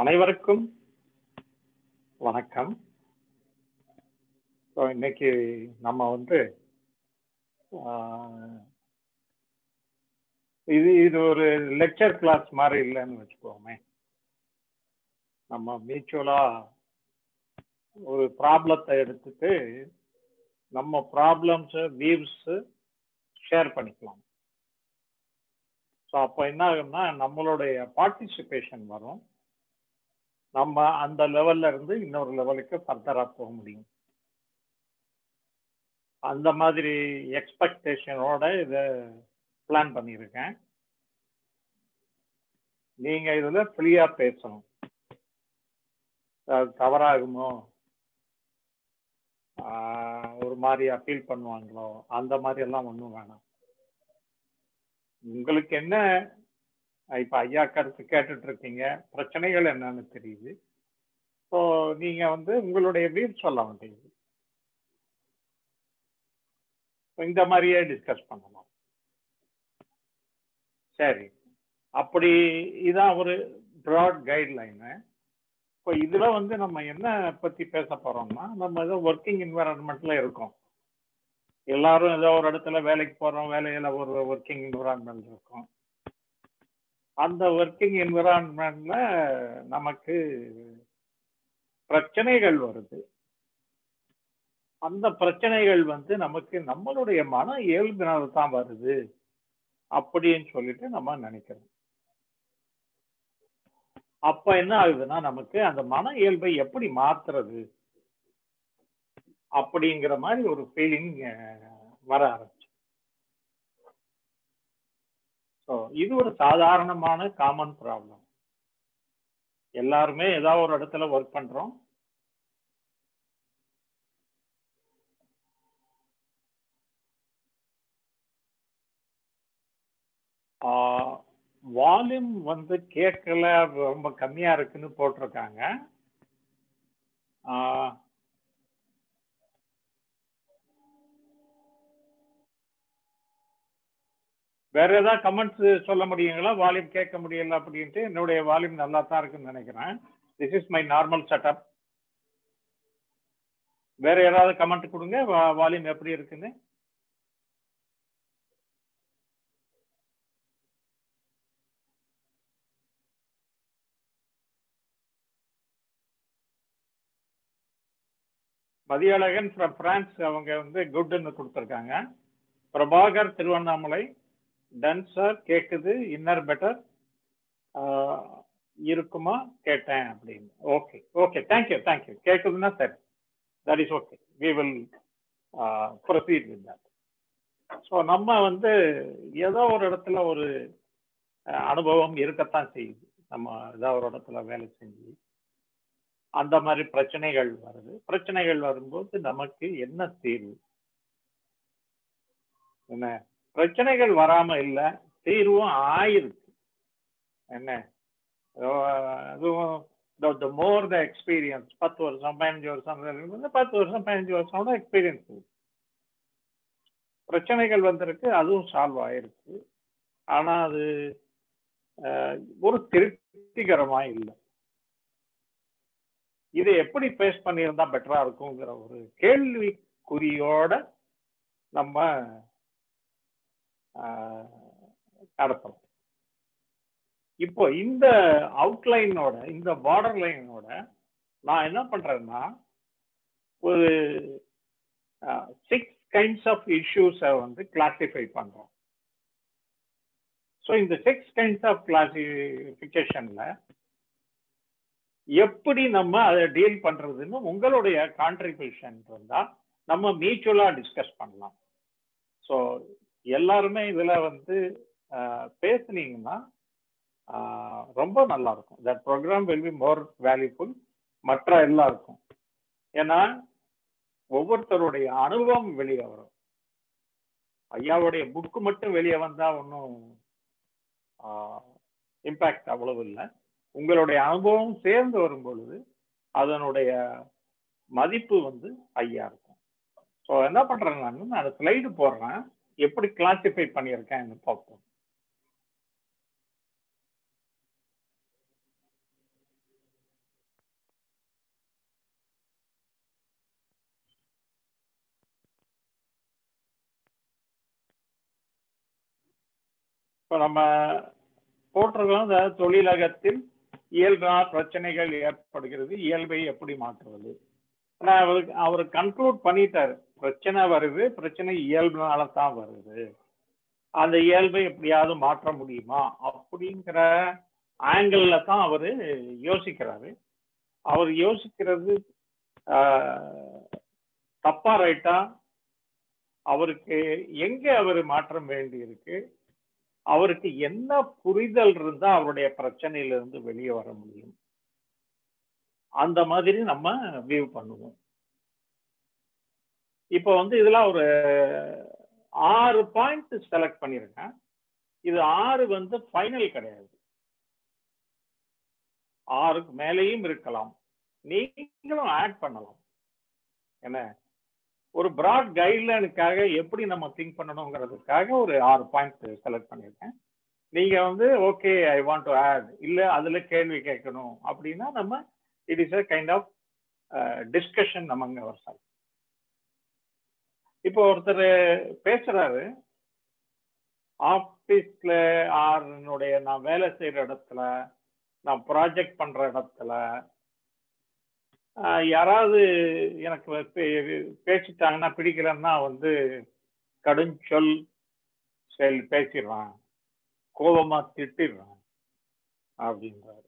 அனைவருக்கும் வணக்கம் ஸோ இன்னைக்கு நம்ம வந்து ஆஹ், இது இது ஒரு லெக்சர் கிளாஸ் மாதிரி இல்லைன்னு வச்சுக்கோமே நம்ம மியூச்சுவலா ஒரு ப்ராப்ளத்தை எடுத்துட்டு நம்ம ப்ராப்ளம்ஸ் வியூஸ் ஷேர் பண்ணிக்கலாம் ஸோ அப்போ என்ன ஆகும்னா நம்மளுடைய பார்ட்டிசிபேஷன் வரும் நம்ம அந்த லெவல்ல இருந்து இன்னொரு லெவலுக்கு ஃபர்தரா போக முடியும் அந்த மாதிரி எக்ஸ்பெக்டேஷனோட இதை பிளான் பண்ணியிருக்கேன் நீங்க இதுல ஃப்ரீயா பேசணும் அது தவறாகுமோ ஆஹ் ஒரு மாதிரி அப்பீல் பண்ணுவாங்களோ அந்த மாதிரி எல்லாம் ஒன்றும் வேணாம் உங்களுக்கு என்ன இப்ப ஐயா கருத்து கேட்டுட்டு இருக்கீங்க பிரச்சனைகள் என்னன்னு தெரியுது ஸோ நீங்க வந்து உங்களுடைய வீர் சொல்ல வேண்டியது இந்த மாதிரியே டிஸ்கஸ் பண்ணலாம் சரி அப்படி இதான் ஒரு ப்ராட் கைட்லைனு இப்போ இதுல வந்து நம்ம என்ன பத்தி பேச போறோம்னா நம்ம ஏதோ ஒர்க்கிங் என்வரன்மெண்ட்ல இருக்கோம் எல்லாரும் ஏதோ ஒரு இடத்துல வேலைக்கு போறோம் வேலையில ஒரு ஒர்க்கிங் என்விரான்மெண்ட் இருக்கும் அந்த ஒர்க்கிங் என்விரான்மெண்ட்ல நமக்கு பிரச்சனைகள் வருது அந்த பிரச்சனைகள் வந்து நமக்கு நம்மளுடைய மன இயல்பினால் தான் வருது அப்படின்னு சொல்லிட்டு நம்ம நினைக்கிறோம் அப்ப என்ன ஆகுதுன்னா நமக்கு அந்த மன இயல்பை எப்படி மாத்துறது அப்படிங்கிற மாதிரி ஒரு ஃபீலிங் வர ஆரம்பிச்சு ஸோ இது ஒரு சாதாரணமான காமன் ப்ராப்ளம் எல்லாருமே ஏதாவது ஒரு இடத்துல ஒர்க் பண்றோம் வால்யூம் வந்து கேட்கல ரொம்ப கம்மியா இருக்குன்னு போட்டிருக்காங்க ஆஹ் வேற ஏதாவது கமெண்ட்ஸ் சொல்ல முடியுங்களா வால்யூம் கேட்க முடியல அப்படின்ட்டு என்னுடைய வால்யூம் நல்லா தான் இருக்குன்னு நினைக்கிறேன் this is my normal setup வேற ஏதாவது கமெண்ட் கொடுங்க வால்யூம் எப்படி இருக்குன்னு மதியழகன் ஃப்ரம் பிரான்ஸ் அவங்க வந்து குட்னு கொடுத்துருக்காங்க பிரபாகர் திருவண்ணாமலை டன் சார் கேக்குது இன்னர் பெட்டர் இருக்குமா கேட்டேன் அப்படின்னு ஓகே ஓகே தேங்க்யூ தேங்க்யூ கேட்குதுன்னா சரி that is okay we will proceed with that so நம்ம வந்து ஏதோ ஒரு இடத்துல ஒரு அஹ், அனுபவம் இருக்கத்தான் செய்யுது நம்ம ஏதோ ஒரு இடத்துல வேலை செஞ்சு அந்த மாதிரி பிரச்சனைகள் வருது பிரச்சனைகள் வரும்போது நமக்கு என்ன தீர்வு என்ன பிரச்சனைகள் வராம இல்ல தீர்வும் ஆயிருக்கு என்ன அஹ் அதுவும் த மோர் த எக்ஸ்பீரியன்ஸ் பத்து வருஷம் பதினஞ்சு வருஷம் வந்து பத்து வருஷம் பதினஞ்சு வருஷம் எக்ஸ்பீரியன்ஸ் பிரச்சனைகள் வந்திருக்கு அதுவும் சால்வ் ஆயிருக்கு ஆனா அது அஹ், ஒரு திருப்திகரமா இல்லை இதை எப்படி ஃபேஸ் பண்ணியிருந்தா பெட்டரா இருக்குங்கிற ஒரு கேள்விக்குறியோட நம்ம ஆஹ், நடத்தணும் இப்போ இந்த அவுட்லைனோட இந்த பார்டர் லைனோட நான் என்ன பண்றேன்னா ஒரு சிக்ஸ் கைண்ட்ஸ் ஆஃப் இஷ்யூஸை வந்து கிளாசிஃபை பண்றோம் ஸோ இந்த சிக்ஸ் கைண்ட்ஸ் ஆஃப் கிளாசிஃபிகேஷன்ல எப்படி நம்ம அதை டீல் பண்றதுன்னு உங்களுடைய கான்ட்ரிபியூஷன் இருந்தா நம்ம மியூச்சுவலா டிஸ்கஸ் பண்ணலாம் ஸோ எல்லாருமே இதுல வந்து ஆஹ், பேசுனீங்கன்னா ஆஹ், ரொம்ப நல்லா இருக்கும் that program will be more valueful மற்ற எல்லாருக்கும் ஏன்னா ஒவ்வொருத்தருடைய அனுபவம் வெளியே வரும் ஐயாவுடைய புக்கு மட்டும் வெளியே வந்தா ஒன்றும் இம்பாக்ட் அவ்வளவு இல்லை உங்களுடைய அனுபவம் சேர்ந்து வரும் பொழுது அதனுடைய மதிப்பு வந்து ஐயா இருக்கும் ஸோ என்ன பண்றேன் நான் நான் ஸ்லைடு போடுறேன் எப்படி கிளாசிஃபை பண்ணியிருக்கேன்னு பார்ப்போம் இப்போ நம்ம போட்டிருக்கோம் இந்த தொழிலகத்தில் இயல்பான பிரச்சனைகள் ஏற்படுகிறது இயல்பை எப்படி மாற்றுவது ஆனா அவருக்கு அவர் கன்க்ளூட் பண்ணிட்டாரு பிரச்சனை வருது பிரச்சனை இயல்புனால தான் வருது அந்த இயல்பை எப்படியாவது மாற்ற முடியுமா அப்படிங்கிற ஆங்கிள் தான் அவரு யோசிக்கிறாரு அவர் யோசிக்கிறது ஆஹ், தப்பா ரைட்டா அவருக்கு எங்க அவர் மாற்றம் வேண்டி இருக்கு அவருக்கு என்ன புரிதல் இருந்தா அவருடைய பிரச்சனையிலிருந்து வெளியே வர முடியும் அந்த மாதிரி நம்ம வியூ பண்ணுவோம் இப்போ வந்து இதுல ஒரு ஆறு பாயிண்ட் செலக்ட் பண்ணிருக்கேன் இது ஆறு வந்து ஃபைனல் கிடையாது ஆறுக்கு மேலேயும் இருக்கலாம் நீங்களும் ஆட் பண்ணலாம் என்ன ஒரு பிராட் கைட்லைனுக்காக எப்படி நம்ம திங்க் பண்ணணுங்கிறதுக்காக ஒரு ஆறு பாயிண்ட் செலக்ட் பண்ணியிருக்கேன் நீங்க வந்து okay I want to add இல்ல அதுல கேள்வி கேட்கணும் அப்படின்னா நம்ம it is a kind of discussion நமங்க அவர் இப்போ ஒருத்தர் பேசுறாரு ஆபீஸ்ல ஆறுனுடைய நான் வேலை செய்யற இடத்துல நான் ப்ராஜெக்ட் பண்ற இடத்துல ஆஹ் யாராவது எனக்கு பே- பேசிட்டாங்கன்னா பிடிக்கலன்னா வந்து கடுஞ்சொல் செயல் பேசிடுறான் கோபமா திட்டிடுறான் அப்படின்றாரு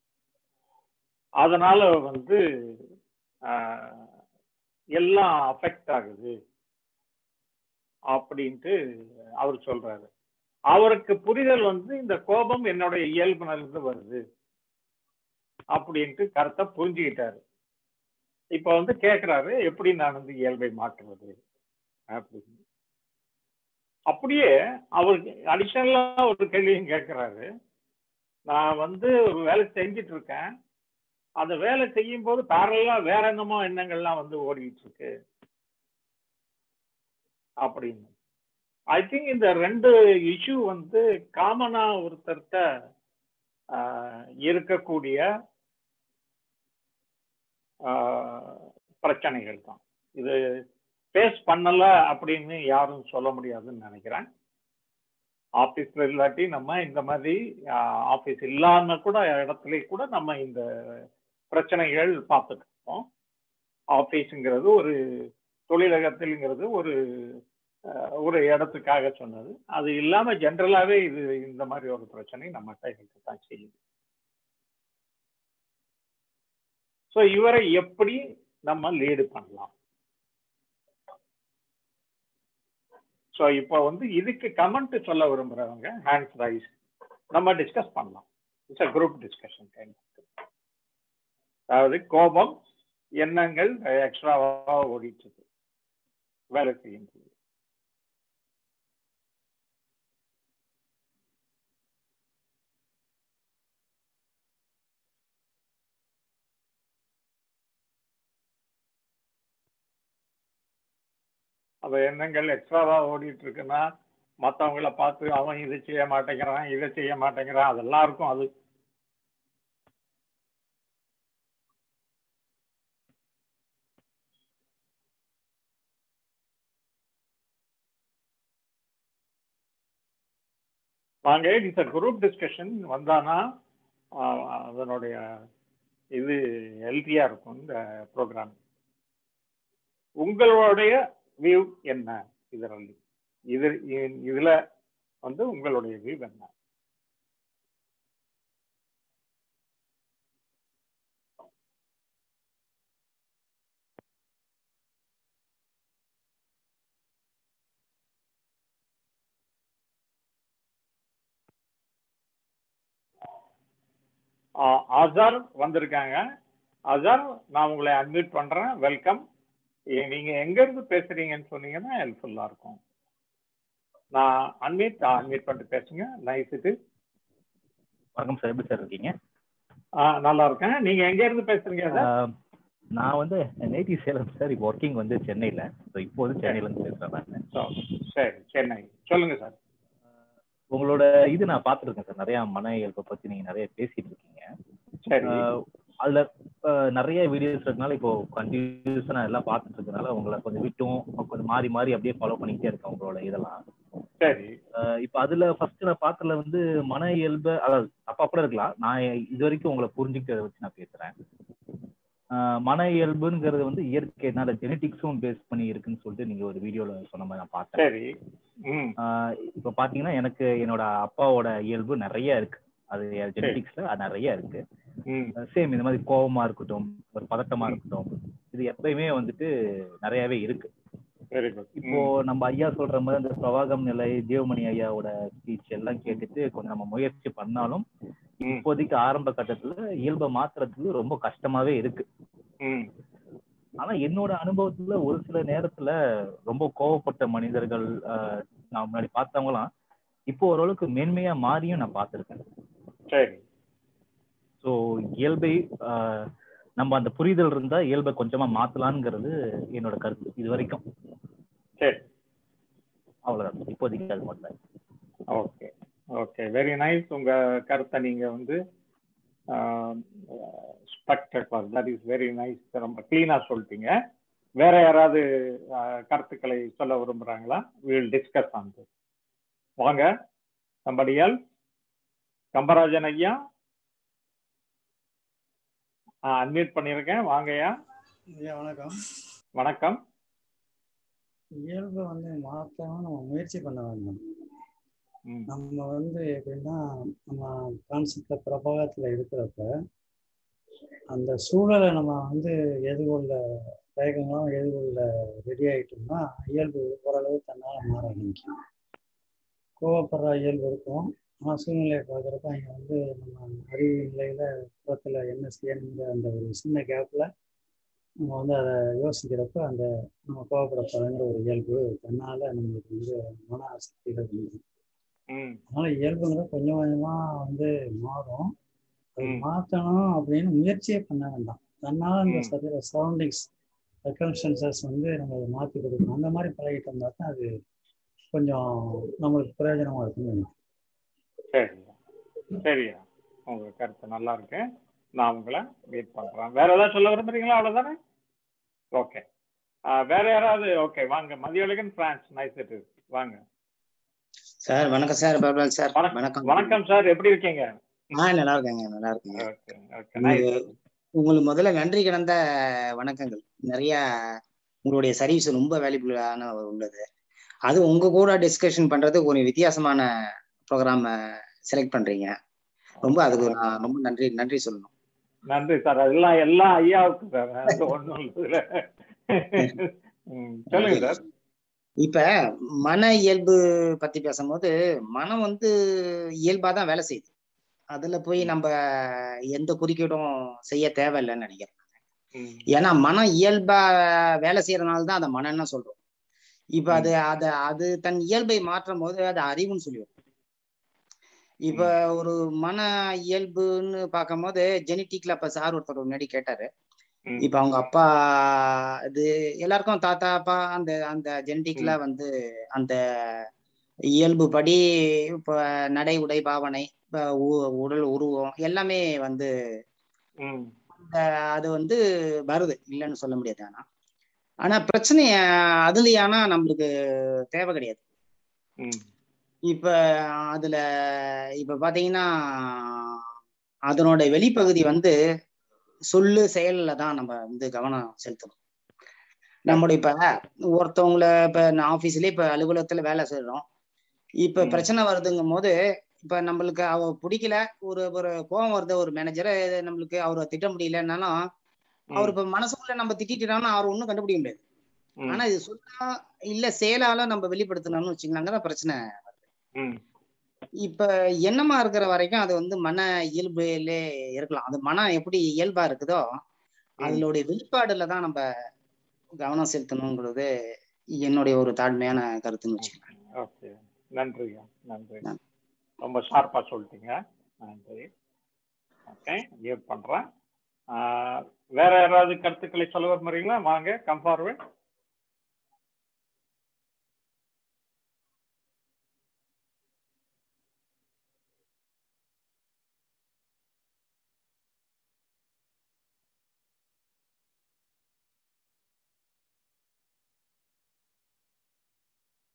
அதனால வந்து ஆஹ், எல்லாம் அஃபெக்ட் ஆகுது அப்படின்ட்டு அவர் சொல்றாரு அவருக்கு புரிதல் வந்து இந்த கோபம் என்னுடைய இயல்புனிலிருந்து வருது அப்படின்ட்டு கருத்தை புரிஞ்சுக்கிட்டாரு இப்ப வந்து கேக்குறாரு எப்படி நான் வந்து இயல்பை மாற்றுவது அப்படின்னு அப்படியே அவருக்கு அடிஷனலா ஒரு கேள்வியும் கேட்கிறாரு நான் வந்து ஒரு வேலை செஞ்சுட்டு இருக்கேன் அந்த வேலை செய்யும் போது பேரலா வேற என்னமோ எண்ணங்கள்லாம் வந்து ஓடிட்டு இருக்கு அப்படின்னு ஐ திங்க் இந்த ரெண்டு இஷ்யூ வந்து காமனா ஒருத்தர்கிட்ட ஆஹ், இருக்கக்கூடிய ஆஹ், பிரச்சனைகள் தான் இது ஃபேஸ் பண்ணல அப்படின்னு யாரும் சொல்ல முடியாதுன்னு நினைக்கிறேன் ஆபீஸ்ல இல்லாட்டி நம்ம இந்த மாதிரி ஆபீஸ் இல்லாம கூட இடத்துல கூட நம்ம இந்த பிரச்சனைகள் பார்த்துட்டு இருக்கோம் ஆபீஸுங்கிறது ஒரு தொழிலகத்தில்ங்கிறது ஒரு அஹ், ஒரு இடத்துக்காக சொன்னது அது இல்லாம ஜென்ரலாவே இது இந்த மாதிரி ஒரு பிரச்சனை நம்மகிட்ட தான் செய்யுது ஸோ இவரை எப்படி நம்ம லீடு பண்ணலாம் ஸோ இப்போ வந்து இதுக்கு கமெண்ட் சொல்ல விரும்புறவங்க ஹேண்ட்ஸ் ரைஸ் நம்ம டிஸ்கஸ் பண்ணலாம் it's a group discussion kind அதாவது கோபம் எண்ணங்கள் எக்ஸ்ட்ராவா ஓடிட்டு இருக்கு வேலை செய்யும் போது. அந்த எண்ணங்கள் எக்ஸ்ட்ராவா ஓடிட்டு இருக்குன்னா மற்றவங்கள பார்த்து அவன் இதை செய்ய மாட்டேங்கிறான் இதை செய்ய மாட்டேங்கிறான் அதெல்லாம் இருக்கும் அது வாங்க இட்ஸ் அ குரூப் டிஸ்கஷன் வந்தானா ஆஹ், அதனுடைய இது ஹெல்த்தியா இருக்கும் இந்த ப்ரோக்ராம் உங்களுடைய வியூ என்ன இதರಲ್ಲಿ இது இ- இதுல வந்து உங்களுடைய வியூ என்ன ஆஹ் அசார் வந்திருக்காங்க அசார் நான் உங்களை அட்மிட் பண்றேன் வெல்கம் நீங்க எங்க இருந்து பேசுறீங்கன்னு சொன்னீங்கன்னா ஹெல்ப்ஃபுல்லா இருக்கும் நான் அன்மீட் அன்மீட் பண்ணிட்டு பேசுங்க நைஸ் இது வணக்கம் சார் எப்படி சார் இருக்கீங்க ஆஹ் நல்லா இருக்கேன் நீங்க எங்க இருந்து பேசுறீங்க சார் ஆஹ் நான் வந்து நேட்டிவ் சேலம் சார் இப்போ ஒர்க்கிங் வந்து சென்னையில் ஸோ இப்போ வந்து சென்னையில இருந்து பேசுகிறேன் நான் So, சரி சென்னை சொல்லுங்க சார் உங்களோட இது நான் பார்த்துருக்கேன் சார் நிறையா மன இயல்பை பற்றி நீங்கள் நிறைய பேசிட்டு இருக்கீங்க சரி ஆஹ் அதுல ஆஹ் நிறைய வீடியோஸ் இருக்கனால இப்போ கண்டினியூஸாக நான் எல்லாம் பார்த்துட்டு இருக்கனால உங்களை கொஞ்சம் விட்டும் கொஞ்சம் மாறி மாறி அப்படியே ஃபாலோ பண்ணிக்கிட்டே இருக்கேன் உங்களோட இதெல்லாம் சரி அஹ் இப்ப அதுல ஃபர்ஸ்ட் நான் பார்த்ததுல வந்து மன இயல்பு அதாவது அப்பா கூட இருக்கலாம் நான் இது வரைக்கும் உங்களை புரிஞ்சுக்கிட்டதை வச்சு நான் பேசுறேன் அஹ் மன இயல்புங்கிறது வந்து இயற்கைனால ஜெனட்டிக்ஸும் பேஸ் பண்ணி இருக்குன்னு சொல்லிட்டு நீங்க ஒரு வீடியோல சொன்ன மாதிரி நான் பார்த்தேன் சரி ம் ஆஹ் இப்ப பாத்தீங்கன்னா எனக்கு என்னோட அப்பாவோட இயல்பு நிறைய இருக்கு அது ஜெனடிக்ஸ்ல அது நிறைய இருக்கு ம் சேம் இந்த மாதிரி கோபமா இருக்கட்டும் ஒரு பதட்டமா இருக்கட்டும் இது எப்பயுமே வந்துட்டு நிறையவே இருக்கு வெரி குட் இப்போ நம்ம ஐயா சொல்ற மாதிரி அந்த பிரவாகம் நிலை ஜீவமணி ஐயாவோட ஸ்பீச் எல்லாம் கேட்டுட்டு கொஞ்சம் நம்ம முயற்சி பண்ணாலும் ம் இப்போதைக்கு ஆரம்ப கட்டத்துல இயல்பை மாத்துறதுக்கு ரொம்ப கஷ்டமாவே இருக்கு ம் ஆனா என்னோட அனுபவத்துல ஒரு சில நேரத்துல ரொம்ப கோவப்பட்ட மனிதர்கள் ஆஹ் நான் முன்னாடி பார்த்தவங்களாம் இப்போ ஓரளவுக்கு மேன்மையா மாறியும் நான் பார்த்திருக்கேன் சரி ஸோ இயல்பை ஆஹ் நம்ம அந்த புரிதல் இருந்தா இயல்பை கொஞ்சமா மாத்தலாம்ங்கிறது என்னோட கருத்து இது வரைக்கும் சரி அவ்வளவுதான் இப்போதைக்கு அது மட்டும் ஓகே ஓகே வெரி நைஸ் உங்க கருத்தை நீங்க வந்து structure that is very nice ரொம்ப கிளீனா சொல்லிட்டீங்க வேற யாராவது ஆஹ், கருத்துக்களை சொல்ல விரும்புறாங்களா வில் டிஸ்கஸ் ஆன் this வாங்க somebody else கம்பராஜன் ஐயா அன்மியூட் பண்ணியிருக்கேன் வாங்கய்யா ஐயா வணக்கம் வணக்கம் இயல்பை வந்து மாற்றவும் நம்ம முயற்சி பண்ண வேண்டும் ம், நம்ம வந்து எப்படின்னா நம்ம கான்செப்ட்ல பிரபாகத்தில் இருக்கிறப்ப அந்த சூழலை நம்ம வந்து எதிர்கொள்ள தயக்கங்களும் எதிர்கொள்ள ரெடி ஆகிட்டோம்னா இயல்பு ஓரளவு தன்னால் மாற ஆரம்பிக்கும் கோவப்படுற இயல்பு இருக்கும் ஆனால் சூழ்நிலையை பார்க்குறப்ப அங்கே வந்து நம்ம அறிவு நிலையில் புறத்தில் என்ன செய்யணுங்கிற அந்த ஒரு சின்ன கேப்பில் நம்ம வந்து அதை யோசிக்கிறப்ப அந்த நம்ம கோவப்படப்படுங்கிற ஒரு இயல்பு தன்னால் நம்மளுக்கு வந்து மன ஆசக்தியில் வந்துடும் ம், அதனால இயல்புங்கிறது கொஞ்சம் கொஞ்சமா வந்து மாறும் அது ம். மாற்றணும் அப்படின்னு முயற்சியே பண்ண வேண்டாம் தன்னால இந்த ம். சரி சரௌண்டிங்ஸ் சர்க்கம்ஸ்டன்சஸ் வந்து நம்ம அதை மாற்றி கொடுக்கணும் அந்த மாதிரி பழகிட்டு இருந்தா தான் அது கொஞ்சம் நம்மளுக்கு பிரயோஜனமா இருக்கும்னு நினைக்கிறேன் சரியா சரியா உங்க கருத்து நல்லா இருக்கு நான் உங்களை மீட் பண்றேன் வேற ஏதாவது சொல்ல விரும்புறீங்களா அவ்வளவுதானே ஓகே வேற யாராவது ஓகே வாங்க மதியழகன் பிரான்ஸ் நைஸ் இட் வாங்க சார் வணக்கம் சார் பாபுலால் சார் வணக்கம் வணக்கம் வணக்கம் சார் எப்படி இருக்கீங்க ஆ நல்லா இருக்கேங்க நல்லா இருக்கேங்க ஓகே ஓகே நைஸ் உங்களுக்கு முதல்ல நன்றி கிடந்த வணக்கங்கள் நிறைய உங்களுடைய சர்வீஸ் ரொம்ப வேல்யூபுல்லான உள்ளது அது உங்க கூட டிஸ்கஷன் பண்றது ஒரு வித்தியாசமான ப்ரோக்ராம் செலக்ட் பண்றீங்க ரொம்ப அதுக்கு நான் ரொம்ப நன்றி நன்றி சொல்லணும் நன்றி சார் அதெல்லாம் எல்லாம் ஐயாவுக்கு சார் அது ஒண்ணும் இல்ல ம், சொல்லுங்க சார் இப்ப மன இயல்பு பத்தி பேசும்போது மனம் வந்து இயல்பா தான் வேலை செய்யுது அதுல போய் நம்ம எந்த குறுக்கீடும் செய்ய தேவையில்லைன்னு நினைக்கிறேன் ம், ஏன்னா மனம் இயல்பா வேலை செய்யறதுனால தான் அதை மனம்னு சொல்றோம் இப்ப அது அத அது தன் இயல்பை மாற்றும் போது அது அறிவுன்னு சொல்லிடும் இப்ப ஒரு மன இயல்புன்னு பார்க்கும்போது ஜெனட்டிக்ல அப்ப சார் ஒருத்தர் முன்னாடி கேட்டாரு ம், இப்ப அவங்க அப்பா இது எல்லாருக்கும் தாத்தா அப்பா அந்த அந்த ஜெனட்டிக்ல வந்து அந்த இயல்பு படி இப்ப நடை உடை பாவனை இப்ப உ- உடல் உருவம் எல்லாமே வந்து ம், அஹ் அது வந்து வருது இல்லைன்னு சொல்ல முடியாது ஆனா ஆனா பிரச்சனை அதுலயானா நம்மளுக்கு தேவை கிடையாது ம், இப்ப அதுல இப்ப பாத்தீங்கன்னா அதனோட வெளிப்பகுதி வந்து சொல்லு செயல்ல தான் நம்ம வந்து கவனம் செலுத்தணும் நம்மளுடைய இப்ப ஒருத்தவங்கள இப்ப நான் ஆபீஸ்லயே இப்ப அலுவலகத்துல வேலை செய்யறோம் இப்ப ம். பிரச்சனை வருதுங்கும் போது இப்ப நம்மளுக்கு அவ பிடிக்கல ஒரு ஒரு கோவம் வருது ஒரு மேனேஜரை நம்மளுக்கு அவரை திட்ட முடியலன்னாலும் அவர் இப்ப மனசுக்குள்ள நம்ம திட்டிட்டோம்னா அவர் ஒண்ணும் கண்டுபிடிக்க முடியாது ம், ஆனா இது சொல்லா இல்ல செயலால நம்ம வெளிப்படுத்தணும்னு வச்சுக்கலாங்க அங்கதான் பிரச்சனை ம், இப்ப எண்ணமா இருக்கிற வரைக்கும் அது வந்து மன இயல்புலே இருக்கலாம் அது மனம் எப்படி இயல்பா இருக்குதோ அதனுடைய வெளிப்பாடுல தான் நம்ம கவனம் செலுத்தணுங்கிறது என்னுடைய ஒரு தாழ்மையான கருத்துன்னு வச்சுக்கலாம் ஓகே நன்றிங்க நன்றி நன்றி. ரொம்ப ஷார்ப்பா சொல்லிட்டீங்க நன்றி ஓகே கிவ் பண்றேன் ஆஹ், வேற யாராவது கருத்துக்களை சொல்ல விரும்புறீங்களா வாங்க கம் ஃபார்வர்ட்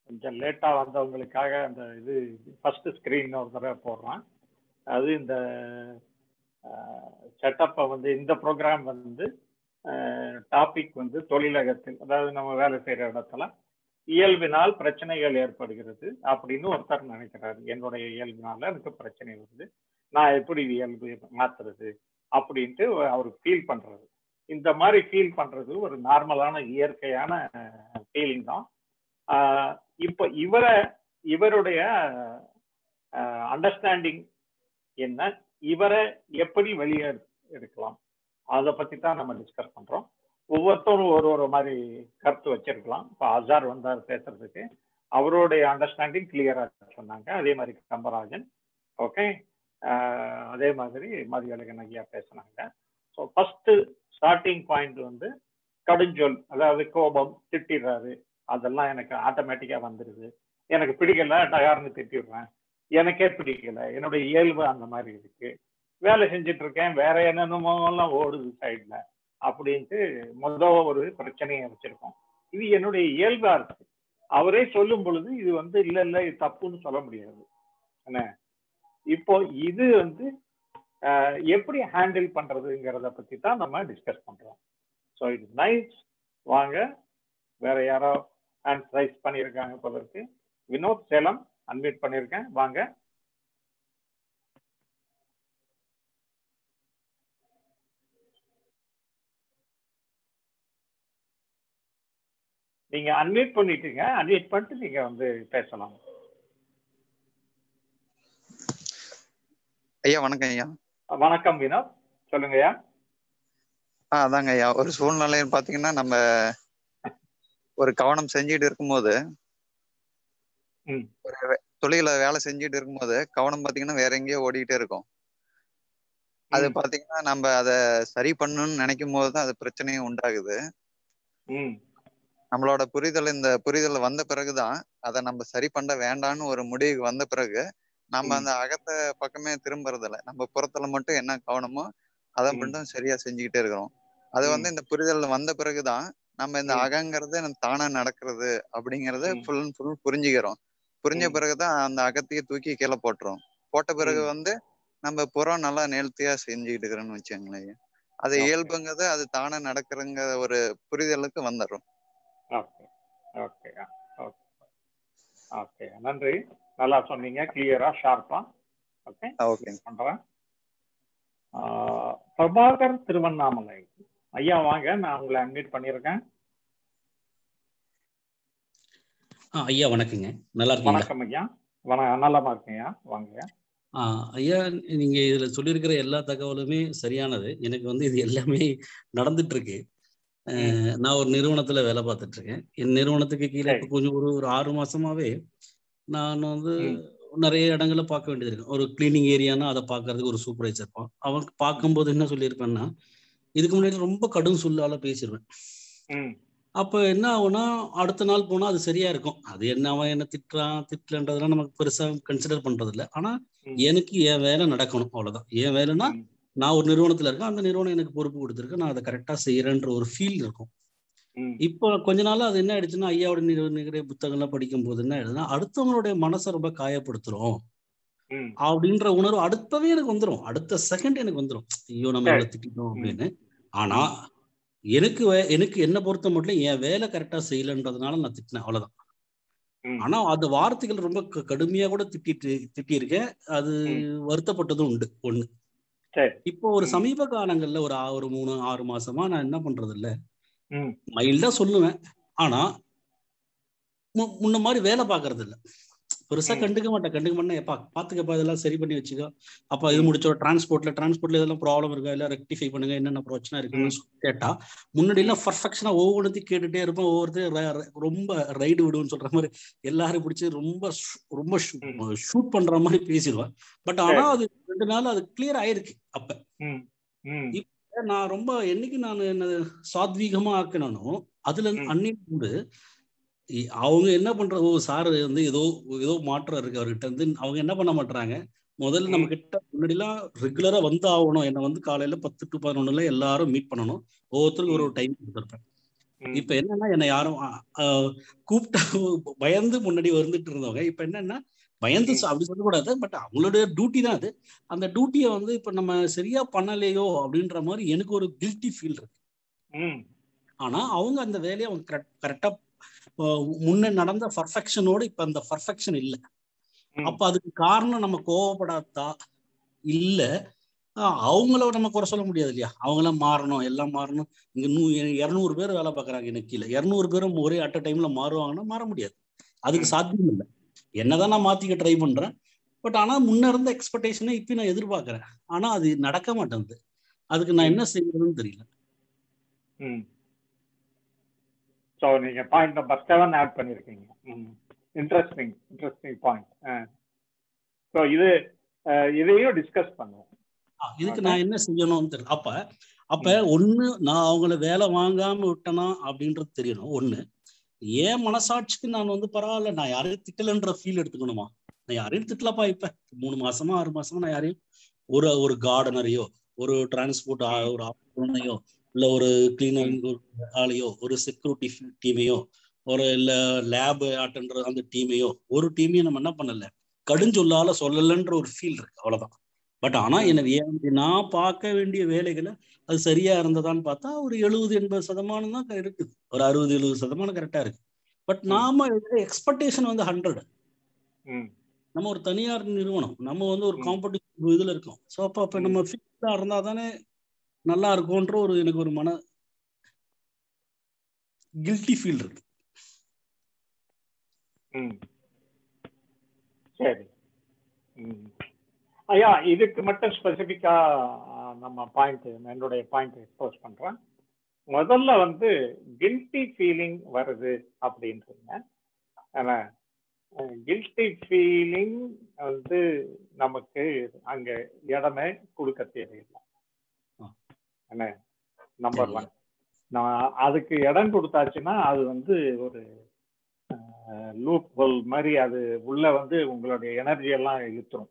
கொஞ்சம் லேட்டா வந்தவங்களுக்காக அந்த இது ஃபர்ஸ்ட் ஸ்கிரீன் ஒரு தடவை போடுறேன் அது இந்த செட்டப்பை வந்து இந்த ப்ரோக்ராம் வந்து டாபிக் வந்து தொழிலகத்தில் அதாவது நம்ம வேலை செய்யற இடத்துல இயல்பினால் பிரச்சனைகள் ஏற்படுகிறது அப்படின்னு ஒருத்தர் நினைக்கிறாரு என்னுடைய இயல்பினால எனக்கு பிரச்சனை வருது நான் எப்படி இயல்பு மாத்துறது அப்படின்ட்டு அவர் ஃபீல் பண்றது இந்த மாதிரி ஃபீல் பண்றது ஒரு நார்மலான இயற்கையான ஃபீலிங் தான் ஆஹ் இப்போ இவரை இவருடைய அண்டர்ஸ்டாண்டிங் என்ன இவரை எப்படி வெளியே எடுக்கலாம் அதை பத்தி தான் நம்ம டிஸ்கஸ் பண்றோம் ஒவ்வொருத்தரும் ஒரு ஒரு மாதிரி கருத்து வச்சிருக்கலாம் இப்போ அசார் வந்தார் பேசுறதுக்கு அவருடைய அண்டர்ஸ்டாண்டிங் கிளியரா சொன்னாங்க அதே மாதிரி கம்பராஜன் ஓகே அதே மாதிரி மதியழகன் ஐயா பேசினாங்க ஸோ ஃபர்ஸ்ட் ஸ்டார்டிங் பாயிண்ட் வந்து கடுஞ்சொல் அதாவது கோபம் திட்டிடுறாரு அதெல்லாம் எனக்கு ஆட்டோமேட்டிக்கா வந்துடுது எனக்கு பிடிக்கல டயார்னு திட்டிடுறேன் எனக்கே பிடிக்கல என்னுடைய இயல்பு அந்த மாதிரி இருக்கு வேலை செஞ்சுட்டு இருக்கேன் வேற என்னென்னமோ எல்லாம் ஓடுது சைட்ல அப்படின்ட்டு முத ஒரு பிரச்சனையை வச்சிருக்கோம் இது என்னுடைய இயல்பா இருக்கு அவரே சொல்லும் பொழுது இது வந்து இல்ல இல்ல இது தப்புன்னு சொல்ல முடியாது என்ன இப்போ இது வந்து எப்படி ஹேண்டில் பண்றதுங்கிறத பத்தி தான் நம்ம டிஸ்கஸ் பண்றோம் ஸோ இட்ஸ் நைஸ் வாங்க வேற யாரோ ஹேண்ட் ரைஸ் பண்ணியிருக்காங்க போல இருக்கு வினோத் சேலம் அன்மியூட் பண்ணியிருக்கேன் வாங்க நீங்க அன்மியூட் பண்ணிட்டீங்க அன்மியூட் பண்ணிட்டு நீங்க வந்து பேசலாம் ஐயா வணக்கம் ஐயா வணக்கம் வினோத் சொல்லுங்க ஐயா ஆ அதாங்க ஐயா ஒரு சூழ்நிலைன்னு பாத்தீங்கன்னா நம்ம ஒரு கவனம் செஞ்சுட்டு இருக்கும்போது ஒரு தொழில வேலை செஞ்சுட்டு இருக்கும்போது கவனம் பாத்தீங்கன்னா வேற எங்கேயோ ஓடிக்கிட்டே இருக்கும் அது பாத்தீங்கன்னா நம்ம அதை சரி பண்ணணும்னு நினைக்கும் போது தான் அது பிரச்சனையும் உண்டாகுது நம்மளோட புரிதல் இந்த புரிதல் வந்த பிறகுதான் அதை நம்ம சரி பண்ண வேண்டாம்னு ஒரு முடிவுக்கு வந்த பிறகு நம்ம அந்த அகத்த பக்கமே திரும்புறது இல்லை நம்ம புறத்துல மட்டும் என்ன கவனமோ அதை மட்டும் சரியா செஞ்சுக்கிட்டே இருக்கிறோம் அது வந்து இந்த புரிதல் வந்த பிறகுதான் நம்ம இந்த அகங்கிறது தானா நடக்கிறது அப்படிங்கறத ஃபுல் அண்ட் ஃபுல் புரிஞ்சுக்கிறோம் புரிஞ்ச பிறகுதான் அந்த அகத்தையே தூக்கி கீழே போட்டுரும் போட்ட பிறகு வந்து நம்ம புறம் நல்லா நேர்த்தியா செஞ்சுக்கிட்டு இருக்கிறோம்னு வச்சுக்கோங்களேன் அது இயல்புங்கிறது அது தானே நடக்கிறங்க ஒரு புரிதலுக்கு வந்துடும் ஓகே ஓகே ஓகே நன்றி நல்லா சொன்னீங்க கிளியரா ஷார்ப்பா ஓகே ஓகே பண்றேன் பிரபாகர் திருவண்ணாமலை ஐயா வாங்க நான் உங்களை அட்மிட் பண்ணியிருக்கேன் ஐயா வணக்கங்க நல்லா இருக்கீங்க வணக்கம் ஐயா வணக்கம் நலமா இருக்கீங்க வாங்க ஐயா நீங்க இதுல சொல்லியிருக்கிற எல்லா தகவலுமே சரியானது எனக்கு வந்து இது எல்லாமே நடந்துட்டு இருக்கு நான் ஒரு நிறுவனத்துல வேலை பார்த்துட்டு இருக்கேன் என் நிறுவனத்துக்கு கீழே இப்போ கொஞ்சம் ஒரு ஒரு ஆறு மாசமாவே நான் வந்து நிறைய இடங்களை பார்க்க வேண்டியது இருக்கு ஒரு கிளீனிங் ஏரியானா அதை பார்க்கறதுக்கு ஒரு சூப்பர்வைசர் இருப்பான் அவன் பார்க்கும்போது என்ன சொல்லியிருப்பேன்னா இதுக்கு முன்னாடி ரொம்ப கடும் சொல்லால பேசிடுவேன் அப்ப என்ன ஆகும்னா அடுத்த நாள் போனா அது சரியா இருக்கும் அது என்ன அவன் என்ன திட்டுறான் திட்டலன்றதெல்லாம் நமக்கு பெருசா கன்சிடர் பண்றது இல்லை ஆனா எனக்கு என் வேலை நடக்கணும் அவ்வளவுதான் என் வேலைன்னா நான் ஒரு நிறுவனத்துல இருக்கேன் அந்த நிறுவனம் எனக்கு பொறுப்பு கொடுத்துருக்கு நான் அதை கரெக்டா செய்யறேன்ற ஒரு ஃபீல் இருக்கும் இப்போ கொஞ்ச நாள் அது என்ன ஆயிடுச்சுன்னா ஐயாவோட நிறுவன புத்தகம்லாம் படிக்கும் போது என்ன ஆயிடுதுன்னா அடுத்தவங்களுடைய மனசை ரொம்ப காயப்படுத்துறோம் அப்படின்ற உணர்வு அடுத்தவே எனக்கு வந்துடும் அடுத்த செகண்ட் எனக்கு வந்துடும் ஐயோ நம்ம எவ்வளவு திட்டோம் அப்படின்னு ஆனா எனக்கு எனக்கு என்ன பொறுத்த மட்டும் என் வேலை கரெக்டா செய்யலன்றதுனால நான் திட்டினேன் அவ்வளவுதான் ஆனா அந்த வார்த்தைகள் ரொம்ப கடுமையா கூட திட்டிட்டு திட்டியிருக்கேன் அது வருத்தப்பட்டதும் உண்டு ஒண்ணு இப்போ ஒரு சமீப காலங்கள்ல ஒரு ஒரு மூணு ஆறு மாசமா நான் என்ன பண்றது இல்ல மைல்டா சொல்லுவேன் ஆனா முன்ன மாதிரி வேலை பாக்குறது இல்ல பெருசா கண்டுக்க மாட்டேன் கண்டுக்க மாட்டேன் எப்பா பாத்துக்கப்பா இதெல்லாம் சரி பண்ணி வச்சுக்கோ அப்ப இது முடிச்சோ டிரான்ஸ்போர்ட்ல டிரான்ஸ்போர்ட்ல இதெல்லாம் ப்ராப்ளம் இருக்கா இல்ல ரெக்டிஃபை பண்ணுங்க என்னென்ன பிரச்சனை இருக்குன்னு கேட்டா முன்னாடி எல்லாம் பர்ஃபெக்ஷனா ஒவ்வொருத்தையும் கேட்டுட்டே இருப்பேன் ஒவ்வொருத்தர் ரொம்ப ரைடு விடுன்னு சொல்ற மாதிரி எல்லாரும் பிடிச்சி ரொம்ப ரொம்ப ஷூட் பண்ற மாதிரி பேசிடுவேன் பட் ஆனா அது ரெண்டு நாள் அது கிளியர் ஆயிருக்கு அப்ப இப்ப நான் ரொம்ப என்னைக்கு நான் என்ன சாத்வீகமா ஆக்கினானோ அதுல அன்னைக்கு அவங்க என்ன பண்ற ஓ சார் வந்து ஏதோ ஏதோ மாற்றம் இருக்கு அவர்கிட்ட வந்து அவங்க என்ன பண்ண மாட்டாங்க முதல்ல நம்ம கிட்ட முன்னாடிலாம் ரெகுலரா வந்து ஆகணும் என்ன வந்து காலையில பத்து டு பதினொன்னுல எல்லாரும் மீட் பண்ணணும் ஒவ்வொருத்தருக்கும் ஒரு டைம் கொடுத்துருப்பேன் ம். இப்ப என்னன்னா என்னை யாரும் அஹ், அஹ், கூப்பிட்டா பயந்து முன்னாடி வந்துட்டு இருந்தவங்க இப்ப என்னன்னா பயந்து ம். சொ- அப்படி சொல்லக்கூடாது பட் அவங்களுடைய டியூட்டி தான் அது அந்த டியூட்டியை வந்து இப்ப நம்ம சரியா பண்ணலையோ அப்படின்ற மாதிரி எனக்கு ஒரு கில்ட்டி ஃபீல் இருக்கு ம் ஆனா அவங்க அந்த வேலையை அவங்க கரெக்டா முன்ன நடந்த பர்ஃபெக்ஷனோட இப்ப அந்த பர்ஃபெக்ஷன் இல்லை ம். அப்ப அதுக்கு காரணம் நம்ம கோவப்படாதா இல்ல ஆஹ் அவங்கள நம்ம குறை சொல்ல முடியாது இல்லையா அவங்களாம் மாறணும் எல்லாம் மாறணும் இங்க நூ இருநூறு பேர் வேலை பார்க்கறாங்க எனக்கு கீழே இருநூறு பேரும் ஒரே அட் டைம்ல மாறுவாங்கன்னா மாற முடியாது அதுக்கு ம். சாத்தியம் இல்லை என்னதான் நான் மாத்திக்க ட்ரை பண்றேன் பட் ஆனா முன்ன இருந்த எக்ஸ்பெக்டேஷனை இப்ப நான் எதிர்பார்க்கறேன் ஆனா அது நடக்க மாட்டேங்குது அதுக்கு நான் என்ன செய்யறதுன்னு தெரியல ம் ஸோ நீங்க பாயிண்ட் நம்பர் செவன் ஆட் பண்ணியிருக்கீங்க ம் இன்ட்ரெஸ்டிங் இன்ட்ரெஸ்டிங் பாயிண்ட் ஸோ இது அஹ், இதையும் டிஸ்கஸ் பண்ணுவோம் ஆ, இதுக்கு Okay. நான் என்ன செய்யணும்னு தெரியல அப்ப அப்ப ஒண்ணு நான் அவங்கள வேலை வாங்காம விட்டனா அப்படின்றது தெரியணும் ஒண்ணு ஏன் மனசாட்சிக்கு நான் வந்து பரவாயில்ல நான் யாரையும் திட்டலன்ற ஃபீல் எடுத்துக்கணுமா நான் யாரையும் திட்டலப்பா இப்ப மூணு மாசமா ஆறு மாசமா நான் யாரையும் ஒரு ஒரு கார்டனரையோ ஒரு டிரான்ஸ்போர்ட் ஒரு ஆப்பனையோ இல்ல ஒரு கிளீனிங் ஆளையோ ஒரு செக்யூரிட்டி டீமையோ ஒரு இல்ல லேப் அட்டன்ற அந்த டீமையோ ஒரு டீமையும் நம்ம என்ன பண்ணல கடுஞ்சொல்லால சொல்லலன்ற ஒரு ஃபீல் இருக்கு அவ்வளவுதான் பட் ஆனா எனக்கு ஏன் நான் பார்க்க வேண்டிய வேலைகளை அது சரியா இருந்ததான்னு பார்த்தா ஒரு எழுபது எண்பது சதமானம் தான் இருக்குது ஒரு அறுபது எழுபது சதமானம் கரெக்டா இருக்கு பட் நாம எக்ஸ்பெக்டேஷன் வந்து ஹண்ட்ரட் ம் நம்ம ஒரு தனியார் நிறுவனம் நம்ம வந்து ஒரு ம். காம்படிட்டிவ் இதுல இருக்கோம் ஸோ அப்போ அப்போ ம். நம்ம ஃபிக்ஸா இருந்தா தானே நல்லா இருக்கும்ன்ற ஒரு எனக்கு ஒரு மன கில்ட்டி ஃபீல் இருக்கு ம் சரி ம் ஐயா இதுக்கு மட்டும் ஸ்பெசிஃபிக்கா நம்ம பாயிண்ட் என்னுடைய பாயிண்ட் எக்ஸ்போஸ் பண்றேன் முதல்ல வந்து கில்ட்டி ஃபீலிங் வருது அப்படின்றீங்க ஆனா கில்ட்டி ஃபீலிங் வந்து நமக்கு அங்க இடமே கொடுக்க தேவையில்லை ஆ. என்ன நம்பர் சரி. ஒன் நான் அதுக்கு இடம் கொடுத்தாச்சுன்னா அது வந்து ஒரு லூப் ஹோல் மாதிரி அது உள்ள வந்து உங்களுடைய எனர்ஜி எல்லாம் இழுத்துரும்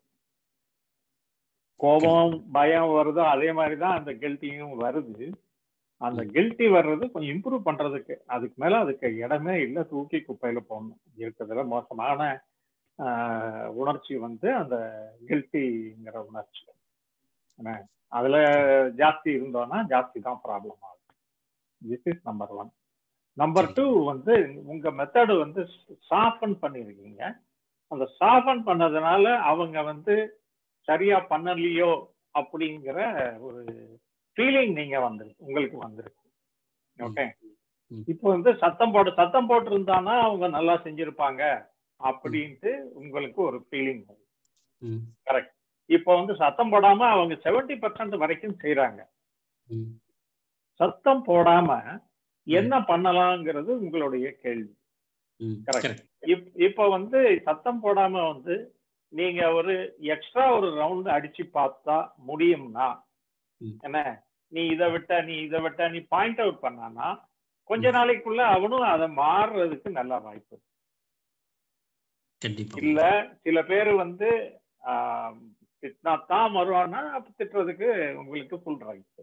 கோபம் பயம் வருதோ அதே மாதிரி தான் அந்த கில்ட்டியும் வருது அந்த கில்ட்டி வர்றது கொஞ்சம் இம்ப்ரூவ் பண்றதுக்கு அதுக்கு மேல அதுக்கு இடமே இல்லை தூக்கி குப்பையில போடணும் இருக்கிறதுல மோசமான ஆஹ், உணர்ச்சி வந்து அந்த கில்ட்டிங்கிற உணர்ச்சி என்ன, அதுல ஜாஸ்தி இருந்தோம்னா ஜாஸ்தி தான் ப்ராப்ளம் ஆகும் this is number one number two வந்து உங்க மெத்தடு வந்து சாஃபன் பண்ணிருக்கீங்க அந்த சாஃபன் பண்ணதுனால அவங்க வந்து சரியா பண்ணலையோ அப்படிங்கிற ஒரு ஃபீலிங் நீங்க வந்துருக்கு உங்களுக்கு வந்திருக்கு ஓகே ம். இப்போ வந்து சத்தம் போட்டு சத்தம் போட்டு இருந்தானா அவங்க நல்லா செஞ்சிருப்பாங்க அப்படின்ட்டு உங்களுக்கு ஒரு ஃபீலிங் ம், கரெக்ட் இப்போ வந்து சத்தம் போடாம அவங்க 70% பர்சன்ட் வரைக்கும் செய்றாங்க ம், சத்தம் போடாம என்ன பண்ணலாங்கிறது உங்களுடைய கேள்வி ம். Correct. Correct. இப்- இப்போ வந்து சத்தம் போடாம வந்து நீங்க ஒரு எக்ஸ்ட்ரா ஒரு ரவுண்ட் அடிச்சு பார்த்தா முடியும்னா ம். என்ன நீ இதை விட்ட நீ இதை விட்ட நீ பாயிண்ட் அவுட் பண்ணானா கொஞ்ச நாளைக்குள்ள அவனும் அதை மாறுறதுக்கு நல்ல வாய்ப்பு இருக்கு. கண்டிப்பா இல்ல சில பேர் வந்து ஆஹ், திட்டினா தான் வருவானா அப்ப திட்டுறதுக்கு உங்களுக்கு ஃபுல் ரைட்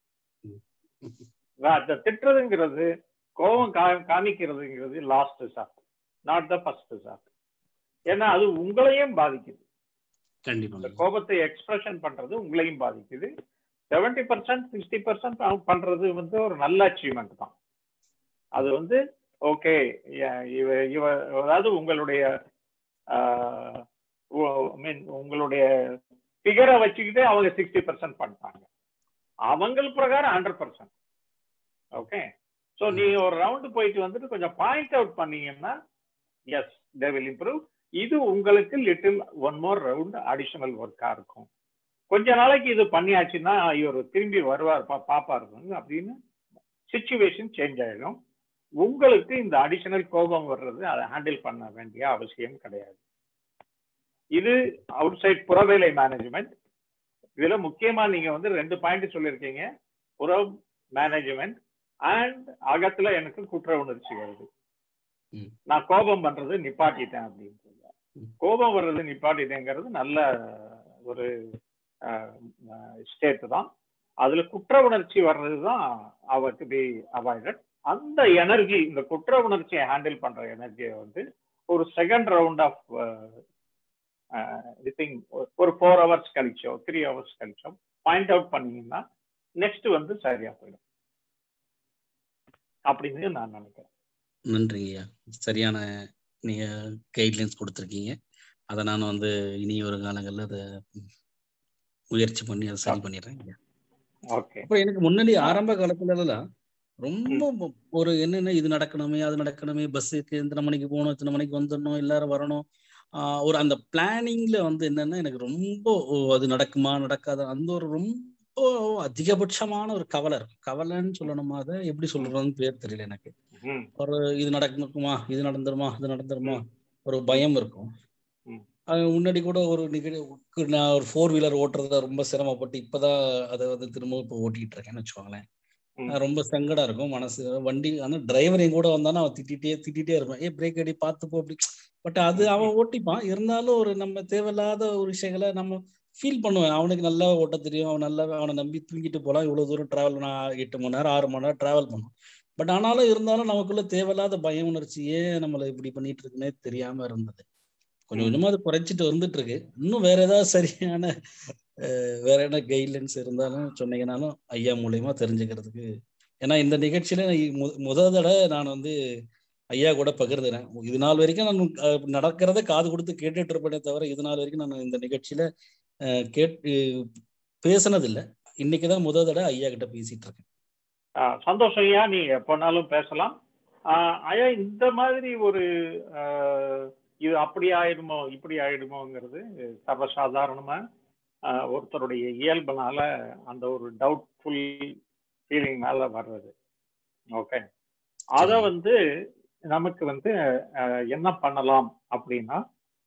அந்த திட்டுறதுங்கிறது கோபம் கா- காமிக்கிறதுங்கிறது last shot not the first shot ஏன்னா அது உங்களையும் பாதிக்குது இந்த கண்டிப்பா கோபத்தை எக்ஸ்பிரஷன் பண்றது உங்களையும் பாதிக்குது செவன்டி பர்சன்ட் சிக்ஸ்டி பர்சன்ட் பண்றது வந்து ஒரு நல்ல அச்சீவ்மெண்ட் தான் அது வந்து ஓகே இவ இவ அதாவது உங்களுடைய மீன் உங்களுடைய ஃபிகரை வச்சுக்கிட்டு அவங்க சிக்ஸ்டி பர்சன்ட் பண்ணிட்டாங்க அவங்க பிரகாரம் ஹண்ட்ரட் பர்சன்ட் ஓகே ஸோ நீங்க ஒரு ரவுண்டு போயிட்டு வந்துட்டு கொஞ்சம் பாயிண்ட் அவுட் பண்ணீங்கன்னா எஸ் தே வில் இம்ப்ரூவ் இது உங்களுக்கு little one more round additional ஒர்க்கா இருக்கும் கொஞ்ச நாளைக்கு இது பண்ணியாச்சுன்னா இவர் திரும்பி வருவார் பா- பாப்பாரு அப்படின்னு சுச்சுவேஷன் சேஞ்ச் ஆயிடும் உங்களுக்கு இந்த அடிஷனல் கோபம் வர்றது அதை ஹேண்டில் பண்ண வேண்டிய அவசியம் கிடையாது இது அவுட் சைட் புறவேலை மேனேஜ்மெண்ட் இதுல முக்கியமா நீங்க வந்து ரெண்டு பாயிண்ட் சொல்லியிருக்கீங்க புற மேனேஜ்மெண்ட் அண்ட் அகத்துல எனக்கு குற்ற உணர்ச்சி வருது ம். நான் கோபம் பண்றது நிப்பாட்டிட்டேன் அப்படின்னு ம். கோபம் வர்றது நிப்பாட்டிட்டேங்கிறது நல்ல ஒரு ஸ்டேட் தான் அதுல குற்ற உணர்ச்சி வர்றது தான் அவர் டு பி அவாய்டட் அந்த எனர்ஜி இந்த குற்ற உணர்ச்சியை ஹேண்டில் பண்ற எனர்ஜியை வந்து ஒரு செகண்ட் ரவுண்ட் ஆஃப் திங் ஒரு ஃபோர் ஹவர்ஸ் கழிச்சோ த்ரீ ஹவர்ஸ் கழிச்சோ பாயிண்ட் அவுட் பண்ணீங்கன்னா நெக்ஸ்ட் வந்து சரியா போயிடும் அப்படின்னு நான் நினைக்கிறேன் நன்றிங்கய்யா சரியான நீங்க கைட்லைன்ஸ் கொடுத்துருக்கீங்க அதை நான் வந்து இனி ஒரு காலங்களில் அதை முயற்சி பண்ணி அதை சரி பண்ணிடுறேன் ஐயா ஓகே அப்புறம் எனக்கு முன்னாடி ஆரம்ப காலத்துல எல்லாம் ரொம்ப ஒரு என்னென்ன இது நடக்கணுமே அது நடக்கணுமே பஸ்ஸுக்கு இத்தனை மணிக்கு போகணும் இத்தனை மணிக்கு வந்துடணும் எல்லாரும் வரணும் ஆஹ் ஒரு அந்த பிளானிங்ல வந்து என்னன்னா எனக்கு ரொம்ப ஓ, அது நடக்குமா நடக்காத அந்த ஒரு ரொம்ப அதிகபட்சமான ஒரு கவலை இருக்கும் கவலைன்னு சொல்லணுமா அதை எப்படி சொல்றதுன்னு பேர் தெரியல எனக்கு ம் ஒரு இது நடக்குமா இது நடந்துருமா இது நடந்துருமா ஒரு பயம் இருக்கும் ம். அது முன்னாடி கூட ஒரு நிகழ்ச்சி நான் ஒரு ஃபோர் வீலர் ஓட்டுறத ரொம்ப சிரமப்பட்டு இப்பதான் அதை வந்து திரும்ப இப்போ ஓட்டிட்டு இருக்கேன்னு வச்சுக்கோங்களேன் ம். அது ரொம்ப சங்கடம் இருக்கும் மனசு வண்டி ஆனா டிரைவரையும் கூட வந்தானா அவன் திட்டிகிட்டே திட்டிகிட்டே இருப்பான் ஏ பிரேக் அடி பார்த்து போ அப்படி பட் அது அவன் ஓட்டிப்பான் இருந்தாலும் ஒரு நம்ம தேவையில்லாத ஒரு விஷயங்களை நம்ம ஃபீல் பண்ணுவேன் அவனுக்கு நல்லா ஓட்ட தெரியும் அவன் நல்லா அவனை நம்பி தூங்கிட்டு போலாம் இவ்வளவு தூரம் டிராவல் நான் எட்டு மணி நேரம் ஆறு மணி நேரம் டிராவல் பண்ணும் பட் ஆனாலும் இருந்தாலும் நமக்குள்ள தேவையில்லாத பய உணர்ச்சி ஏன் நம்மளை இப்படி பண்ணிட்டு இருக்குன்னே தெரியாம இருந்தது கொஞ்சம் கொஞ்சமா அது குறைச்சிட்டு வந்துட்டு இருக்கு இன்னும் வேற ஏதாவது சரியான அஹ், வேற என்ன கைட்லைன்ஸ் இருந்தாலும் சொன்னீங்கனாலும் ஐயா மூலியமா தெரிஞ்சுக்கிறதுக்கு ஏன்னா இந்த நிகழ்ச்சியில நான் இ- மு- முத தடவை நான் வந்து ஐயா கூட பகிர்ந்துறேன் இது நாள் வரைக்கும் நான் அஹ், நடக்கிறத காது கொடுத்து கேட்டுட்டு இருப்பேனே தவிர இது நாள் வரைக்கும் நான் இந்த நிகழ்ச்சியில அஹ், கேட்டு பேசினதில்லை இன்னைக்குதான் முத தடவை ஐயா கிட்ட பேசிட்டு இருக்கேன் ஆஹ் சந்தோஷம் ஐயா நீ எப்போனாலும் பேசலாம் ஆஹ் ஐயா இந்த மாதிரி ஒரு ஆஹ் இது அப்படி ஆயிடுமோ இப்படி ஆயிடுமோங்கிறது சர்வசாதாரணமா ஆஹ் ஒருத்தருடைய இயல்புனால அந்த ஒரு டவுட்ஃபுல் ஃபீலிங்னால வர்றது ஓகே அத சரி. வந்து நமக்கு வந்து ஆஹ் என்ன பண்ணலாம் அப்படின்னா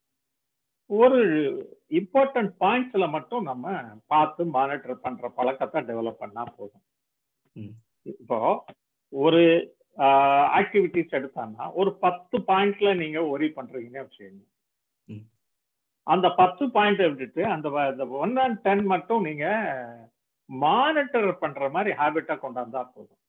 ஒரு இம்பார்ட்டன்ட் பாயிண்ட்ஸ்ல மட்டும் நம்ம பார்த்து மானிட்டர் பண்ற பழக்கத்தை டெவலப் பண்ணா போதும் ம். இப்போ ஒரு ஆக்டிவிட்டிஸ் எடுத்தான்னா ஒரு பத்து பாயிண்ட்ல நீங்க ஒரி பண்றீங்கன்னு வச்சுக்கோங்க ம். அந்த பத்து பாயிண்ட் விட்டுட்டு அந்த ஒன் அண்ட் டென் மட்டும் நீங்க மானிட்டர் பண்ற மாதிரி ஹேபிட்டா கொண்டாந்தா போதும்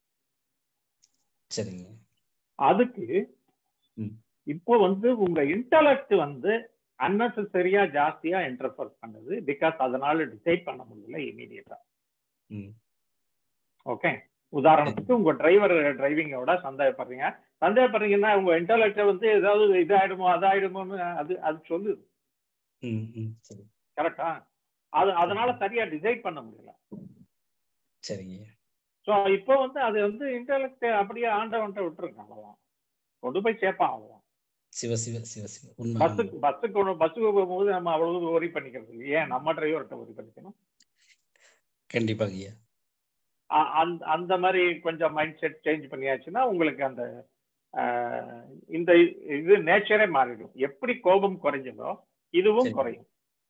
சரிங்க அதுக்கு ம். இப்போ வந்து உங்க இன்டலெக்ட் வந்து அன்னெசரியா ஜாஸ்தியா இன்டர்ஃபர் பண்ணுது பிகாஸ் அதனால டிசைட் பண்ண முடியல இமீடியட்டா ம் ஓகே உதாரணத்துக்கு உங்க டிரைவர் டிரைவிங்கோட சந்தேகப்படுறீங்க சந்தேகப்படுறீங்கன்னா உங்க இன்டலெக்ட வந்து ஏதாவது இதாயிடுமோ அதாயிடுமோன்னு அது அது சொல்லுது ம் ம் சரி கரெக்டா அது அதனால சரியா டிசைட் பண்ண முடியல சரிங்க ஸோ இப்போ வந்து அது வந்து இன்டலெக்ட் அப்படியே ஆண்டவன்ட்ட விட்டுருங்க அவ்வளவுதான் கொண்டு போய் சேர்ப்பான் அவ்வளவுதான் சிவ சிவ சிவ சிவ உண்மை பஸ்ஸுக்கு பஸ்ஸுக்கு பஸ்ஸுக்கு போகும்போது நம்ம அவ்வளவு ஒரி பண்ணிக்கிறது இல்லை. ஏன் நம்ம டிரைவர்கிட்ட ஒரி பண்ணிக்கணும் கண்டிப்பாங்க ஐயா அ- அந்த அந்த மாதிரி கொஞ்சம் மைண்ட் செட் சேஞ்ச் பண்ணியாச்சுன்னா உங்களுக்கு அந்த ஆஹ், இந்த இது நேச்சரே மாறிடும் எப்படி கோபம் குறைஞ்சதோ இதுவும் சரி. குறையும்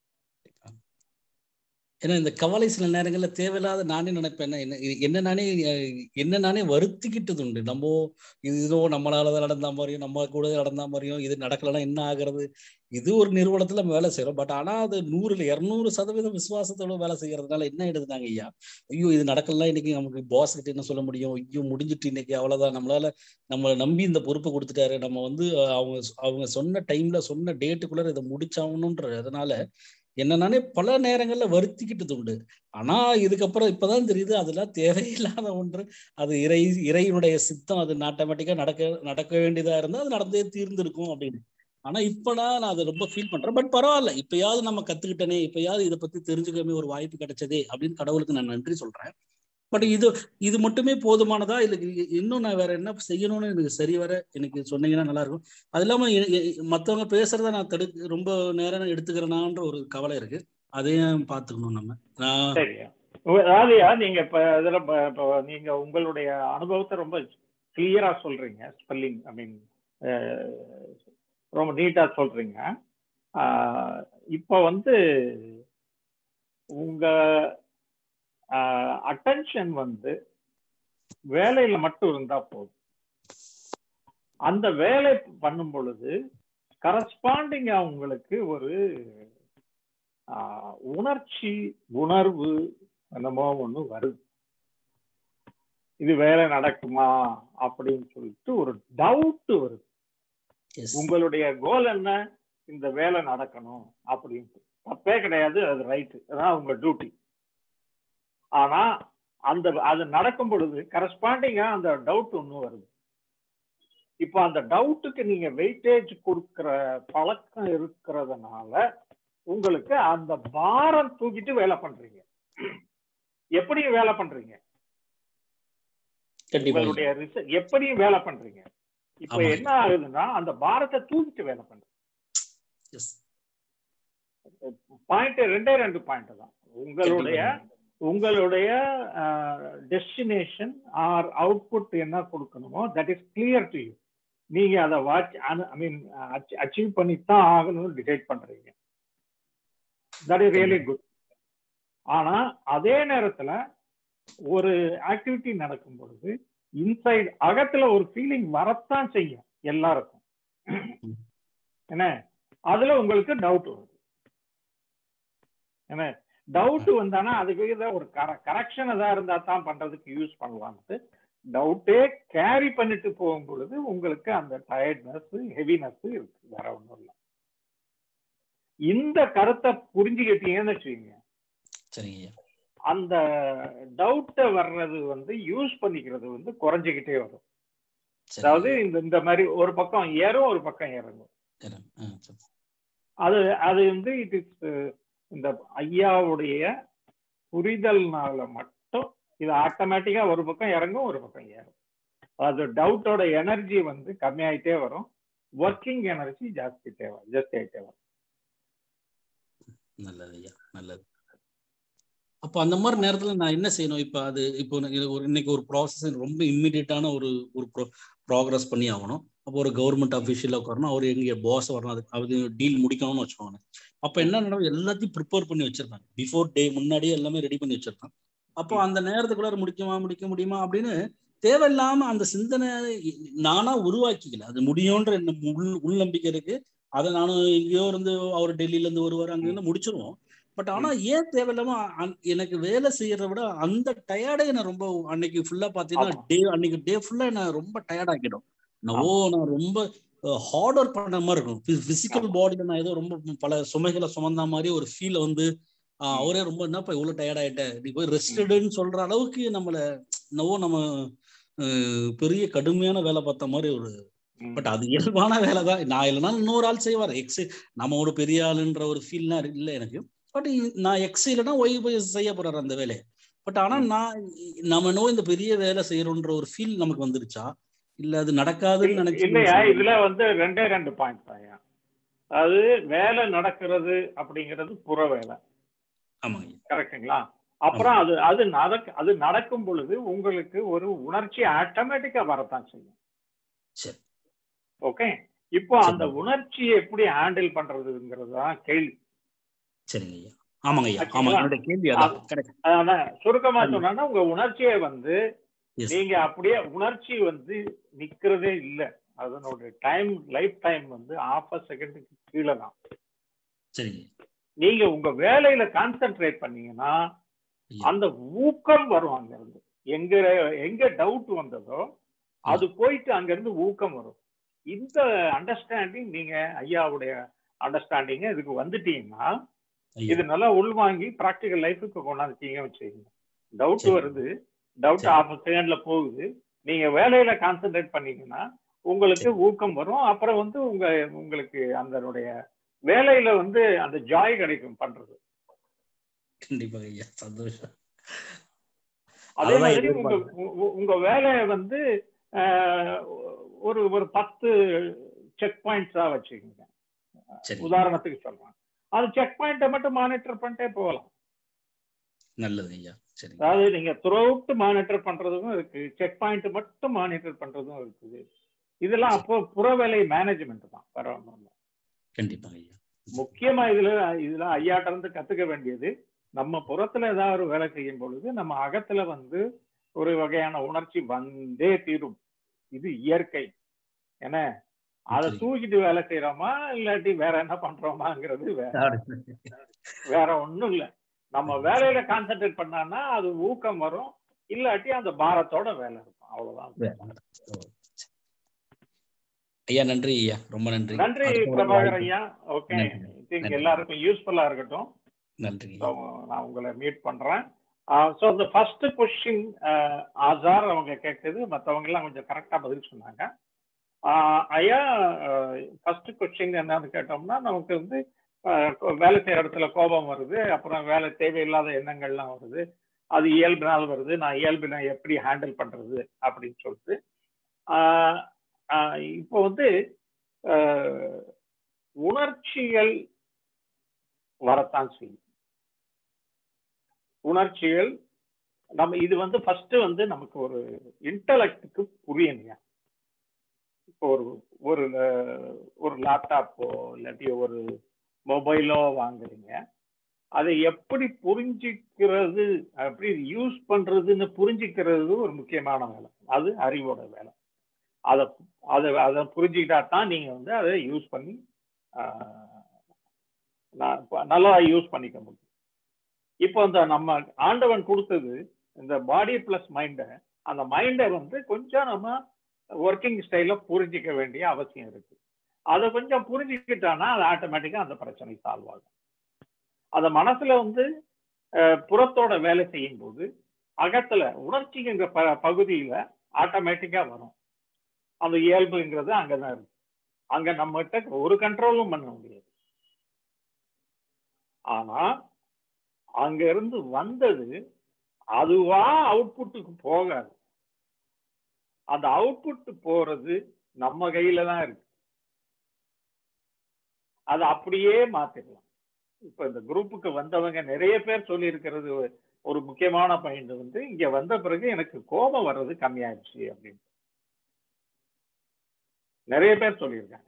ஏன்னா இந்த கவலை சில நேரங்கள்ல தேவையில்லாத நானே நினைப்பேன் என்ன இது- என்ன நானே அஹ், என்ன நானே வருத்திக்கிட்டது உண்டு நம்ம இது இதோ நம்மளாலதான் நடந்த மாதிரியும் நம்ம கூட நடந்த மாதிரியும் இது நடக்கலைன்னா என்ன ஆகுறது இது ஒரு நிறுவனத்துல நம்ம வேலை செய்யறோம் பட் ஆனா அது நூறுல இருநூறு சதவீதம் விசுவாசத்தோட வேலை செய்யறதுனால என்ன ஆயிடுதுனாங்க ஐயா ஐயோ இது நடக்கலாம் இன்னைக்கு நமக்கு பாஸ் கிட்ட என்ன சொல்ல முடியும் ஐயோ முடிஞ்சிட்டு இன்னைக்கு அவ்வளவுதான் நம்மளால நம்மளை நம்பி இந்த பொறுப்பை கொடுத்துட்டாரு நம்ம வந்து அஹ், அவங்க அவங்க சொன்ன டைம்ல சொன்ன டேட்டுக்குள்ள இதை முடிச்சாகணுன்ற அதனால என்ன நானே பல நேரங்கள்ல வருத்திக்கிட்டது உண்டு ஆனா இதுக்கப்புறம் இப்பதான் தெரியுது அதெல்லாம் தேவையில்லாத ஒன்று அது இறை இறைவனுடைய சித்தம் அது ஆட்டோமேட்டிக்கா நடக்க நடக்க வேண்டியதா இருந்தா அது நடந்தே தீர்ந்திருக்கும் அப்படின்னு ஆனா இப்பதான் நான் அதை ரொம்ப ஃபீல் பண்றேன் பட் பரவாயில்ல இப்பயாவது நம்ம கத்துக்கிட்டனே இப்பயாவது இதை பத்தி தெரிஞ்சுக்கவே ஒரு வாய்ப்பு கிடைச்சதே அப்படின்னு கடவுளுக்கு நான் நன்றி சொல்றேன் பட் இது இது மட்டுமே போதுமானதா இல்ல இ- இன்னும் நான் வேற என்ன செய்யணும்னு எனக்கு சரி வர எனக்கு சொன்னீங்கன்னா நல்லா இருக்கும் அது இல்லாம எ- எ- மத்தவங்க பேசுறத நான் தடு ரொம்ப நேரம் எடுத்துக்கிறேனான்ற ஒரு கவலை இருக்கு அதையும் பாத்துக்கணும் நம்ம நான் சரியா அதாவதுயா நீங்க இப்ப இதுல ப- இப்ப நீங்க உங்களுடைய அனுபவத்தை ரொம்ப கிளியரா சொல்றீங்க ஸ்பெல்லிங் ஐ மீன் ரொம்ப நீட்டா சொல்றீங்க ஆஹ் இப்போ வந்து உங்க அட்டென்ஷன் வந்து வேலையில மட்டும் இருந்தா போதும் அந்த வேலை பண்ணும் பொழுது கரஸ்பாண்டிங்கா உங்களுக்கு ஒரு ஆஹ் உணர்ச்சி உணர்வு என்னமோ ஒண்ணு வருது இது வேலை நடக்குமா அப்படின்னு சொல்லிட்டு ஒரு டவுட் வருது எஸ் உங்களுடைய கோல் என்ன இந்த வேலை நடக்கணும் அப்படின்ட்டு தப்பே கிடையாது அது ரைட்டு அதான் உங்க டியூட்டி ஆனா அந்த அது நடக்கும் பொழுது கரஸ்பாண்டிங்கா அந்த டவுட் ஒண்ணு வருது இப்போ அந்த டவுட்டுக்கு நீங்க வெயிட்டேஜ் கொடுக்கிற பழக்கம் இருக்கிறதுனால உங்களுக்கு அந்த பாரம் தூக்கிட்டு வேலை பண்றீங்க எப்படி வேலை பண்றீங்க கண்டிப்பா உங்களுடைய ரிசர்ச் எப்படியும் வேலை பண்றீங்க இப்ப ஆமா. என்ன ஆகுதுன்னா அந்த பாரத்தை தூக்கிட்டு வேலை பண்றீங்க எஸ் பாயிண்ட் ரெண்டே ரெண்டு பாயிண்ட் தான் உங்களுடைய உங்களுடைய டெஸ்டினேஷன் ஆர் அவுட்புட் என்ன கொடுக்கணுமோ that is clear to you நீங்க அதை வாட்ச் ஐ மீன் அச்சீவ் பண்ணித்தான் ஆகணும்னு டிசைட் பண்றீங்க தட் இஸ் ரியலி குட் ஆனா அதே நேரத்துல ஒரு ஆக்டிவிட்டி நடக்கும் பொழுது இன்சைட் அகத்துல ஒரு ஃபீலிங் வரத்தான் செய்யும் எல்லாருக்கும் என்ன அதுல உங்களுக்கு டவுட் வரும் என்ன டவுட் வந்தானா அதுக்கு இதை ஒரு கரெக்ஷன் எதா இருந்தா தான் பண்றதுக்கு யூஸ் பண்ணலாம்ட்டு டவுட்டே கேரி பண்ணிட்டு போகும் பொழுது உங்களுக்கு அந்த டயர்ட்னஸ் ஹெவினஸ் இருக்கு வேற ஒண்ணும் இல்லை இந்த கருத்தை புரிஞ்சுக்கிட்டீங்கன்னு வச்சுக்கோங்க சரிங்க ஐயா அந்த டவுட்டை வர்றது வந்து யூஸ் பண்ணிக்கிறது வந்து குறைஞ்சிக்கிட்டே வரும் சரி அதாவது இந்த இந்த மாதிரி ஒரு பக்கம் ஏறும் ஒரு பக்கம் இறங்கும் ஆ, சரி. அது அது வந்து இட் இஸ் இந்த ஐயாவுடைய புரிதல்னால மட்டும் இது ஆட்டோமேட்டிக்கா ஒரு பக்கம் இறங்கும் ஒரு பக்கம் ஏறும் அது டவுட்டோட எனர்ஜி வந்து கம்மியாயிட்டே வரும் ஒர்க்கிங் எனர்ஜி ஜாஸ்தி தேவை ஜாஸ்தி ஆயிட்டே வரும் நல்லது ஐயா நல்லது அப்போ அந்த மாதிரி நேரத்துல நான் என்ன செய்யணும் இப்போ அது இப்போ எனக்கு ஒரு இன்னைக்கு ஒரு ப்ராசஸ் ரொம்ப இம்மிடியட்டான ஒரு ஒரு ப்ராக்ரஸ் பண்ணி ஆகணும் அப்போ ஒரு கவர்மெண்ட் அஃபிஷியல் உட்காரணும் அவர் எங்க பாஸ் வரணும் அதுக்கு அது டீல் முடிக்கணும்னு வச்சுக்கோங்க அப்போ என்ன நடக்கும் எல்லாத்தையும் ப்ரிப்பேர் பண்ணி வச்சிருக்காங்க பிஃபோர் டே முன்னாடியே எல்லாமே ரெடி பண்ணி வச்சிருக்கான் அப்போ அந்த நேரத்துக்குள்ளார முடிக்குமா முடிக்க முடியுமா அப்படின்னு தேவையில்லாம அந்த சிந்தனை நானா உருவாக்கிக்கல அது முடியும்ன்ற என்ன உள் உள்நம்பிக்கை இருக்கு அதை நானும் எங்கேயோ இருந்து அவர் டெல்லியில இருந்து வருவார் அங்க இருந்து முடிச்சிருவோம் பட் ஆனா ஏன் தேவையில்லாம அந்- எனக்கு வேலை செய்யறத விட அந்த டயர்டே என்ன ரொம்ப அன்னைக்கு ஃபுல்லா பாத்தீங்கன்னா ஆமா. டே அன்னைக்கு டே ஃபுல்லா என்ன ரொம்ப டயர்ட் ஆக்கிடும் நான் ஓ நான் ரொம்ப ஹார்ட் ஒர்க் பண்ண மாதிரி இருக்கும் பிசிக்கல் பாடியில நான் ஏதோ ரொம்ப பல சுமைகளை சுமந்த மாதிரி ஒரு ஃபீல் வந்து ஆஹ் ம். அவரே ரொம்ப என்னப்பா இவ்வளவு டயர்ட் ஆயிட்ட நீ போய் ரெஸ்டடுன்னு சொல்ற அளவுக்கு நம்மள நவோ நம்ம அஹ், பெரிய கடுமையான வேலை பார்த்த மாதிரி ஒரு ம். பட் அது இயல்பான வேலை தான் நான் இல்லைனாலும் இன்னொரு ஆள் செய்வார் எக்ஸ் நம்ம ஒரு பெரிய ஆளுன்ற ஒரு ஃபீல்லாம் இல்லை எனக்கு பட் நான் எக்ஸ் இல்லைன்னா ஒய் போய் செய்ய போறாரு அந்த வேலையை பட் ஆனா நான் நம்ம நோ இந்த பெரிய வேலை செய்யறோன்ற ஒரு ஃபீல் நமக்கு வந்துருச்சா இல்ல அது நடக்காதுன்னு நினைச்சு இல்லையா இதுல வந்து ரெண்டே ரெண்டு பாயிண்ட் தான்யா அது வேலை நடக்கிறது அப்படிங்கிறது புற வேலை ஆமாங்க கரெக்டுங்களா அப்புறம் அது அது நடக்க அது நடக்கும் பொழுது உங்களுக்கு ஒரு உணர்ச்சி ஆட்டோமேட்டிக்கா வரத்தான் செய்யும் சரி ஓகே இப்போ சரி. அந்த உணர்ச்சியை எப்படி ஹேண்டில் பண்றதுங்கிறது தான் கேள்வி சரிங்க ஐயா ஆமாங்க ஐயா ஓகேங்களா? ஆமா என்னோட கேள்வி அதான் கரெக்ட் அதான் சுருக்கமா ஆமா. சொன்னா உங்க உணர்ச்சியை வந்து எஸ் நீங்க அப்படியே உணர்ச்சி வந்து நிக்கிறதே இல்ல அதனோட டைம் லைஃப் டைம் வந்து ஆஃப் அ செகண்டுக்கு கீழே தான் சரிங்க நீங்க உங்க வேலையில கான்சென்ட்ரேட் பண்ணீங்கன்னா ஐயா. அந்த ஊக்கம் வரும் அங்க இருந்து எங்க எங்க டவுட் வந்ததோ அது போயிட்டு அங்க இருந்து ஊக்கம் வரும் இந்த அண்டர்ஸ்டாண்டிங் நீங்க ஐயாவுடைய அண்டர்ஸ்டாண்டிங் இதுக்கு வந்துட்டீங்கன்னா ஐயா இது நல்லா உள்வாங்கி ப்ராக்டிக்கல் லைஃபுக்கு கொண்டாந்துட்டீங்க வச்சுக்கோங்க டவுட் சரி. வருது டவுட் சரி. ஆஃப் செகண்ட்ல போகுது நீங்க வேலையில கான்சென்ட்ரேட் பண்ணீங்கன்னா உங்களுக்கு ஊக்கம் வரும் அப்புறம் வந்து உங்க உங்களுக்கு அதனுடைய வேலையில வந்து அந்த ஜாய் கிடைக்கும் பண்றது கண்டிப்பாக ஐயா சந்தோஷம் அதே அதுதான் மாதிரி உங்க எதிர்பார்க்கிறேன். உ- உ- உங்க வேலையை வந்து ஆஹ், ஒரு ஒரு பத்து செக் பாயிண்ட்ஸா வச்சுக்கோங்க சரி உதாரணத்துக்கு சொல்றேன் அது செக் பாயிண்ட்டை மட்டும் மானிட்டர் பண்ணிட்டே போகலாம் நல்லது ஐயா சரி அதாவது நீங்க த்ரூஅவுட் மானிட்டர் பண்றதும் இருக்கு செக் பாயிண்ட் மட்டும் மானிட்டர் பண்றதும் இருக்குது இதெல்லாம் அப்போ புறவேலை மேனேஜ்மெண்ட் தான் வேற ஒண்ணும் இல்ல கண்டிப்பாக ஐயா முக்கியமா இதுல இதுல ஐயாட்ட இருந்து கத்துக்க வேண்டியது நம்ம புறத்துல ஏதாவது ஒரு வேலை செய்யும் பொழுது நம்ம அகத்துல வந்து ஒரு வகையான உணர்ச்சி வந்தே தீரும் இது இயற்கை என்ன அதை சரி. தூக்கிட்டு வேலை செய்யறோமா இல்லாட்டி வேற என்ன பண்றோமாங்கிறது வேற வேற ஒண்ணும் இல்ல நம்ம வேலையில கான்சென்ட்ரேட் பண்ணான்னா அது ஊக்கம் வரும் இல்லாட்டி அந்த பாரத்தோட வேலை இருக்கும் அவ்வளவுதான் ஐயா நன்றி ஐயா ரொம்ப நன்றி நன்றி அடுத்த முறை பிரபாகர் வாய்ப்பு- ஐயா ஓகே நன்றி. திங்க் நன்றி. எல்லாருக்கும் யூஸ்ஃபுல்லா இருக்கட்டும் நன்றி So, நான் உங்களை மீட் பண்றேன் ஸோ இந்த ஃபர்ஸ்ட் கொஸ்டின் ஆசார் அவங்க கேட்டது மற்றவங்க எல்லாம் கொஞ்சம் கரெக்டா பதில் சொன்னாங்க ஆஹ் ஐயா ஃபர்ஸ்ட் கொஸ்டின் என்னன்னு கேட்டோம்னா நமக்கு வந்து ஆஹ் கொ- வேலை செய்யற இடத்துல கோபம் வருது அப்புறம் வேலை தேவையில்லாத எண்ணங்கள்லாம் வருது அது இயல்பினால் வருது நான் இயல்பினை எப்படி ஹேண்டில் பண்றது அப்படின்னு சொல்லிட்டு ஆஹ் ஆஹ் இப்போ வந்து ஆஹ் உணர்ச்சிகள் வரத்தான் செய்யும் உணர்ச்சிகள் நம்ம இது வந்து ஃபர்ஸ்ட் வந்து நமக்கு ஒரு இன்டலெக்டுக்கு புரியணுங்க இப்போ ஒரு ஒரு அஹ், ஒரு லேப்டாப்போ இல்லாட்டி ஒரு மொபைலோ வாங்குறீங்க அதை எப்படி புரிஞ்சிக்கிறது எப்படி யூஸ் பண்றதுன்னு புரிஞ்சிக்கிறது ஒரு முக்கியமான வேலை அது அறிவோட வேலை அதை அதை அதை புரிஞ்சுக்கிட்டா தான் நீங்க வந்து அதை யூஸ் பண்ணி ஆஹ், ந- நல்லா யூஸ் பண்ணிக்க முடியும் இப்போ இந்த நம்ம ஆண்டவன் கொடுத்தது இந்த பாடி பிளஸ் மைண்டை அந்த மைண்டை வந்து கொஞ்சம் நம்ம ஒர்க்கிங் ஸ்டைல புரிஞ்சிக்க வேண்டிய அவசியம் இருக்கு அதை கொஞ்சம் புரிஞ்சுக்கிட்டானா அது ஆட்டோமேட்டிக்கா அந்த பிரச்சனை சால்வ் ஆகும் அந்த மனசுல வந்து அஹ், புறத்தோட வேலை செய்யும் போது அகத்துல உணர்ச்சிங்கிற ப பகுதியில ஆட்டோமேட்டிக்கா வரும் அந்த இயல்புங்கிறது அங்கதான் இருக்கு அங்க நம்மகிட்ட ஒரு கண்ட்ரோலும் பண்ண முடியாது ஆனா அங்க இருந்து வந்தது அதுவா அவுட்புட்டுக்கு போகாது அந்த அவுட்புட் போறது நம்ம கையில தான் இருக்கு அதை அப்படியே மாத்திடலாம் இப்ப இந்த குரூப்புக்கு வந்தவங்க நிறைய பேர் சொல்லி இருக்கிறது ஒரு முக்கியமான பாயிண்ட் வந்து இங்க வந்த பிறகு எனக்கு கோபம் வர்றது கம்மியாயிடுச்சு அப்படின்னு நிறைய பேர் சொல்லியிருக்காங்க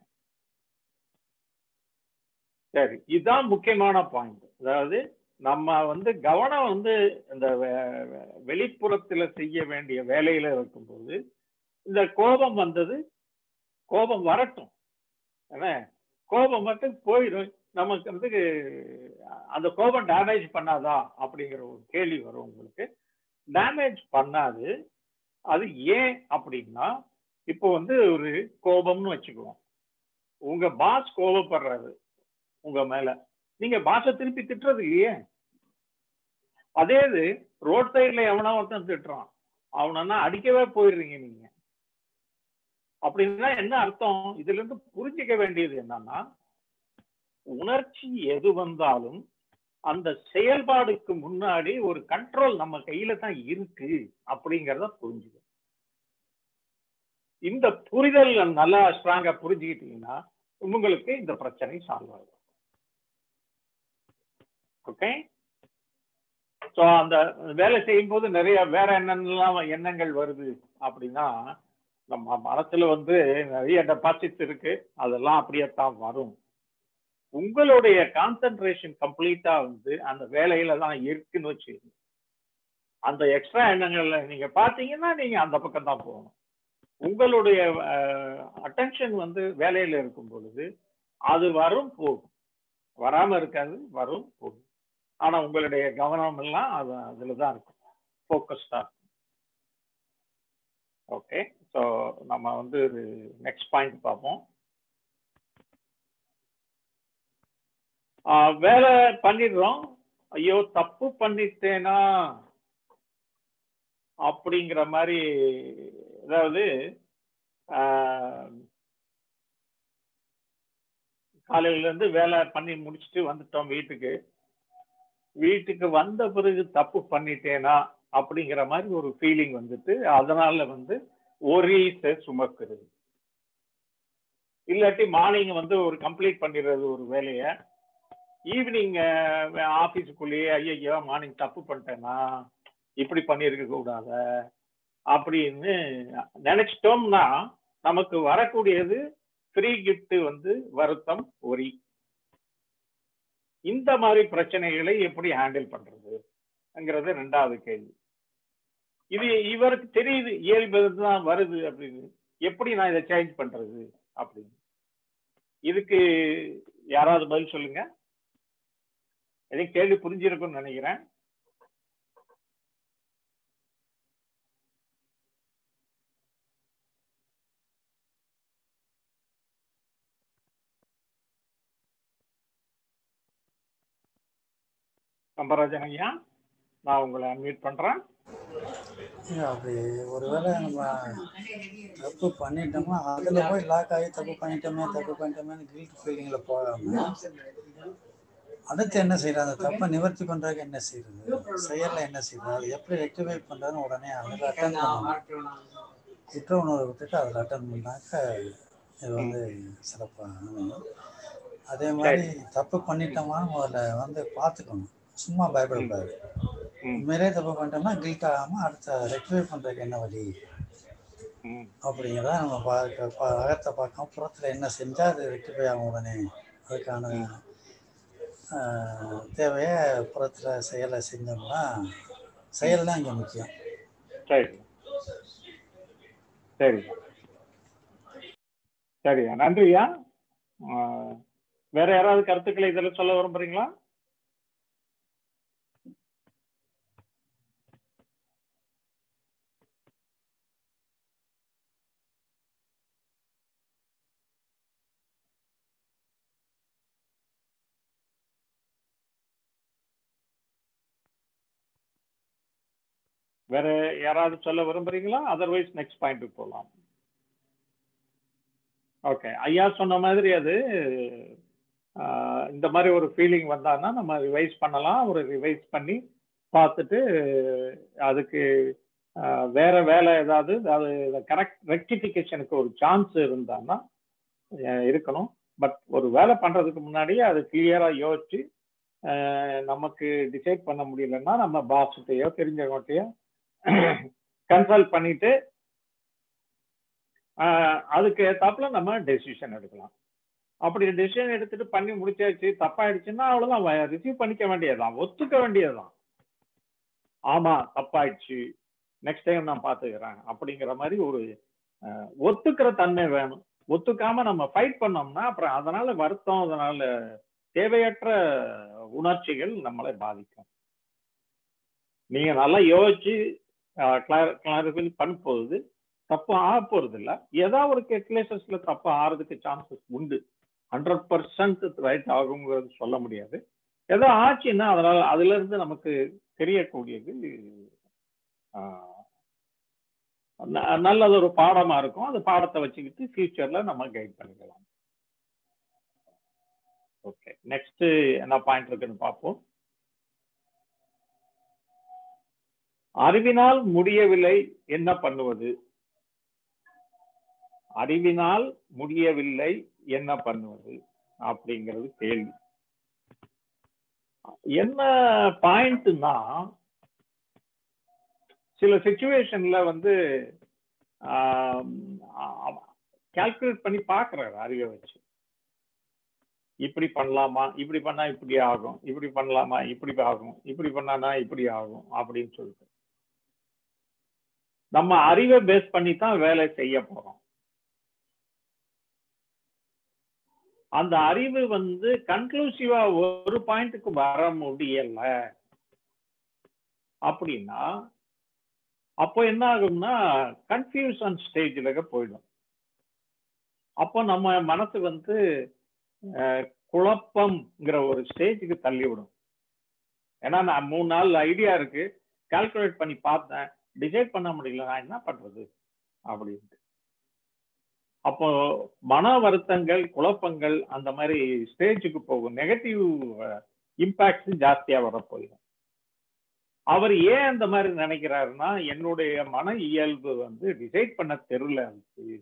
சரி இதுதான் முக்கியமான பாயிண்ட் அதாவது நம்ம வந்து கவனம் வந்து இந்த வெ- வெ- வெளிப்புறத்துல செய்ய வேண்டிய வேலையில இருக்கும்போது இந்த கோபம் வந்தது கோபம் வரட்டும் என்ன கோபம் மட்டும் போயிடும் நமக்கு வந்து அந்த கோபம் டேமேஜ் பண்ணாதா அப்படிங்கிற ஒரு கேள்வி வரும் உங்களுக்கு டேமேஜ் பண்ணாது அது ஏன் அப்படின்னா இப்போ வந்து ஒரு கோபம்னு வச்சுக்குவோம் உங்க பாஸ் கோபப்படுறாரு உங்க மேல நீங்க பாஸை திருப்பி திட்டுறது இல்லையே அதே இது ரோட் சைடுல எவனா ஒருத்தன் திட்டுறான் அவனா அடிக்கவே போயிடுறீங்க நீங்க அப்படின்னா என்ன அர்த்தம் இதுல இருந்து புரிஞ்சுக்க வேண்டியது என்னன்னா உணர்ச்சி எது வந்தாலும் அந்த செயல்பாடுக்கு முன்னாடி ஒரு கண்ட்ரோல் நம்ம கையில தான் இருக்கு அப்படிங்கறத புரிஞ்சுக்கணும் இந்த புரிதல் நல்லா ஸ்ட்ராங்கா புரிஞ்சுக்கிட்டீங்கன்னா உங்களுக்கு இந்த பிரச்சனை சால்வ் ஆகும் ஓகே ஸோ அந்த வேலை செய்யும் போது நிறைய வேற என்னென்னலாம் எண்ணங்கள் வருது அப்படின்னா நம்ம மனசுல வந்து நிறைய டெபாசிட்ஸ் இருக்கு அதெல்லாம் அப்படியே தான் வரும் உங்களுடைய கான்சென்ட்ரேஷன் கம்ப்ளீட்டா வந்து அந்த வேலையில தான் இருக்குன்னு வச்சு அந்த எக்ஸ்ட்ரா எண்ணங்கள்ல நீங்க பாத்தீங்கன்னா நீங்க அந்த பக்கம் தான் போகணும் உங்களுடைய அட்டென்ஷன் வந்து வேலையில இருக்கும் பொழுது அது வரும் போகும் வராம இருக்காது வரும் போகும் ஆனா உங்களுடைய கவனம் எல்லாம் அது அதுல தான் இருக்கும் ஃபோக்கஸ்டா இருக்கும் ஓகே ஸோ நம்ம வந்து நெக்ஸ்ட் பாயிண்ட் பார்ப்போம் ஆஹ் வேலை பண்ணிடுறோம் ஐயோ தப்பு பண்ணிட்டேனா அப்படிங்கிற மாதிரி அதாவது ஆஹ் காலையில இருந்து வேலை பண்ணி முடிச்சுட்டு வந்துட்டோம் வீட்டுக்கு வீட்டுக்கு வந்த பிறகு தப்பு பண்ணிட்டேனா அப்படிங்கிற மாதிரி ஒரு ஃபீலிங் வந்துட்டு அதனால வந்து ஒரீஸை சுமக்குறது இல்லாட்டி மார்னிங் வந்து ஒரு கம்ப்ளீட் பண்ணிடுறது ஒரு வேலையை ஈவினிங் ஆஃபீஸுக்குள்ளேயே ஐயோ மார்னிங் தப்பு பண்ணிட்டேனா இப்படி பண்ணியிருக்க கூடாத அப்படின்னு நினைச்சிட்டோம்னா நமக்கு வரக்கூடியது ஃப்ரீ கிஃப்ட் வந்து வருத்தம் ஒரி இந்த மாதிரி பிரச்சனைகளை எப்படி ஹேண்டில் பண்றதுங்கிறது ரெண்டாவது கேள்வி இது இவருக்கு தெரியுது இயல்பு தான் வருது அப்படின்னு எப்படி நான் இதை சேஞ்ச் பண்றது அப்படின்னு இதுக்கு யாராவது பதில் சொல்லுங்க எதையும் கேள்வி புரிஞ்சிருக்கும்னு நினைக்கிறேன் கம்பராஜன் ஐயா நான் உங்களை அன்மியூட் பண்றேன் இல்ல, அப்படி ஒருவேளை நம்ம தப்பு பண்ணிட்டோம்னா அதில் போய் லாக் ஆகி தப்பு பண்ணிட்டோமே தப்பு பண்ணிட்டோமேன்னு கில்ட் ஃபீலிங்கில் போகாம அடுத்து என்ன செய்யறது அந்த தப்பை நிவர்த்தி பண்றதுக்கு என்ன செய்யறது செயல்ல என்ன செய்யறது அது எப்படி ரெக்டிஃபை பண்றதுன்னு உடனே அதில் அட்டன் பண்ணணும் குற்ற உணர்வை விட்டுட்டு அதில் அட்டன் பண்ணாக்க இது வந்து சிறப்பாக அமையும் அதே மாதிரி தப்பு பண்ணிட்டோமான்னு முதல்ல வந்து பார்த்துக்கணும் சும்மா பயப்படக்கூடாது ம், உண்மையிலே தப்பு பண்ணிட்டோம்னா கில்ட் ஆகாம அடுத்த ரெக்டிஃபை பண்றதுக்கு என்ன வழி ம், அப்படிங்கிறத நம்ம பார்க்க பா- அகத்தை பார்க்காம புறத்தில் என்ன செஞ்சால் அது ரெக்டிஃபை ஆகும் உடனே அதுக்கான ஆஹ், தேவையை புறத்தில் செயலை செஞ்சோம்னா செயல் தான் இங்கே முக்கியம் சரி சரி சரியா நன்றியா ஆஹ், வேற யாராவது கருத்துக்களை இதில் சொல்ல விரும்புறீங்களா வேற யாராவது சொல்ல விரும்புறீங்களா அதர்வைஸ் நெக்ஸ்ட் பாயிண்ட்டுக்கு போகலாம் ஓகே ஐயா சொன்ன மாதிரி அது ஆஹ், இந்த மாதிரி ஒரு ஃபீலிங் வந்தான்னா நம்ம ரிவைஸ் பண்ணலாம் ஒரு ரிவைஸ் பண்ணி பார்த்துட்டு அதுக்கு ஆஹ், வேற வேலை ஏதாவது அது கரெக்ட் ரெக்டிஃபிகேஷனுக்கு ஒரு சான்ஸ் இருந்தான்னா அஹ், இருக்கணும் பட் ஒரு வேலை பண்றதுக்கு முன்னாடியே அது கிளியரா யோசிச்சு ஆஹ், நமக்கு டிசைட் பண்ண முடியலன்னா நம்ம பாஸ்கிட்டயோ தெரிஞ்சவங்ககிட்டயோ கன்சல்ட் பண்ணிட்டு ஆஹ், அதுக்கு ஏத்தாப்புல நம்ம டெசிஷன் எடுக்கலாம் அப்படி டெசிஷன் எடுத்துட்டு பண்ணி முடிச்சாச்சு தப்பாயிடுச்சுன்னா அவ்வளவுதான் ரிசீவ் பண்ணிக்க வேண்டியதுதான் ஒத்துக்க வேண்டியதுதான் ஆமா தப்பாயிடுச்சு நெக்ஸ்ட் டைம் நான் பாத்துக்கிறேன் அப்படிங்கிற மாதிரி ஒரு ஆஹ், ஒத்துக்கிற தன்மை வேணும் ஒத்துக்காம நம்ம ஃபைட் பண்ணோம்னா அப்புறம் அதனால வருத்தம் அதனால தேவையற்ற உணர்ச்சிகள் நம்மளை பாதிக்கும் நீங்க நல்லா யோசிச்சு கிளாரிஃபை பண்ண போகுது தப்பு ஆக போறது இல்ல ஏதாவது ஒரு கேஸ்ல தப்பு ஆறதுக்கு சான்சஸ் உண்டு ஹண்ட்ரட் பர்சன்ட் ரைட் ஆகுங்கிறது சொல்ல முடியாது ஏதோ ஆச்சுன்னா அதனால அதுல இருந்து நமக்கு தெரியக்கூடியது ஆஹ், ந- நல்லது ஒரு பாடமா இருக்கும் அந்த பாடத்தை வச்சுக்கிட்டு ஃபியூச்சர்ல நம்ம கைட் பண்ணிக்கலாம் ஓகே நெக்ஸ்ட் என்ன பாயிண்ட் இருக்குன்னு பார்ப்போம் அறிவினால் முடியவில்லை என்ன பண்ணுவது அறிவினால் முடியவில்லை என்ன பண்ணுவது அப்படிங்கிறது கேள்வி என்ன பாயிண்ட்னா சில சுச்சுவேஷன்ல வந்து கால்குலேட் பண்ணி பாக்குறாரு அறிவை வச்சு இப்படி பண்ணலாமா இப்படி பண்ணா இப்படி ஆகும் இப்படி பண்ணலாமா இப்படி ஆகும் இப்படி பண்ணானா இப்படி ஆகும் அப்படின்னு சொல்லிட்டு நம்ம அறிவை பேஸ் பண்ணி தான் வேலை செய்ய போறோம் அந்த அறிவு வந்து கன்க்ளூசிவா ஒரு பாயிண்ட்டுக்கு வர முடியல அப்படின்னா அப்போ என்ன ஆகும்னா கன்ஃபியூஷன் ஸ்டேஜ்ல போயிடும் அப்போ நம்ம மனசு வந்து அஹ், குழப்பம்ங்கிற ஒரு ஸ்டேஜுக்கு தள்ளிவிடும் ஏன்னா நான் மூணு நாள் ஐடியா இருக்கு கால்குலேட் பண்ணி பார்த்தேன் டிசைட் பண்ண முடியல நான் என்ன பண்றது அப்படின்ட்டு அப்போ மன வருத்தங்கள் குழப்பங்கள் அந்த மாதிரி ஸ்டேஜுக்கு போகும் நெகட்டிவ் இம்பாக்ட்ஸ் ஜாஸ்தியா வர போயிடும் அவர் ஏன் அந்த மாதிரி நினைக்கிறாருன்னா என்னுடைய மன இயல்பு வந்து டிசைட் பண்ண தெருல இருக்கு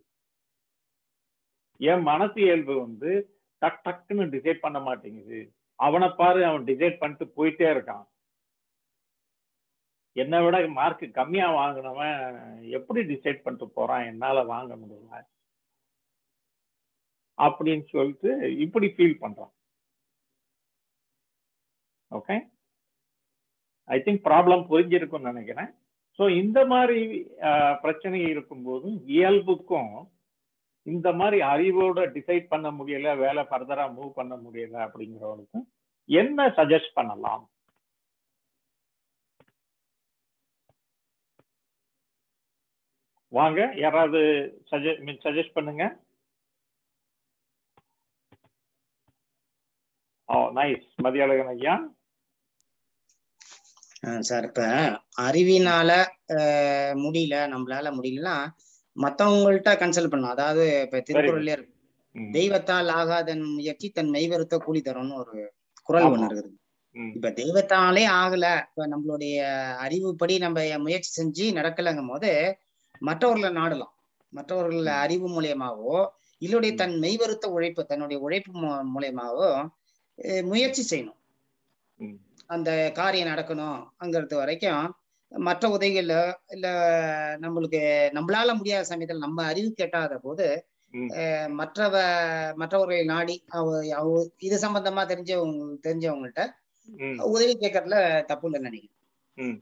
என் மனசு இயல்பு வந்து டக் டக்குன்னு டிசைட் பண்ண மாட்டேங்குது அவனை பாரு அவன் டிசைட் பண்ணிட்டு போயிட்டே இருக்கான் என்னை விட மார்க் கம்மியா வாங்கினவன் எப்படி டிசைட் பண்ணிட்டு போறான் என்னால வாங்க முடியல அப்படின்னு சொல்லிட்டு இப்படி ஃபீல் பண்றான் ஓகே ஐ திங்க் ப்ராப்ளம் புரிஞ்சிருக்கும்னு நினைக்கிறேன் ஸோ இந்த மாதிரி அஹ், பிரச்சனை இருக்கும்போது இயல்புக்கும் இந்த மாதிரி அறிவோட டிசைட் பண்ண முடியல வேலை ஃபர்தரா மூவ் பண்ண முடியல அப்படிங்கிறவனுக்கும் என்ன சஜஸ்ட் பண்ணலாம் வாங்க யாராவது சஜஸ்ட் சஜஸ்ட் பண்ணுங்க ஓ நைஸ் மதியாளகன் ஐயா சார் இப்ப அறிவினால அஹ், முடியல நம்மளால முடியலன்னா மத்தவங்கள்ட்ட கன்சல்ட் பண்ணலாம் அதாவது இப்ப திருக்குறள்லயே இருக்கு ம், தெய்வத்தால் ஆகாதன் முயற்சி தன் மெய்வருத்த கூலி தரும்னு ஒரு குறள் ஆமா. ஒண்ணு இருக்குது ம், இப்ப தெய்வத்தாலே ஆகல இப்ப நம்மளுடைய அறிவுப்படி நம்ம முயற்சி செஞ்சு நடக்கலைங்கும் போது மற்றவர்களை நாடலாம் மற்றவர்கள் ம். அறிவு மூலியமாவோ இல்லுடைய ம். தன் மெய்வருத்த உழைப்பு தன்னுடைய உழைப்பு மூ- மூலியமாவோ அஹ், முயற்சி செய்யணும் ம், அந்த காரியம் நடக்கணும்ங்கிறது வரைக்கும் மற்ற உதவிகள்ல இல்ல நம்மளுக்கு நம்மளால முடியாத சமயத்தில் நம்ம அறிவு கெட்டாத போது ம், அஹ், மற்றவ மற்றவர்களை நாடி அவ அவ இது சம்பந்தமா தெரிஞ்சவங்க தெரிஞ்சவங்கள்ட்ட ம், உதவி கேட்கறதுல தப்பு இல்லைன்னு நினைக்கிறேன் ம்.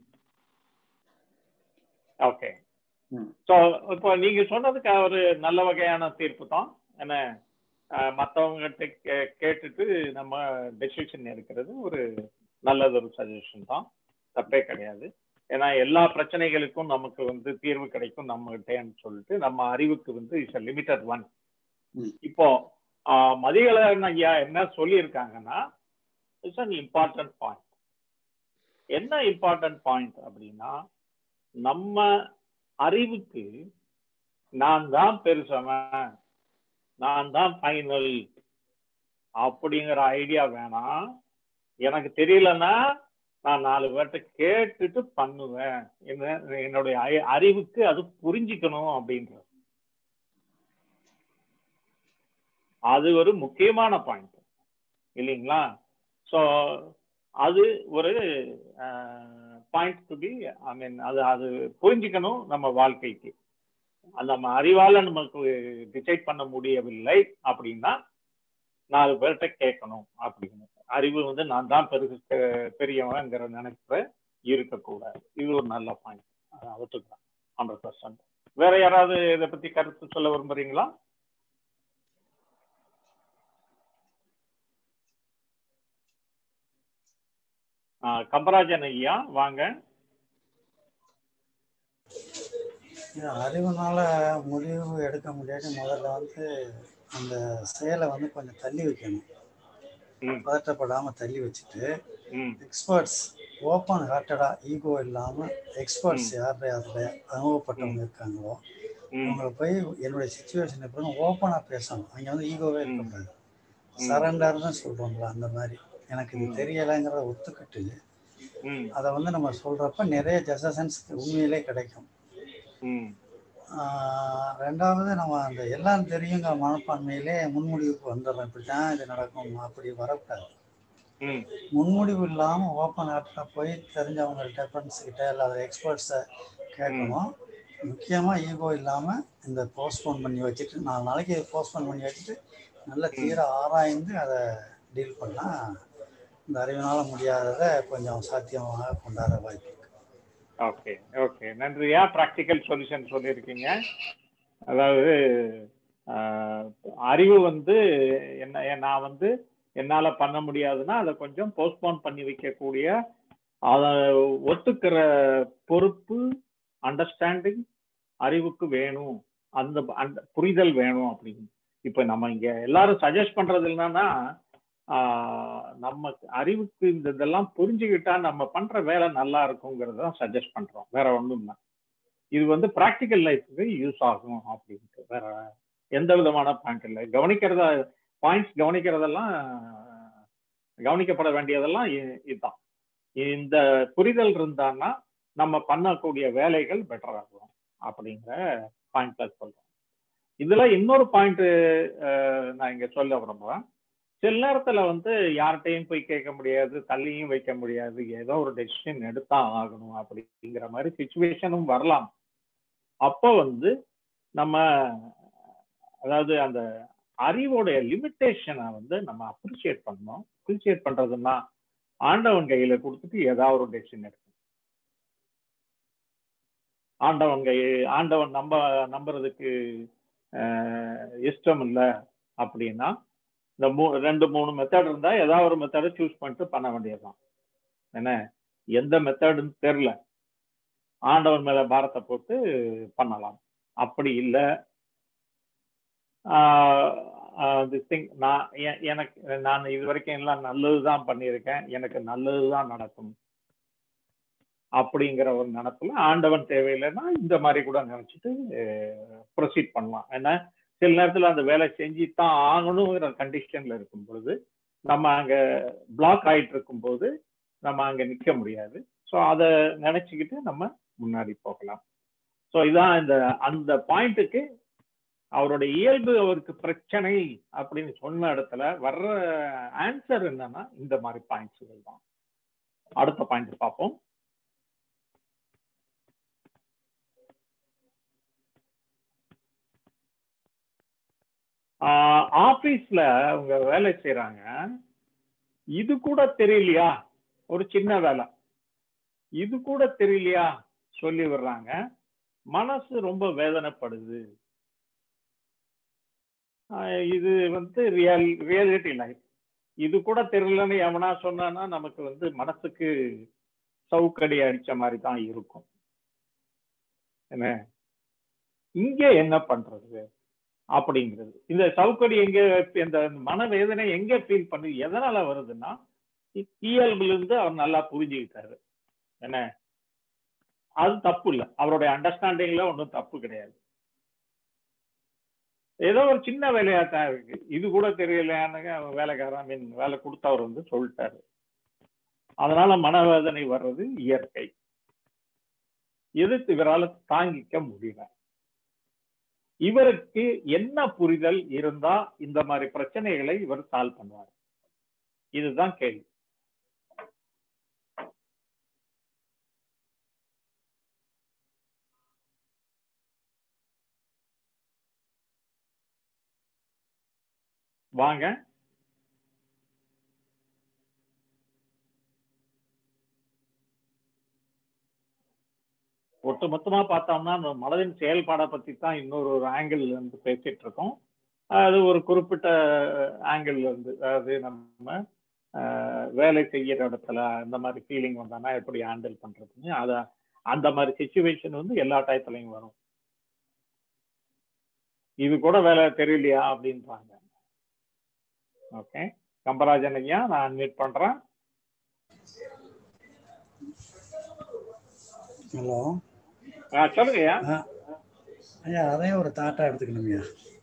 ஓகே ம். ஸோ இப்போ நீங்க சொன்னதுக்கு ஒரு நல்ல வகையான தீர்ப்பு தான் என்ன மற்றவங்ககிட்ட கே கேட்டுட்டு நம்ம டெசிஷன் எடுக்கிறது ஒரு நல்லது ஒரு சஜஷன் தான் தப்பே கிடையாது ஏன்னா எல்லா பிரச்சனைகளுக்கும் நமக்கு வந்து தீர்வு கிடைக்கும் நம்மகிட்டேன்னு சொல்லிட்டு நம்ம அறிவுக்கு வந்து இட்ஸ் லிமிட்டட் ஒன் ம். இப்போ ஆஹ், மதியழகன் ஐயா என்ன சொல்லியிருக்காங்கன்னா இட்ஸ் அன் இம்பார்ட்டன்ட் பாயிண்ட் என்ன இம்பார்ட்டன்ட் பாயிண்ட் அப்படின்னா நம்ம அறிவுக்கு நான் தான் பெருசவன் நான் தான் ஃபைனல் அப்படிங்கிற ஐடியா வேணாம் எனக்கு தெரியலன்னா நான் நாலு பேர்ட்ட கேட்டுட்டு பண்ணுவேன் என்ன என்னுடைய அறி- அறிவுக்கு அது புரிஞ்சுக்கணும் அப்படின்றது அது ஒரு முக்கியமான பாயிண்ட் இல்லைங்களா ஸோ அது ஒரு point to be I mean அது அது புரிஞ்சுக்கணும் நம்ம வாழ்க்கைக்கு அது நம்ம அறிவால நமக்கு டிசைட் பண்ண முடியவில்லை அப்படின்னா நாலு பேர்கிட்ட கேட்கணும் அப்படின்னு அறிவு வந்து நான் தான் பெரு பெ- பெரியவங்கிற நினைப்பு இருக்கக்கூடாது இது ஒரு நல்ல பாயிண்ட் ஒத்துக்கலாம் ஹண்ட்ரட் பர்சன்ட் வேற யாராவது இதை பத்தி கருத்து சொல்ல விரும்புறீங்களா ஆ, கம்பராஜன் ஐயா வாங்க இது அறிவுனால முடிவு எடுக்க முடியாட்டி முதல்ல வந்து அந்த செயலை வந்து கொஞ்சம் தள்ளி வைக்கணும் ம் பதட்டப்படாமல் தள்ளி வச்சுட்டு ம் எக்ஸ்பர்ட்ஸ் ஓப்பன் ஹார்ட்டடாக ஈகோ இல்லாமல் எக்ஸ்பர்ட்ஸ் யார் அதில் அனுபவப்பட்டவங்க இருக்காங்களோ ம் அவங்கள போய் என்னுடைய சுச்சுவேஷன் எப்படின்னு ஓப்பனாக பேசணும் அங்கே வந்து ஈகோவே ம். இருக்கக்கூடாது ம். சரண்டர்னு சொல்கிறோம்ல அந்த மாதிரி எனக்கு இது ம். தெரியலைங்கிறத ஒத்துக்கிட்டு ம் அதை வந்து நம்ம சொல்கிறப்ப நிறைய ஜசசன்ஸ் உண்மையிலே கிடைக்கும் ம் ஆஹ் ரெண்டாவது நம்ம அந்த எல்லாம் தெரியுங்கிற மனப்பான்மையிலே முன்முடிவுக்கு வந்துடுறோம் இப்படி தான் இது நடக்கும் அப்படி வரக்கூடாது ம் முன்முடிவு இல்லாமல் ஓப்பன் ஹார்ட்டில் போய் தெரிஞ்சவங்கள்ட்ட ஃப்ரெண்ட்ஸ் கிட்ட இல்லாத எக்ஸ்பர்ட்ஸை கேட்கணும் முக்கியமாக ஈகோ இல்லாமல் இந்த போஸ்ட்போன் பண்ணி வச்சுட்டு நாலு நாளைக்கு போஸ்ட்போன் பண்ணி வச்சுட்டு நல்ல தீர ஆராய்ந்து அதை டீல் பண்ணால் இந்த அறிவினால் முடியாததை கொஞ்சம் சாத்தியமாக கொண்டாட வாய்ப்பு இருக்கு ஓகே ஓகே நன்றியா ப்ராக்டிக்கல் சொல்யூஷன் சொல்லியிருக்கீங்க அதாவது ஆஹ், அறிவு வந்து என்ன நான் வந்து என்னால பண்ண முடியாதுன்னா அதை கொஞ்சம் போஸ்ட்போன் பண்ணி வைக்கக்கூடிய அதை ஒத்துக்கிற பொறுப்பு அண்டர்ஸ்டாண்டிங் அறிவுக்கு வேணும் அந்த அந்த புரிதல் வேணும் அப்படின்னு இப்ப நம்ம இங்க எல்லாரும் சஜஸ்ட் பண்றது என்னன்னா ஆஹ், நம்ம அறிவுக்கு இந்த இதெல்லாம் புரிஞ்சுக்கிட்டா நம்ம பண்ற வேலை நல்லா இருக்குங்கிறத தான் சஜஸ்ட் பண்றோம் வேற ஒண்ணும் இல்லை இது வந்து ப்ராக்டிக்கல் லைஃபுக்கு யூஸ் ஆகும் அப்படின்ட்டு வேற எந்த விதமான பாயிண்ட் இல்லை கவனிக்கிறத பாயிண்ட்ஸ் கவனிக்கிறதெல்லாம் கவனிக்கப்பட வேண்டியதெல்லாம் இ- இதுதான் இந்த புரிதல் இருந்தான்னா நம்ம பண்ணக்கூடிய வேலைகள் பெட்டர் ஆகும் அப்படிங்கிற பாயிண்ட்ல சொல்றோம் இதுல இன்னொரு பாயிண்ட் நான் இங்க சொல்ல விரும்புறேன் சில நேரத்துல வந்து யார்கிட்டையும் போய் கேட்க முடியாது தள்ளியும் வைக்க முடியாது ஏதோ ஒரு டெசிஷன் எடுத்தான் ஆகணும் அப்படிங்கிற மாதிரி சுச்சுவேஷனும் வரலாம் அப்போ வந்து நம்ம அதாவது அந்த அறிவோடைய லிமிட்டேஷனை வந்து நம்ம அப்ரிஷியேட் பண்ணணும் அப்ரிஷியேட் பண்றதுன்னா ஆண்டவன் கையில கொடுத்துட்டு ஏதாவது ஒரு டெசிஷன் எடுக்கணும் ஆண்டவன் கை ஆண்டவன் நம்ப நம்புறதுக்கு ஆஹ், இஷ்டம் இல்லை அப்படின்னா இந்த மூ ரெண்டு மூணு மெத்தட் இருந்தா ஏதாவது ஒரு மெத்தடை சூஸ் பண்ணிட்டு பண்ண வேண்டியதுதான் என்ன எந்த மெத்தடுன்னு தெரில ஆண்டவன் மேல பாரத்தை போட்டு பண்ணலாம் அப்படி இல்லை திங் நான் எ- எனக்கு நான் இது வரைக்கும் எல்லாம் நல்லது தான் பண்ணியிருக்கேன் எனக்கு நல்லது தான் நடக்கும் அப்படிங்கிற ஒரு நினப்புல ஆண்டவன் தேவையில்லைன்னா இந்த மாதிரி கூட நினைச்சிட்டு ப்ரொசீட் பண்ணலாம் ஏன்னா சில நேரத்துல அந்த வேலை செஞ்சு தான் ஆகணுங்கிற கண்டிஷன்ல இருக்கும் பொழுது நம்ம அங்க பிளாக் ஆயிட்டு இருக்கும் போது நம்ம அங்க நிக்க முடியாது ஸோ அதை நினைச்சுக்கிட்டு நம்ம முன்னாடி போகலாம் ஸோ இதான் இந்த அந்த பாயிண்ட்டுக்கு அவருடைய இயல்பு அவருக்கு பிரச்சனை அப்படின்னு சொன்ன இடத்துல வர்ற ஆன்சர் என்னன்னா இந்த மாதிரி பாயிண்ட்ஸுகள் தான் அடுத்த பாயிண்ட் பார்ப்போம் ஆபீஸ்ல அவங்க வேலை செய்யறாங்க இது கூட தெரியலையா ஒரு சின்ன வேலை இது கூட தெரியலையா சொல்லி விடுறாங்க மனசு ரொம்ப வேதனைப்படுது இது வந்து ரியல் ரியாலிட்டி லைஃப் இது கூட தெரியலன்னு எவனா சொன்னான்னா நமக்கு வந்து மனசுக்கு சவுக்கடி அடிச்ச மாதிரி தான் இருக்கும் என்ன இங்க என்ன பண்றது அப்படிங்கிறது இந்த சவுக்கடி எங்க இந்த மனவேதனை எங்க ஃபீல் பண்ணு எதனால வருதுன்னா இயல்புல இருந்து அவர் நல்லா புரிஞ்சுக்கிட்டாரு என்ன அது தப்பு இல்லை அவருடைய அண்டர்ஸ்டாண்டிங்ல ஒன்றும் தப்பு கிடையாது ஏதோ ஒரு சின்ன வேலையா தான் இருக்கு இது கூட தெரியலையானுங்க வேலைக்காரன் மீன் வேலை கொடுத்தவர் வந்து சொல்லிட்டாரு அதனால மனவேதனை வர்றது இயற்கை எதிர்த்து இவரால் தாங்கிக்க முடியல இவருக்கு என்ன புரிதல் இருந்தா இந்த மாதிரி பிரச்சனைகளை இவர் சால்வ் பண்ணுவார் இதுதான் கேள்வி வாங்க ஒட்டு மொத்தமா பார்த்தோம்னா அந்த மனதின் செயல்பாடை பத்தி தான் இன்னொரு ஒரு ஆங்கிள் இருந்து பேசிட்டு இருக்கோம் அது ஒரு குறிப்பிட்ட ஆங்கிள் இருந்து அதாவது நம்ம வேலை செய்யற இடத்துல இந்த மாதிரி ஃபீலிங் வந்தானா எப்படி ஹேண்டில் பண்றதுன்னு அத அந்த மாதிரி சுச்சுவேஷன் வந்து எல்லா டயத்துலையும் வரும் இது கூட வேலை தெரியலையா அப்படின்றாங்க ஓகே கம்பராஜன் ஐயா நான் அட்மிட் பண்றேன் ஹலோ சொல்லுங்க ஐயா ஐயா அதையும் ஒரு தாட்டா எடுத்துக்கணுங்கய்யா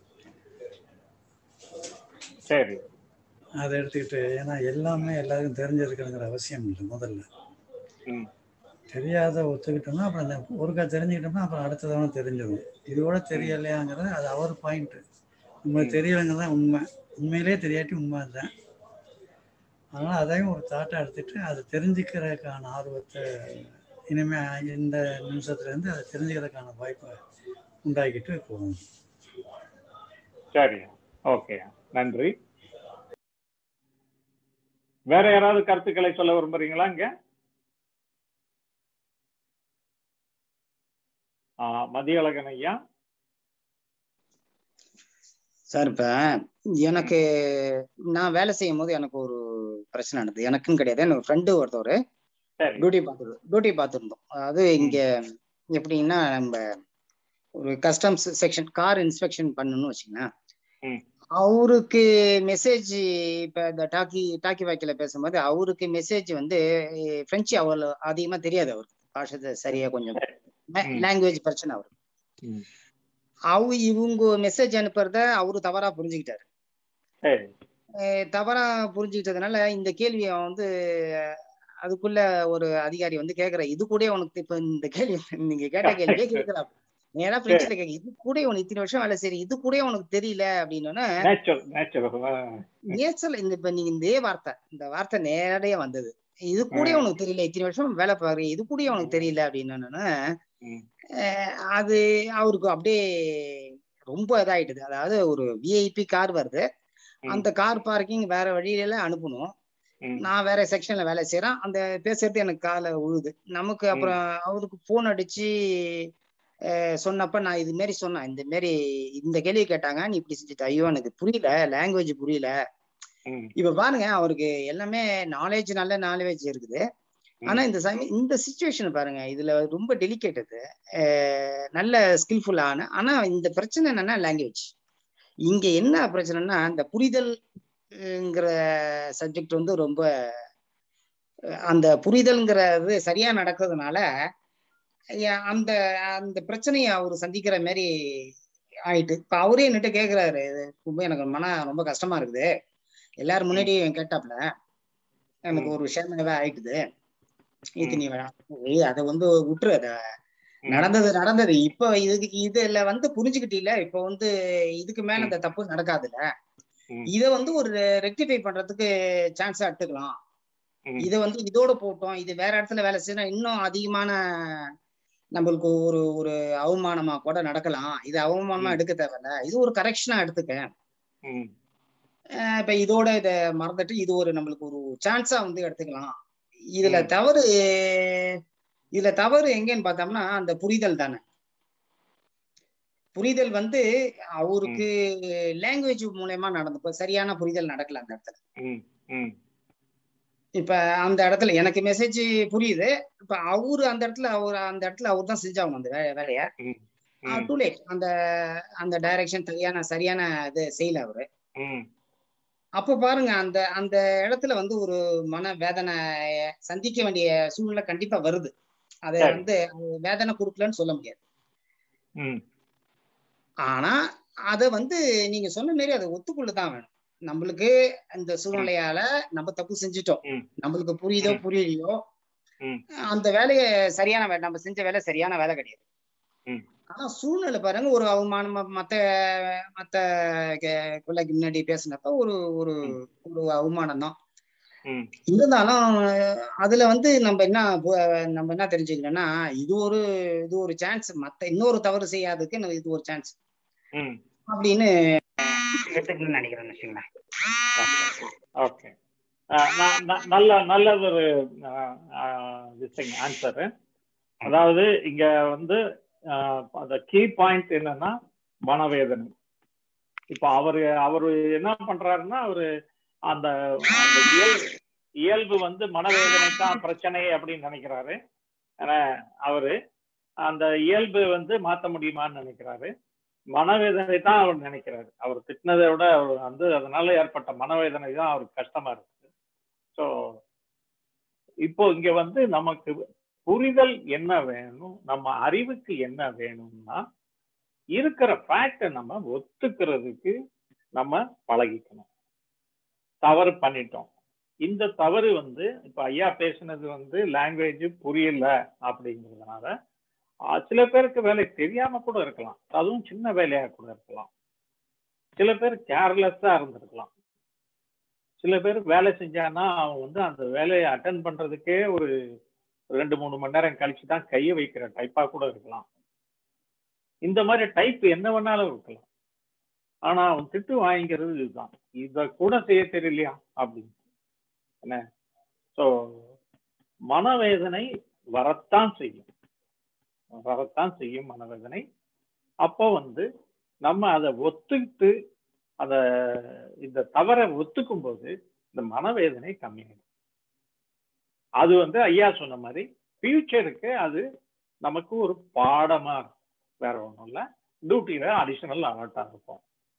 சரி அதை எடுத்துக்கிட்டு ஏன்னா எல்லாமே எல்லாருக்கும் தெரிஞ்சிருக்கணுங்கிற அவசியம் இல்லை முதல்ல தெரியாத ஒத்துக்கிட்டோம்னா அப்புறம் அந்த ஒருக்கா தெரிஞ்சுக்கிட்டோம்னா அப்புறம் அடுத்த தவணை தெரிஞ்சிடும் இது கூட தெரியலையாங்கிறது அது அவர் பாயிண்ட்டு உங்களுக்கு தெரியலைங்க தான் உண்மை உண்மையிலே தெரியாட்டி உண்மை தான் அதனால் அதையும் ஒரு தாட்டாக எடுத்துட்டு அதை தெரிஞ்சுக்கிறதுக்கான ஆர்வத்தை இனிமே இந்த நிமிஷத்துலேருந்து அதை தெரிஞ்சுக்கிறதுக்கான வாய்ப்பை உண்டாக்கிட்டு போகணும் சரி ஓகே நன்றி வேற யாராவது கருத்துக்களை சொல்ல விரும்புறீங்களா இங்க மதியழகன் ஐயா சார் இப்ப எனக்கு நான் வேலை செய்யும் போது எனக்கு ஒரு பிரச்சனை நடந்தது எனக்குன்னு கிடையாது எனக்கு ஃப்ரெண்டு ஒருத்தவர் டியூட்டி பார்த்து டியூட்டி பார்த்துருந்தோம் அதாவது இங்க எப்படின்னா நம்ம ஒரு கஸ்டம்ஸ் செக்ஷன் கார் இன்ஸ்பெக்ஷன் பண்ணணும்னு வச்சுக்கோங்களேன் அவருக்கு மெசேஜ் இப்ப இந்த டாக்கி டாக்கி வாக்கில பேசும்போது அவருக்கு மெசேஜ் வந்து பிரெஞ்சு அவ்வளோ அதிகமா தெரியாது அவருக்கு பாஷத்தை சரியா கொஞ்சம் லாங்குவேஜ் பிரச்சனை அவருக்கு அவ இவங்க மெசேஜ் அனுப்புறத அவரு தவறா புரிஞ்சுக்கிட்டாரு தவறா புரிஞ்சுக்கிட்டதுனால இந்த கேள்வியை வந்து அதுக்குள்ள ஒரு அதிகாரி வந்து கேக்குற இது கூட உனக்கு இப்ப இந்த கேள்வி நீங்க கேட்ட கேள்வியே கேட்கலாம் நேரா பிரெஞ்சுல கேட்க இது கூட உனக்கு இத்தனை வருஷம் வேலை சரி இது கூட உனக்கு தெரியல அப்படின்னோன்னா நேச்சர் இந்த இப்ப நீங்க இந்த வார்த்தை இந்த வார்த்தை நேரடியா வந்தது இது கூட உனக்கு தெரியல இத்தனை வருஷம் வேலை பாக்குறீங்க இது கூட உனக்கு தெரியல அப்படின்னா அது அவருக்கு அப்படியே ரொம்ப இதாயிட்டுது அதாவது ஒரு விஐபி கார் வருது அந்த கார் பார்க்கிங் வேற வழியில அனுப்பணும் நான் வேற செக்ஷன்ல வேலை செய்யறேன் அந்த பேசுறது எனக்கு காலை உழுது நமக்கு அப்புறம் அவருக்கு போன் அடிச்சு சொன்னப்ப நான் இது மாரி சொன்னேன் இந்த மாரி இந்த கேள்வி கேட்டாங்க நீ இப்படி செஞ்சுட்ட ஐயோ எனக்கு புரியல லாங்குவேஜ் புரியல இப்ப பாருங்க அவருக்கு எல்லாமே நாலேஜ் நல்ல நாலேஜ் இருக்குது ஆனா இந்த சமயம் இந்த சுச்சுவேஷன் பாருங்க இதுல ரொம்ப டெலிகேட் அது நல்ல ஸ்கில்ஃபுல்லான ஆனா இந்த பிரச்சனை என்னன்னா லாங்குவேஜ் இங்க என்ன பிரச்சனைனா இந்த புரிதல்ங்கிற சப்ஜெக்ட் வந்து ரொம்ப அந்த புரிதல்ங்கிறது சரியா நடக்கிறதுனால ஐயா, அந்த அந்த பிரச்சனையை அவர் சந்திக்கிற மாதிரி ஆயிட்டு இப்ப அவரே என்கிட்ட கேக்குறாரு "இது ரொம்ப எனக்கு மன ரொம்ப கஷ்டமா இருக்குது எல்லாரும் முன்னாடியும் கேட்டாப்ல எனக்கு ஒரு விஷயமாவே ஆயிட்டுது இதுக்கு நீ வேணாம் ஏய், அதை வந்து விட்டுரு அத நடந்தது நடந்தது இப்ப இதுக்கு இதுல வந்து புரிஞ்சுக்கிட்டீல இப்ப வந்து இதுக்கு மேல இந்த தப்பு நடக்காதுல்ல ம். இத வந்து ஒரு ரெக்டிஃபை பண்றதுக்கு சான்ஸா எடுத்துக்கலாம் ம். இத வந்து இதோட போட்டோம் இது வேற இடத்துல வேலை செய்யணும் இன்னும் அதிகமான நம்மளுக்கு ஒரு ஒரு அவமானமா கூட நடக்கலாம் இது அவமானமா ம். எடுக்க தேவையில்ல இது ஒரு கரெக்ஷனா எடுத்துக்க ம். அஹ் இப்ப இதோட இத மறந்துட்டு இது ஒரு நம்மளுக்கு ஒரு சான்ஸா வந்து எடுத்துக்கலாம் இதுல ம். தவறு இதுல தவறு எங்கன்னு பார்த்தோம்னா அந்த புரிதல் தானே புரிதல் வந்து அவருக்கு லாங்குவேஜ் மூலயமா நடந்து இப்ப சரியான புரிதல் நடக்கல அந்த இடத்துல ம். ம். இப்ப அந்த இடத்துல எனக்கு மெசேஜ் புரியுது இப்ப அவரு அந்த இடத்துல அவர் அந்த இடத்துல அவர் தான் செஞ்சாகணும் அந்த வே- வேலைய ம். ம். டூ லேட் அந்த அந்த டைரக்ஷன் சரியான சரியான இது செய்யல அவரு ம். அப்ப பாருங்க அந்த அந்த இடத்துல வந்து ஒரு மன வேதனை சந்திக்க வேண்டிய சூழ்நிலை கண்டிப்பா வருது அதை சரி. வந்து அது வேதனை கொடுக்கலன்னு சொல்ல முடியாது ம். ஆனா அத வந்து நீங்க சொன்ன மாதிரி அதை ஒத்துக்கொள்ளதான் வேணும் நம்மளுக்கு இந்த சூழ்நிலையால நம்ம தப்பு செஞ்சுட்டோம் ம். நம்மளுக்கு புரியுதோ ம். புரியலையோ ம். அந்த வேலையை சரியான வேலை நம்ம செஞ்ச வேலை சரியான வேலை கிடையாது ம். ஆனா சூழ்நிலை பாருங்க ஒரு அவமானமா மத்த மத்த கே- பிள்ளைக்கு முன்னாடி பேசினப்ப ஒரு ஒரு ஒரு அவமானம் தான் ம். இருந்தாலும் அதுல வந்து நம்ம என்ன பு- நம்ம என்ன தெரிஞ்சுக்கணும்னா இது ஒரு இது ஒரு சான்ஸ் மத்த இன்னொரு தவறு செய்யாததுக்கு நம்ம இது ஒரு சான்ஸ் ம். அப்படின்னு எடுத்துக்கணும்னு நினைக்கிறேன் வச்சுங்களேன் ஓகே நல்ல நல்ல ஒரு ஆன்சர் அதாவது இங்க வந்து ஆஹ், அந்த கீ பாயிண்ட் என்னன்னா மனவேதனை இப்ப அவரு அவரு என்ன பண்றாருன்னா அவரு அந்த அந்த இயல்பு இயல்பு வந்து மனவேதனை தான் பிரச்சனை அப்படின்னு நினைக்கிறாரு ஆனா அவரு அந்த இயல்பு வந்து மாத்த முடியுமான்னு நினைக்கிறாரு மனவேதனை தான் அவர் நினைக்கிறாரு அவர் திட்டினதை விட அவர் வந்து அதனால ஏற்பட்ட மனவேதனை தான் அவருக்கு கஷ்டமா இருக்குது ஸோ இப்போ இங்க வந்து நமக்கு புரிதல் என்ன வேணும் நம்ம அறிவுக்கு என்ன வேணும்னா இருக்கிற ஃபேக்டை நம்ம ஒத்துக்கிறதுக்கு நம்ம பழகிக்கணும் தவறு பண்ணிட்டோம் இந்த தவறு வந்து இப்ப ஐயா பேசுனது வந்து லாங்குவேஜ் புரியல அப்படிங்கிறதுனால ஆஹ் சில பேருக்கு வேலை தெரியாம கூட இருக்கலாம் அதுவும் சின்ன வேலையா கூட இருக்கலாம் சில பேர் கேர்லெஸ்ஸா இருந்திருக்கலாம் சில பேர் வேலை செஞ்சானா அவன் வந்து அந்த வேலையை அட்டன் பண்றதுக்கே ஒரு ரெண்டு மூணு மணி நேரம் கழிச்சு தான் கையை வைக்கிற டைப்பா கூட இருக்கலாம் இந்த மாதிரி டைப் என்ன வேணாலும் இருக்கலாம் ஆனா அவன் திட்டு வாங்கிக்கிறது இதுதான் இத கூட செய்ய தெரியலையா அப்படின்னு என்ன ஸோ மனவேதனை வரத்தான் செய்யும் வரத்தான் செய்யும் மனவேதனை அப்போ வந்து நம்ம அதை ஒத்துக்கிட்டு அத இந்த தவறை ஒத்துக்கும் போது இந்த மனவேதனை கம்மியாயிடும் அது வந்து ஐயா சொன்ன மாதிரி ஃபியூச்சருக்கு அது நமக்கு ஒரு பாடமா இருக்கும். வேற ஒண்ணும் இல்ல டியூட்டியில அடிஷனல் அலர்ட்டா இருக்கும்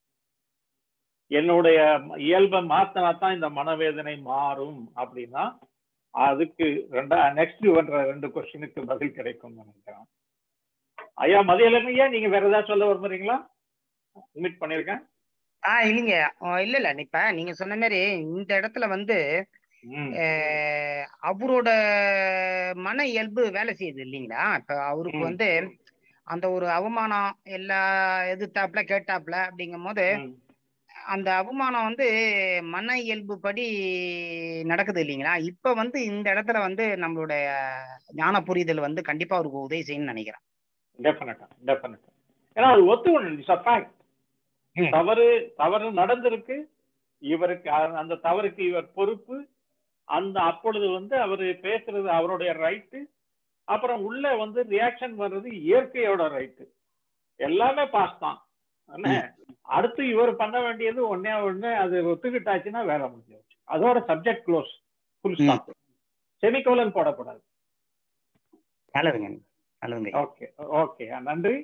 என்னுடைய இயல்பை மாத்தினா தான் இந்த மனவேதனை மாறும் அப்படின்னா அதுக்கு ரெண்டா நெக்ஸ்ட் பண்ற ரெண்டு கொஸ்டினுக்கு பதில் கிடைக்கும் நினைக்கிறேன் ஐயா மதியலங்க ஐயா நீங்க வேற ஏதாவது சொல்ல விரும்புறீங்களா லிமிட் பண்ணிருக்கேன் ஆஹ் இல்லைங்க அஹ் இல்ல இல்ல இப்ப நீங்க சொன்ன மாதிரி இந்த இடத்துல வந்து ம், அஹ் அவரோட மன இயல்பு வேலை செய்யுது இல்லைங்களா இப்ப அவருக்கு ம். வந்து அந்த ஒரு அவமானம் எல்லா எதிர்த்தாப்புல கேட்டாப்புல அப்படிங்கும் போது ம், அந்த அவமானம் வந்து மன இயல்பு படி நடக்குது இல்லைங்களா இப்ப வந்து இந்த இடத்துல வந்து நம்மளுடைய ஞான புரிதல் வந்து கண்டிப்பா அவருக்கு உதவி செய்யணும்னு நினைக்கிறேன் டெஃபினட்டா டெஃபினட்டா ஏன்னா அது ஒத்துக்கணும் இட்ஸ் அ ஃபேக்ட் ம். தவறு தவறு நடந்திருக்கு இவருக்கு அ- அந்த தவறுக்கு இவர் பொறுப்பு அந்த அப்பொழுது வந்து அவரு பேசுறது அவருடைய ரைட்டு அப்புறம் உள்ள வந்து ரியாக்ஷன் வர்றது இயற்கையோட ரைட்டு எல்லாமே பாஸ் தான் என்ன? அடுத்து இவர் பண்ண வேண்டியது ஒன்னே ஒண்ணு அது ஒத்துக்கிட்டாச்சுன்னா வேலை முடிஞ்சிருச்சு அதோட subject close full stop semicolon போடக்கூடாது நல்லதுங்க நல்லதுங்க ஓகே ஓகே நன்றி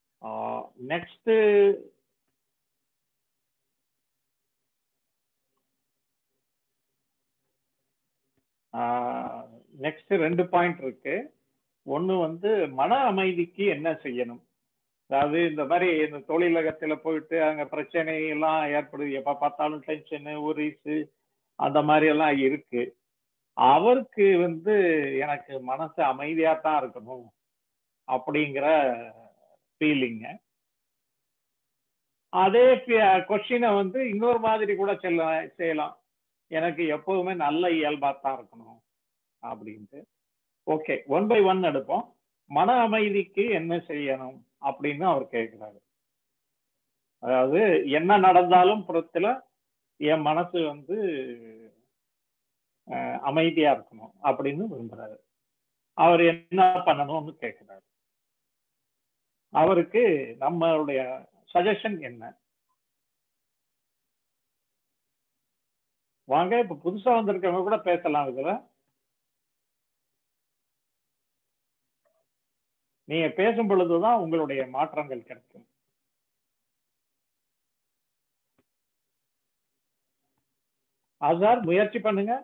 நெக்ஸ்ட் நெக்ஸ்ட் ரெண்டு பாயிண்ட் இருக்கு ஒன்று வந்து மன அமைதிக்கு என்ன செய்யணும் அதாவது இந்த மாதிரி இந்த தொழிலகத்துல போயிட்டு அங்க பிரச்சனை எல்லாம் ஏற்படுது எப்ப பார்த்தாலும் டென்ஷனு உரிசு அந்த மாதிரி எல்லாம் இருக்கு அவருக்கு வந்து எனக்கு மனசு அமைதியா தான் இருக்கணும் அப்படிங்கிற ஃபீலிங்க அதே கொஸ்டினை வந்து இன்னொரு மாதிரி கூட செல்ல செய்யலாம் எனக்கு எப்பவுமே நல்ல இயல்பா தான் இருக்கணும் அப்படின்ட்டு ஓகே ஒன் பை ஒன் எடுப்போம் மன அமைதிக்கு என்ன செய்யணும் அப்படின்னு அவர் கேட்கிறாரு அதாவது என்ன நடந்தாலும் புறத்துல என் மனசு வந்து அஹ், அமைதியா இருக்கணும் அப்படின்னு விரும்புறாரு அவர் என்ன பண்ணணும்னு கேட்கிறாரு அவருக்கு நம்மளுடைய சஜஷன் என்ன வாங்க இப்ப புதுசா வந்திருக்கவங்க கூட பேசலாம் இதுல நீங்க பேசும் பொழுதுதான் உங்களுடைய மாற்றங்கள் கிடைக்கும் அசார் முயற்சி பண்ணுங்க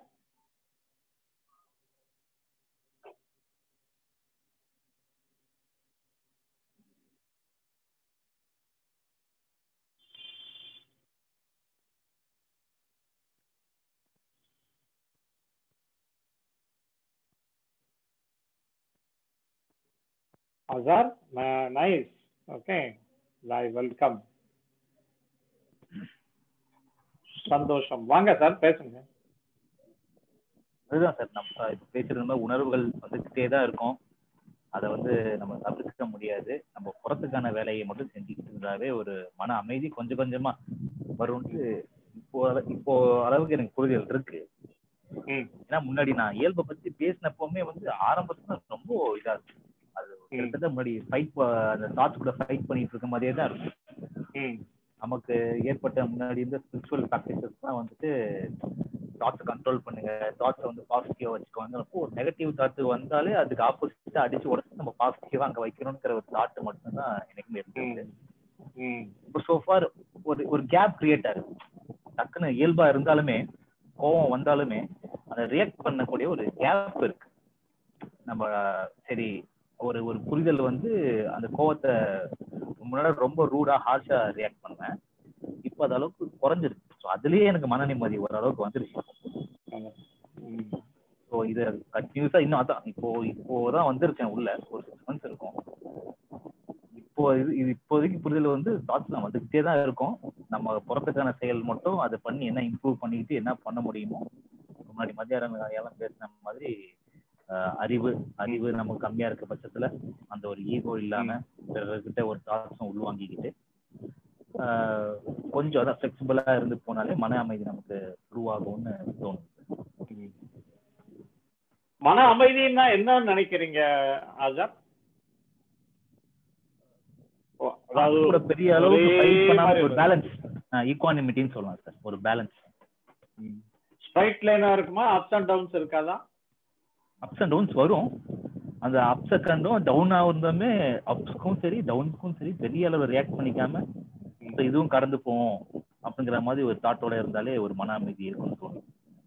Azhar nice okay I welcome சந்தோஷம் வாங்க சார் பேசுங்க அதுதான் சார் நம்ம இப்ப பேசுறது மாதிரி உணர்வுகள் வந்துகிட்டே தான் இருக்கும் அதை வந்து நம்ம தவிர்க்க முடியாது நம்ம புறத்துக்கான வேலையை மட்டும் செஞ்சுக்கிட்டு இருந்தாவே ஒரு மன அமைதி கொஞ்சம் கொஞ்சமா வரும்ட்டு இப்போ அள- இப்போ அளவுக்கு எனக்கு புரிதல் இருக்கு ம் ஏன்னா முன்னாடி நான் இயல்பை பத்தி பேசினப்பவுமே வந்து ஆரம்பத்துல ரொம்ப இதா இருக்கு அது கிட்டத்தட்ட முன்னாடி ஃபைட் அந்த தாட்ஸ் கூட ஃபைட் பண்ணிட்டு இருக்க மாதிரியே தான் இருக்கும் ம் நமக்கு ஏற்பட்ட முன்னாடி இருந்த ஸ்பிரிச்சுவல் ப்ராக்டிசஸ் தான் வந்துட்டு தாட்ஸை கண்ட்ரோல் பண்ணுங்க தாட்ஸை வந்து பாசிட்டிவா வச்சுக்கோங்க அப்போ ஒரு நெகட்டிவ் தாட் வந்தாலே அதுக்கு ஆப்போசிட்டா அடிச்சு உடச்சு நம்ம பாசிட்டிவா அங்க வைக்கணுங்கிற ஒரு தாட் மட்டும்தான் எனக்கு இருந்தது ம் இப்போ சோஃபார் ஒரு ஒரு கேப் கிரியேட் ஆகுது டக்குன்னு இயல்பா இருந்தாலுமே கோவம் வந்தாலுமே அதை ரியாக்ட் பண்ணக்கூடிய ஒரு கேப் இருக்கு நம்ம சரி ஒரு ஒரு புரிதல் வந்து அந்த கோவத்தை முன்னாடி ரொம்ப ரூடா ஹார்ஷா ரியாக்ட் பண்ணேன் இப்போ அது அளவுக்கு குறைஞ்சிருக்கு ஸோ அதுலயே எனக்கு மன நிம்மதி ஓரளவுக்கு வந்துருச்சு ம் ஸோ இது கண்டினியூஸா இன்னும் அதான் இப்போ இப்போதான் வந்திருக்கேன் உள்ள ஒரு சிக்ஸ் மந்த்ஸ் இருக்கும் இப்போ இது இது இப்போதைக்கு புரிதல் வந்து தாட்ஸ் தான் வந்துகிட்டே தான் இருக்கும் நம்ம புறத்துக்கான செயல் மட்டும் அதை பண்ணி என்ன இம்ப்ரூவ் பண்ணிக்கிட்டு என்ன பண்ண முடியுமோ முன்னாடி மத்தியானம் எல்லாம் பேசின மாதிரி ஆஹ், அறிவு அறிவு நமக்கு கம்மியா இருக்க பட்சத்துல அந்த ஒரு ஈகோ இல்லாம பிறர்கிட்ட ஒரு தாட்ஸும் உள்வாங்கிக்கிட்டு ஆஹ், கொஞ்சம் அதான் ஃபிளெக்சிபிளா இருந்து போனாலே மன அமைதி நமக்கு உருவாகும்னு தோணும் ம். மன அமைதின்னா என்ன நினைக்கிறீங்க ஆசார் ஓ, அதாவது கூட பெரிய அளவுக்கு ஒரே ஃபைட் பண்ணாம மாதிரி ஒரு பேலன்ஸ் ஈக்வானிமிட்டின்னு சொல்லலாம் சார் ஒரு பேலன்ஸ் ஸ்ட்ரைட் லைனா இருக்குமா அப்ஸ் அண்ட் டவுன்ஸ் இருக்காதா அப்ஸ் அண்ட் டவுன்ஸ் வரும் அந்த அப்ஸ் அண்டும் டவுன் ஆகுறதுமே அப்ஸ்க்கும் சரி டவுன்ஸ்க்கும் சரி பெரிய அளவு ரியாக்ட் பண்ணிக்காம so இதுவும் கடந்து போவோம் அப்படிங்கிற மாதிரி ஒரு தாட்டோட இருந்தாலே ஒரு மன அமைதி இருக்கும்னு தோணும்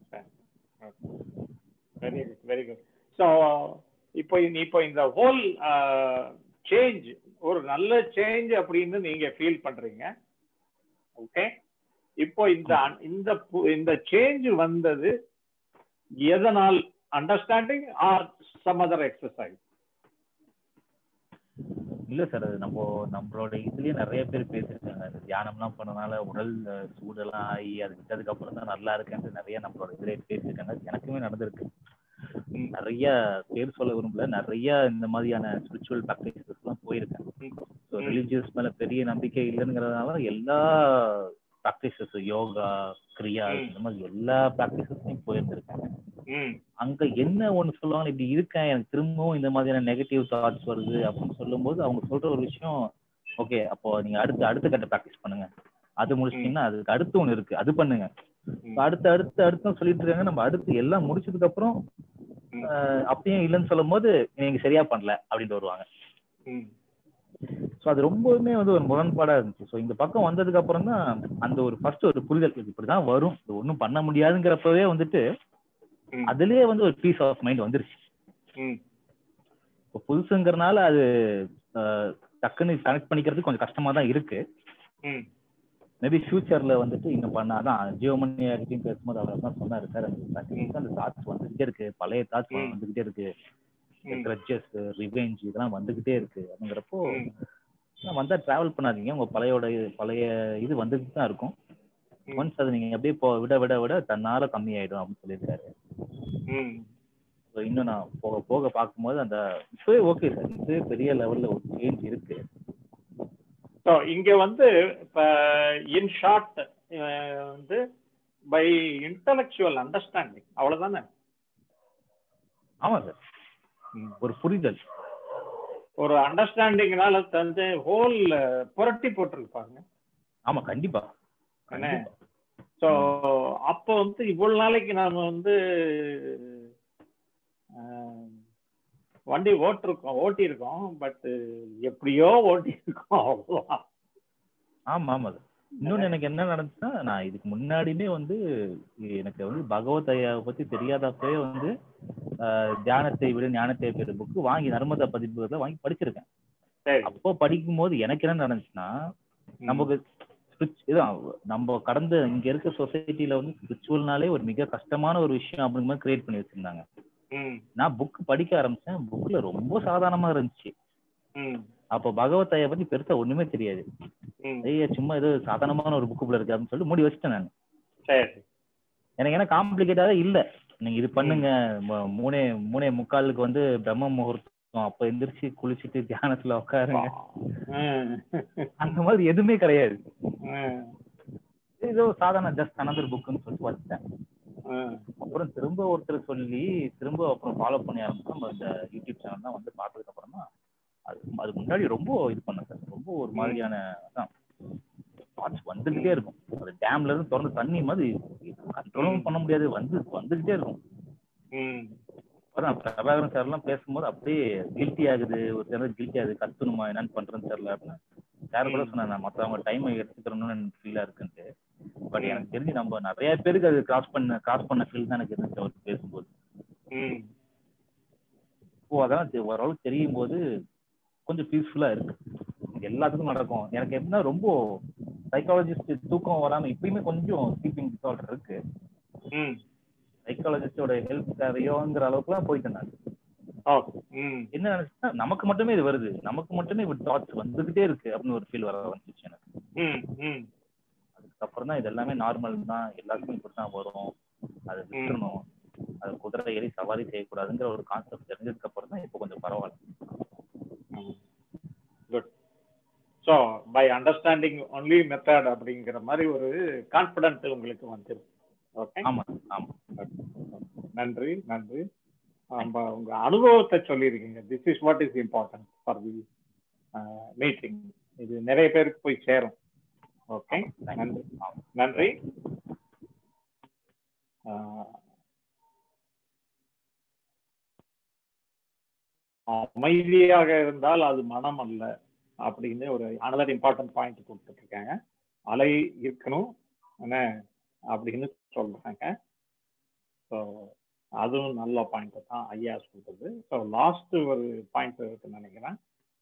very good very good so இப்போ இந்த- இப்போ இந்த ஹோல் சேஞ்ச் ஒரு நல்ல சேஞ்ச் அப்படின்னு நீங்க ஃபீல் பண்றீங்க ஓகே இப்போ இந்த அன்- இந்த பு- இந்த சேஞ்ச் வந்தது எதனால் understanding or some other exercise இல்ல சார் அது நம்ம நம்மளோட இதுலயே நிறைய பேர் பேசியிருக்காங்க அது தியானம்லாம் பண்ணனால உடல் அஹ், சூடெல்லாம் ஆகி அது விட்டதுக்கு அப்புறம் தான் நல்லா இருக்கேன்ட்டு நிறைய நம்மளோட இதுல பேசியிருக்காங்க எனக்குமே நடந்திருக்கு நிறைய பேர் சொல்ல விரும்பல நிறைய இந்த மாதிரியான ஸ்பிரிச்சுவல் ப்ராக்டிசஸ்லாம் போயிருக்கேன் ஸோ ரிலீஜியஸ் மேல பெரிய நம்பிக்கை இல்லைங்கிறதுனால எல்லா ப்ராக்டிசஸ் யோகா கிரியா இந்த மாதிரி எல்லா ப்ராக்டிசஸ்லையும் போயிருந்திருக்காங்க ம் அங்க என்ன ஒண்ணு சொல்லுவாங்க இப்படி இருக்கேன் எனக்கு திரும்பவும் இந்த மாதிரியான நெகட்டிவ் தாட்ஸ் வருது அப்படின்னு சொல்லும்போது அவங்க சொல்ற ஒரு விஷயம் ஓகே அப்போ நீங்க அடுத்து அடுத்த கட்ட ப்ராக்டிஸ் பண்ணுங்க அது முடிச்சிட்டீங்கன்னா அதுக்கு அடுத்து ஒண்ணு இருக்கு அது பண்ணுங்க இப்ப அடுத்து அடுத்து அடுத்து சொல்லிட்டு இருக்காங்க நம்ம அடுத்து எல்லாம் முடிச்சதுக்கு அப்புறம் ஆஹ், அப்பயும் இல்லைன்னு சொல்லும் போது நீங்க சரியா பண்ணல அப்படின்ட்டு வருவாங்க ம் ஸோ அது ரொம்பவுமே வந்து ஒரு முரண்பாடா இருந்துச்சு ஸோ இந்த பக்கம் வந்ததுக்கு அப்புறம் தான் அந்த ஒரு ஃபர்ஸ்ட் ஒரு புரிதல் இது இப்படிதான் வரும் இது ஒன்றும் பண்ண முடியாதுங்கிறப்பவே வந்துட்டு ம், அதுலயே வந்து ஒரு பீஸ் ஆஃப் மைண்ட் வந்துருச்சு ம், இப்போ புதுசுங்கிறனால அது அஹ், டக்குன்னு கனெக்ட் பண்ணிக்கிறது கொஞ்சம் கஷ்டமா தான் இருக்கு ம், மேபி ஃபியூச்சர்ல வந்துட்டு இன்னும் பண்ணாதான் ஜியோமணி யார்கிட்டயும் பேசும்போது அவர் தான் சொன்னாரு சார் எனக்கு கண்டிப்பா அந்த தாட்ஸ் வந்துகிட்டே இருக்கு பழைய தாட்ஸ் ம். வந்துகிட்டே இருக்கு ம், கிரட்ஜஸ் ரிவெஞ்ச் இதெல்லாம் வந்துகிட்டே இருக்கு அப்படிங்கிறப்போ ம், நான் வந்தா டிராவல் பண்ணாதீங்க உங்க பழையோட பழைய இது வந்துட்டு தான் இருக்கும் ம், ஒன்ஸ் அது நீங்க அப்படியே போ விட விட விட தன்னால கம்மியாயிடும் அப்படின்னு சொல்லியிருக்காரு ம். So இன்னும் நான் போக போக பார்க்கும்போது அந்த இப்பவே ஓகே சார் இப்பவே பெரிய லெவல்ல ஒரு சேஞ்ச் இருக்கு ஸோ இங்க வந்து இப்ப இன் ஷார்ட் வந்து பை இன்டலெக்சுவல் அண்டர்ஸ்டாண்டிங் அவ்வளவுதானே ஆமா சார் ம். ஒரு புரிதல் ஒரு அண்டர்ஸ்டாண்டிங்னால வந்து ஹோல் புரட்டி போட்டிருப்பாங்க ஆமா கண்டிப்பா என்ன? கண்டிப்பா. ஸோ அப்போ வந்து இவ்வளவு நாளைக்கு நாம வந்து அஹ், வண்டி ஓட்டிருக்கோம் ஓட்டியிருக்கோம் பட் எப்படியோ ஓட்டியிருக்கோம் அவ்வளோதான் ஆமா ஆமா சார் இன்னொன்னு எனக்கு என்ன நடந்துச்சுன்னா நான் இதுக்கு முன்னாடியுமே வந்து எனக்கு வந்து பகவத் ஐயாவை பத்தி தெரியாதப்பவே வந்து ஆஹ், தியானத்தை விட ஞானத்தை பெரு புக்கு வாங்கி நர்மதா பதிப்புல வாங்கி படிச்சிருக்கேன் சரி அப்போ படிக்கும்போது எனக்கு என்ன நடந்துச்சுன்னா நமக்கு spirits- இதான் நம்ம கடந்த இங்க இருக்க சொசைட்டில வந்து ஸ்பிரிச்சுவல்னாலே ஒரு மிக கஷ்டமான ஒரு விஷயம் அப்படிங்கிற மாதிரி கிரியேட் பண்ணி வச்சிருந்தாங்க ம் நான் புக் படிக்க ஆரம்பிச்சேன் புக்ல ரொம்ப சாதாரணமா இருந்துச்சு ம் அப்போ பகவத் ஐயா பத்தி பெருசா ஒண்ணுமே தெரியாது ம் ஐயா சும்மா ஏதோ சாதாரணமான ஒரு புக்குள்ள இருக்கு அப்படின்னு சொல்லிட்டு மூடி வச்சிட்டேன் நான் சரி எனக்கு என்ன காம்ப்ளிகேட்டாவே இல்ல நீங்க இது பண்ணுங்க ம- மூணே மூணே முக்காலுக்கு வந்து பிரம்ம முகூர்த்தம் அப்ப எந்திரிச்சு குளிச்சுட்டு தியானத்துல உட்காருங்க ம். அந்த மாதிரி எதுவுமே கிடையாது ம். ஏதோ சாதாரண ஜஸ்ட் அனதர் புக்குன்னு சொல்லிட்டு வச்சிட்டேன் ம். அப்புறம் திரும்ப ஒருத்தர் சொல்லி திரும்ப அப்புறம் ஃபாலோ பண்ணி ஆரம்பிச்சோம் நம்ம இந்த யூடியூப் சேனல் தான் வந்து பார்த்ததுக்கு அப்புறம் தான் அது அதுக்கு முன்னாடி ரொம்ப இது பண்ணேன் சார் ரொம்ப ஒரு மாதிரியான அதான் தாட்ஸ் வந்துகிட்டே இருக்கும் அது டேம்ல இருந்து திறந்து தண்ணி மாதிரி கண்ட்ரோலும் பண்ண முடியாது வந்து வந்துகிட்டே இருக்கும் ம். அப்புறம் பிரபாகரன் சார் எல்லாம் பேசும்போது அப்படியே கில்ட்டி ஆகுது ஒரு நேரம் கில்ட்டி ஆகுது கத்துணுமா என்னன்னு பண்றேன்னு தெரியல அப்படின்னு சார் கூட சொன்னேன் நான் மற்றவங்க டைமை எடுத்துக்கிறோம்னு எனக்கு ஃபீலா இருக்குன்ட்டு பட் எனக்கு தெரிஞ்சு நம்ம நிறைய பேருக்கு அது கிராஸ் பண்ண கிராஸ் பண்ண ஃபீல் தான் எனக்கு இருந்துச்சு அவர் பேசும்போது ம். இப்போ அதான் தெ- ஓரளவுக்கு தெரியும் போது கொஞ்சம் பீஸ்ஃபுல்லா இருக்கு இது எல்லாத்துக்கும் நடக்கும் எனக்கு எப்படின்னா ரொம்ப சைக்காலஜிஸ்ட் தூக்கம் வராம இப்பயுமே கொஞ்சம் ஸ்லீப்பிங் டிசார்டர் இருக்கு ம். சைக்காலஜிஸ்டோட ஹெல்ப் தேவையோங்கிற அளவுக்குலாம் போயிட்டேன் நான் ஓகே ம். என்ன நினைச்சுன்னா நமக்கு மட்டுமே இது வருது நமக்கு மட்டுமே இப்படி தாட்ஸ் வந்துகிட்டே இருக்கு அப்படின்னு ஒரு ஃபீல் வர வந்துச்சு எனக்கு ம். ம். அதுக்கப்புறம் தான் இது எல்லாமே நார்மல் தான் எல்லாருக்கும் இப்படி தான் வரும் அதை விட்டுறணும் அது குதிரை ஏறி சவாரி செய்யக்கூடாதுங்கிற ஒரு கான்செப்ட் தெரிஞ்சதுக்கு அப்புறம் தான் இப்போ கொஞ்சம் பரவாயில்ல good so by understanding only method அப்படிங்கிற மாதிரி ஒரு கான்ஃபிடென்ட் உங்களுக்கு வந்துருக்கு ஓகே ஆமா ஆமா நன்றி நன்றி நம்ம உங்க அனுபவத்தை சொல்லியிருக்கீங்க this is what is important for the meeting இது நிறைய பேருக்கு போய் சேரும் ஓகே நன்றி நன்றி ஆஹ், அமைதியாக இருந்தால் அது மனம் அல்ல அப்படின்னு ஒரு அனதர் இம்பார்ட்டன்ட் பாயிண்ட் கொடுத்துட்டு இருக்காங்க அலை இருக்கணும் என்ன அப்படின்னு சொல்றாங்க ஸோ அதுவும் நல்ல பாயிண்ட் தான் ஐயா சொல்றது ஸோ லாஸ்ட் ஒரு பாயிண்ட் இருக்குன்னு நினைக்கிறேன்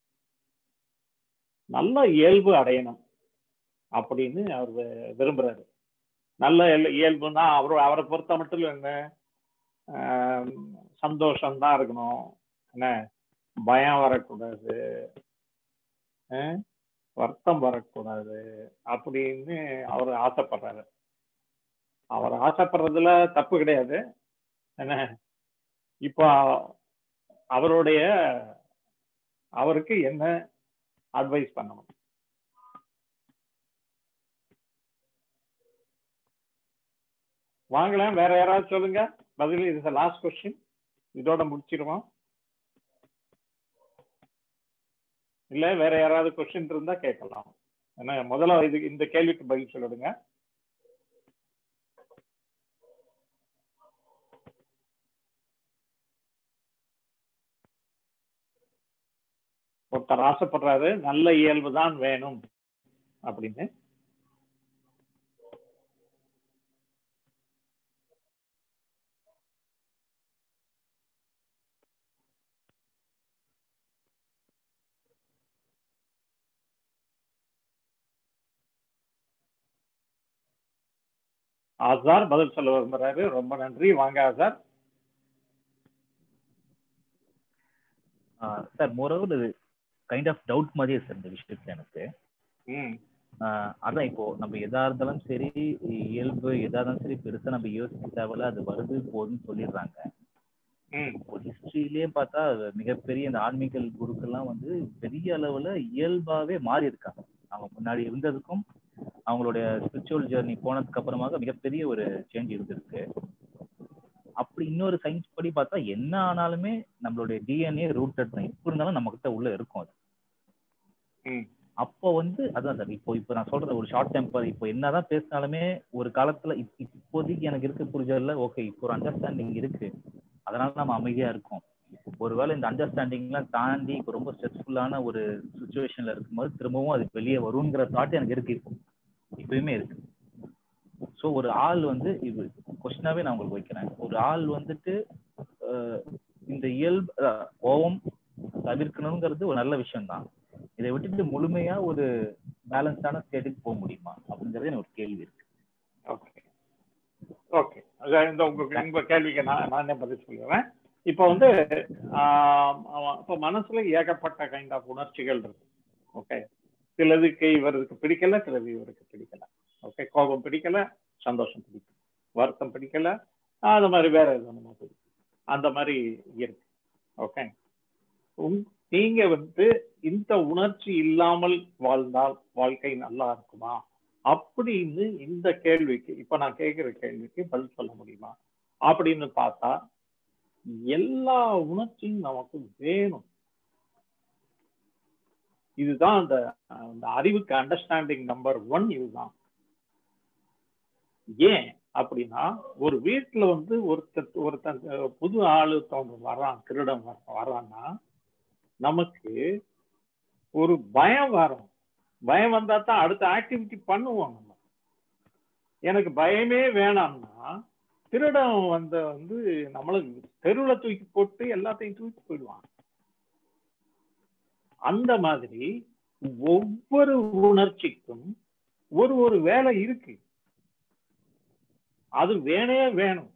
நல்ல இயல்பு அடையணும் அப்படின்னு அவர் வி- விரும்புறாரு நல்ல இயல்- இயல்புனா அவர் அவரை பொறுத்த மட்டும் என்ன ஆஹ் சந்தோஷம்தான் இருக்கணும் என்ன பயம் வரக்கூடாது ஆஹ் வருத்தம் வரக்கூடாது அப்படின்னு அவர் ஆசைப்படுறாரு அவர் ஆசைப்படுறதுல தப்பு கிடையாது என்ன இப்போ அவருடைய அவருக்கு என்ன அட்வைஸ் பண்ணணும் வாங்கலாம் வேற யாராவது சொல்லுங்க பதில் இது லாஸ்ட் கொஸ்டின் இதோட முடிச்சிருவோம் இல்ல வேற யாராவது கொஸ்டின் இருந்தா கேட்கலாம் என்ன முதல்ல இது இந்த கேள்விக்கு பதில் சொல்லிடுங்க ஒருத்தர் ஆசைப்படுறாரு நல்ல இயல்பு தான் வேணும் அப்படின்னு ஆசார் பதில் சொல்ல விரும்புறாரு ரொம்ப நன்றி வாங்க ஆசார் சார் மோரோவர் இது கைண்ட் ஆஃப் டவுட் மாதிரியே சார் இந்த விஷயத்துல எனக்கு ம் ஆஹ் அதான் இப்போ நம்ம எதா இருந்தாலும் சரி இயல்பு எதா இருந்தாலும் சரி பெருசா நம்ம யோசிக்க தேவையில்ல அது வருது போகுதுன்னு சொல்லிடுறாங்க ம் இப்போ ஹிஸ்டரியிலேயே பார்த்தா அது மிகப்பெரிய இந்த ஆன்மீக குருக்கெல்லாம் வந்து பெரிய அளவுல இயல்பாவே மாறி இருக்காங்க அவங்க முன்னாடி இருந்ததுக்கும் அவங்களுடைய ஸ்பிரிச்சுவல் ஜேர்னி போனதுக்கு அப்புறமாக மிகப்பெரிய ஒரு சேஞ்ச் இருந்திருக்கு அப்படி இன்னொரு சயின்ஸ் படி பார்த்தா என்ன ஆனாலுமே நம்மளுடைய டிஎன்ஏ ரூட்டட் தான் எப்படி இருந்தாலும் நம்ம கிட்ட உள்ள இருக்கும் அது ம் அப்போ வந்து அதான் சார் இப்போ இப்போ நான் சொல்றது ஒரு ஷார்ட் டெம்பர் இப்போ என்னதான் பேசினாலுமே ஒரு காலத்துல இப்- இப்போதைக்கு எனக்கு இருக்க புரிதல்ல ஓகே இப்போ ஒரு அண்டர்ஸ்டாண்டிங் இருக்கு அதனால நம்ம அமைதியா இருக்கோம் ஒருவேளை இந்த அண்டர்ஸ்டாண்டிங்லாம் தாண்டி இப்போ ரொம்ப ஸ்ட்ரெஸ்ஃபுல்லான ஒரு சுச்சுவேஷன்ல இருக்கும்போது திரும்பவும் அது வெளியே வருங்கிற தாட் எனக்கு இருக்கு இப்போ இப்பயுமே இருக்கு ஸோ ஒரு ஆள் வந்து இது கொஸ்டினாவே நான் உங்களுக்கு வைக்கிறேன் ஒரு ஆள் வந்துட்டு அஹ், இந்த இயல்பு அஹ், கோபம் தவிர்க்கணுங்கிறது ஒரு நல்ல விஷயம் தான் இதை விட்டுட்டு முழுமையா ஒரு பேலன்ஸ்டான ஸ்டேட்டுக்கு போக முடியுமா அப்படிங்கிறது எனக்கு ஒரு கேள்வி இருக்கு ஓகே ஓகே அதான் இந்த உங்க உங்க கேள்விக்கு நான் நானே பதில் சொல்லுவேன் இப்போ வந்து ஆஹ் அவன் இப்போ மனசுல ஏகப்பட்ட கைண்ட் ஆஃப் உணர்ச்சிகள் இருக்கு ஓகே சிலதுக்கு இவருக்கு பிடிக்கல சிலது இவருக்கு பிடிக்கல ஓகே கோபம் பிடிக்கல சந்தோஷம் பிடிக்கல வருத்தம் பிடிக்கல அது மாதிரி வேற எதுவும் பிடிக்கும் அந்த மாதிரி இருக்கு ஓகே உங் நீங்க வந்து இந்த உணர்ச்சி இல்லாமல் வாழ்ந்தால் வாழ்க்கை நல்லா இருக்குமா அப்படின்னு இந்த கேள்விக்கு இப்ப நான் கேட்கிற கேள்விக்கு பதில் சொல்ல முடியுமா அப்படின்னு பார்த்தா எல்லா உணர்ச்சியும் நமக்கு வேணும் இதுதான் அந்த அந்த அறிவுக்கு அண்டர்ஸ்டாண்டிங் நம்பர் ஒன் இதுதான் ஏன் அப்படின்னா ஒரு வீட்டுல வந்து ஒருத்தர் ஒருத்தன் புது ஆளு தோன்று வர்றான் திருடன் வர்றான் வர்றான்னா நமக்கு ஒரு பயம் வரும் பயம் வந்தா தான் அடுத்த ஆக்டிவிட்டி பண்ணுவோம் நம்ம எனக்கு பயமே வேணாம்னா திருடன் வந்த வந்து நம்மளுக்கு தெருவுல தூக்கி போட்டு எல்லாத்தையும் தூக்கி போயிடுவான் அந்த மாதிரி ஒவ்வொரு உணர்ச்சிக்கும் ஒரு ஒரு வேலை இருக்கு அது வேணே வேணும்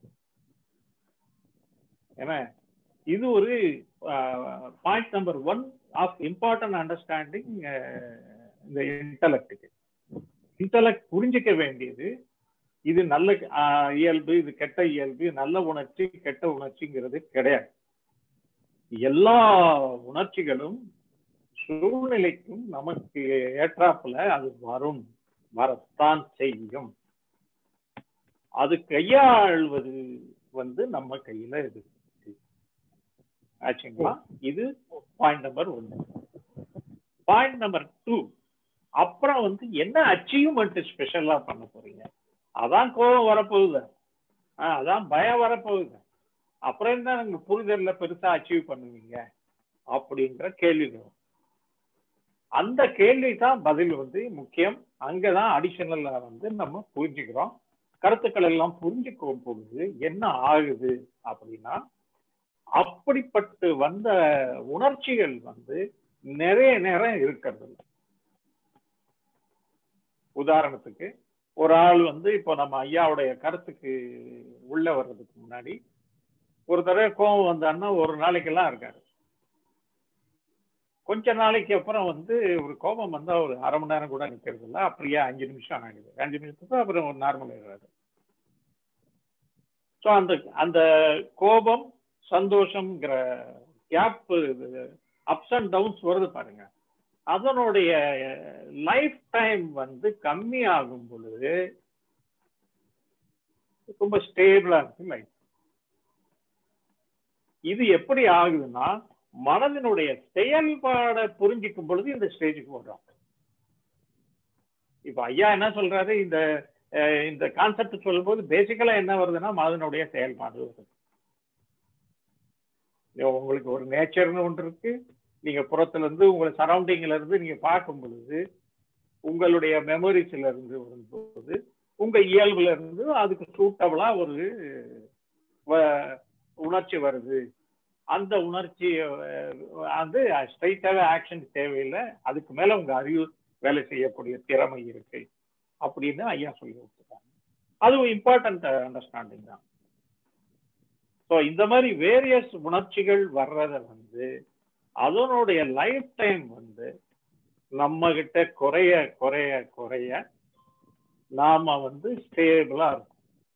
ஏன்னா இது ஒரு point number one of important understanding இந்த இன்டலெக்டுக்கு இன்டலெக்ட் புரிஞ்சிக்க வேண்டியது இது நல்ல ஆஹ், இயல்பு இது கெட்ட இயல்பு நல்ல உணர்ச்சி கெட்ட உணர்ச்சிங்கிறது கிடையாது எல்லா உணர்ச்சிகளும் சூழ்நிலைக்கும் நமக்கு ஏற்றாப்புல அது வரும் வரத்தான் செய்யும் அது கையாள்வது வந்து நம்ம கையில இருக்கு ஆச்சுங்களா இது பாயிண்ட் நம்பர் ஒன்னு பாயிண்ட் நம்பர் டூ அப்புறம் வந்து என்ன அச்சீவ்மெண்ட் ஸ்பெஷலா பண்ண போறீங்க அதான் கோபம் வரப்போகுது ஆஹ் அதான் பயம் வரப்போகுது அப்புறம் என்ன நீங்க புரிதல்ல பெருசா அச்சீவ் பண்ணுவீங்க அப்படின்ற கேள்வி வரும் அந்த கேள்வி தான் பதில் வந்து முக்கியம் அங்கதான் அடிஷனலா வந்து நம்ம புரிஞ்சுக்கிறோம் கருத்துக்கள் எல்லாம் புரிஞ்சுக்கும் பொழுது என்ன ஆகுது அப்படின்னா அப்படிப்பட்டு வந்த உணர்ச்சிகள் வந்து நிறைய நேரம் இருக்கிறது இல்ல. உதாரணத்துக்கு ஒரு ஆள் வந்து இப்போ நம்ம ஐயாவுடைய கருத்துக்கு உள்ள வர்றதுக்கு முன்னாடி ஒரு தடவை கோபம் வந்தான்னா ஒரு நாளைக்கெல்லாம் இருக்காரு கொஞ்ச நாளைக்கு அப்புறம் வந்து ஒரு கோபம் வந்தா ஒரு அரை மணி நேரம் கூட நிக்கிறது இல்ல அப்படியே அஞ்சு நிமிஷம் ஆகுது அஞ்சு நிமிஷத்துக்கு அப்புறம் ஒரு நார்மல் ஆயிடுறாரு ஸோ அந்த அந்த கோபம் சந்தோஷம்ங்கிற கேப் அப்ஸ் அண்ட் டவுன்ஸ் வருது பாருங்க அதனுடைய லைஃப் டைம் வந்து கம்மி ஆகும் பொழுது ரொம்ப ஸ்டேபிளா இருக்கு லைஃப் இது எப்படி ஆகுதுன்னா மனதினுடைய செயல்பாடை புரிஞ்சிக்கும் பொழுது இந்த ஸ்டேஜுக்கு வர்றோம் இப்ப ஐயா என்ன சொல்றாரு இந்த அஹ், இந்த கான்செப்ட் சொல்லும்போது பேசிக்கலா என்ன வருதுன்னா மனதினுடைய செயல்பாடு வருது இது உங்களுக்கு ஒரு நேச்சர்னு ஒன்று இருக்கு நீங்க புறத்துல இருந்து உங்களை சரௌண்டிங்ல இருந்து நீங்க பார்க்கும் பொழுது உங்களுடைய மெமரிஸ்ல இருந்து வரும்போது உங்க இயல்புல இருந்து அதுக்கு சூட்டபிளா ஒரு வ- உணர்ச்சி வருது அந்த உணர்ச்சி அஹ், வந்து ஸ்ட்ரைட்டாவே ஆக்ஷன் தேவையில்லை அதுக்கு மேல உங்க அறிவு வேலை செய்யக்கூடிய திறமை இருக்கு அப்படின்னு ஐயா சொல்லி வச்சிருக்காங்க அதுவும் இம்பார்ட்டன்ட் அண்டர்ஸ்டாண்டிங் தான் ஸோ இந்த மாதிரி வேரியஸ் உணர்ச்சிகள் வர்றத வந்து அதனுடைய லைஃப் டைம் வந்து நம்ம கிட்ட குறைய குறைய குறைய நாம வந்து ஸ்டேபிளா இருக்கும்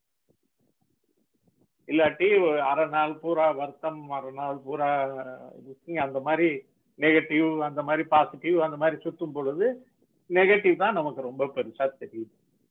இல்லாட்டி ஒரு அரை நாள் பூரா வருத்தம் அரை நாள் பூரா இது அந்த மாதிரி நெகட்டிவ் அந்த மாதிரி பாசிட்டிவ் அந்த மாதிரி சுத்தும் பொழுது நெகட்டிவ் தான் நமக்கு ரொம்ப பெருசா தெரியுது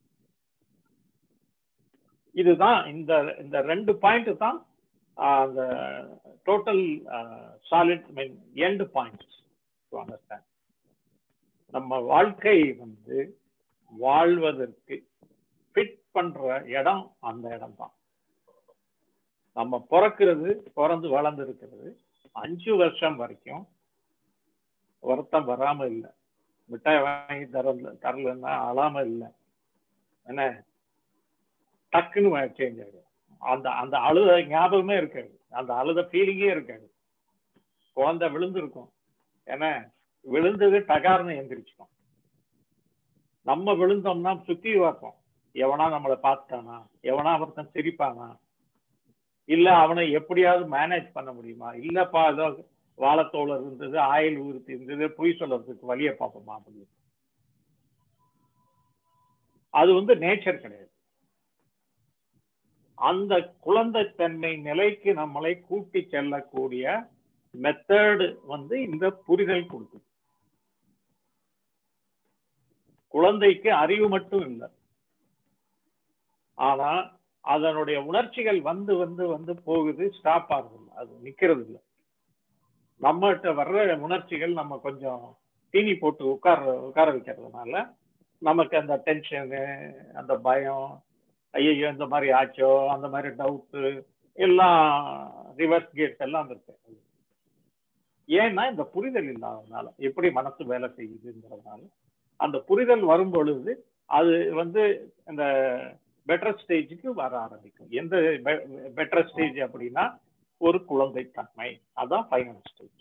இதுதான் இந்த இந்த ரெண்டு பாயிண்ட் தான் ஆஹ், அந்த total solid mean and points to understand நம்ம வாழ்க்கை வந்து வாழ்வதற்கு ஃபிட் பண்ற இடம் அந்த இடம் தான் நம்ம பிறக்கிறது பிறந்து வளர்ந்து இருக்கிறது அஞ்சு வருஷம் வரைக்கும் வருத்தம் வராம இல்லை மிட்டாய் வாங்கி தரல தரலன்னா அழாம இல்லை என்ன டக்குன்னு சேஞ்ச் ஆயிடும் அந்த அந்த அழுத ஞாபகமே இருக்காது அந்த அழுத ஃபீலிங்கே இருக்காது குழந்தை விழுந்திருக்கும் ஏன்னா விழுந்தது டகார்னு எந்திரிச்சிக்கும் நம்ம விழுந்தோம்னா சுத்தி பார்ப்போம் எவனா நம்மளை பார்த்துட்டானா எவனா ஒருத்தன் சிரிப்பானா இல்ல அவனை எப்படியாவது மேனேஜ் பண்ண முடியுமா இல்லப்பா ஏதோ வாழைத்தோல் இருந்தது ஆயில் ஊருத்தி இருந்தது பொய் சொல்றதுக்கு வழியை பார்ப்போமா அப்படின்னு அது வந்து நேச்சர் கிடையாது அந்த குழந்தைத்தன்மை நிலைக்கு நம்மளை கூட்டி செல்லக்கூடிய மெத்தடு வந்து இந்த புரிதல் கொடுக்குது குழந்தைக்கு அறிவு மட்டும் இல்லை ஆனா அதனுடைய உணர்ச்சிகள் வந்து வந்து வந்து போகுது ஸ்டாப் ஆகுது இல்ல. அது நிக்கிறது இல்லை நம்மகிட்ட வர்ற உணர்ச்சிகள் நம்ம கொஞ்சம் தீனி போட்டு உட்கார உட்கார வைக்கிறதுனால நமக்கு அந்த டென்ஷனு அந்த பயம் ஐயோ இந்த மாதிரி ஆச்சோ அந்த மாதிரி டவுட்டு எல்லாம் ரிவர்ஸ் கேட்ஸ் எல்லாம் இருக்கு ஏன்னா இந்த புரிதல் இல்லாததுனால எப்படி மனசு வேலை செய்யுதுங்கிறதுனால அந்த புரிதல் வரும் பொழுது அது வந்து இந்த பெட்டர் ஸ்டேஜுக்கு வர ஆரம்பிக்கும் எந்த பெட்டர் ஸ்டேஜ் அப்படின்னா ஒரு குழந்தைத்தன்மை அதான் ஃபைனல் ஸ்டேஜ்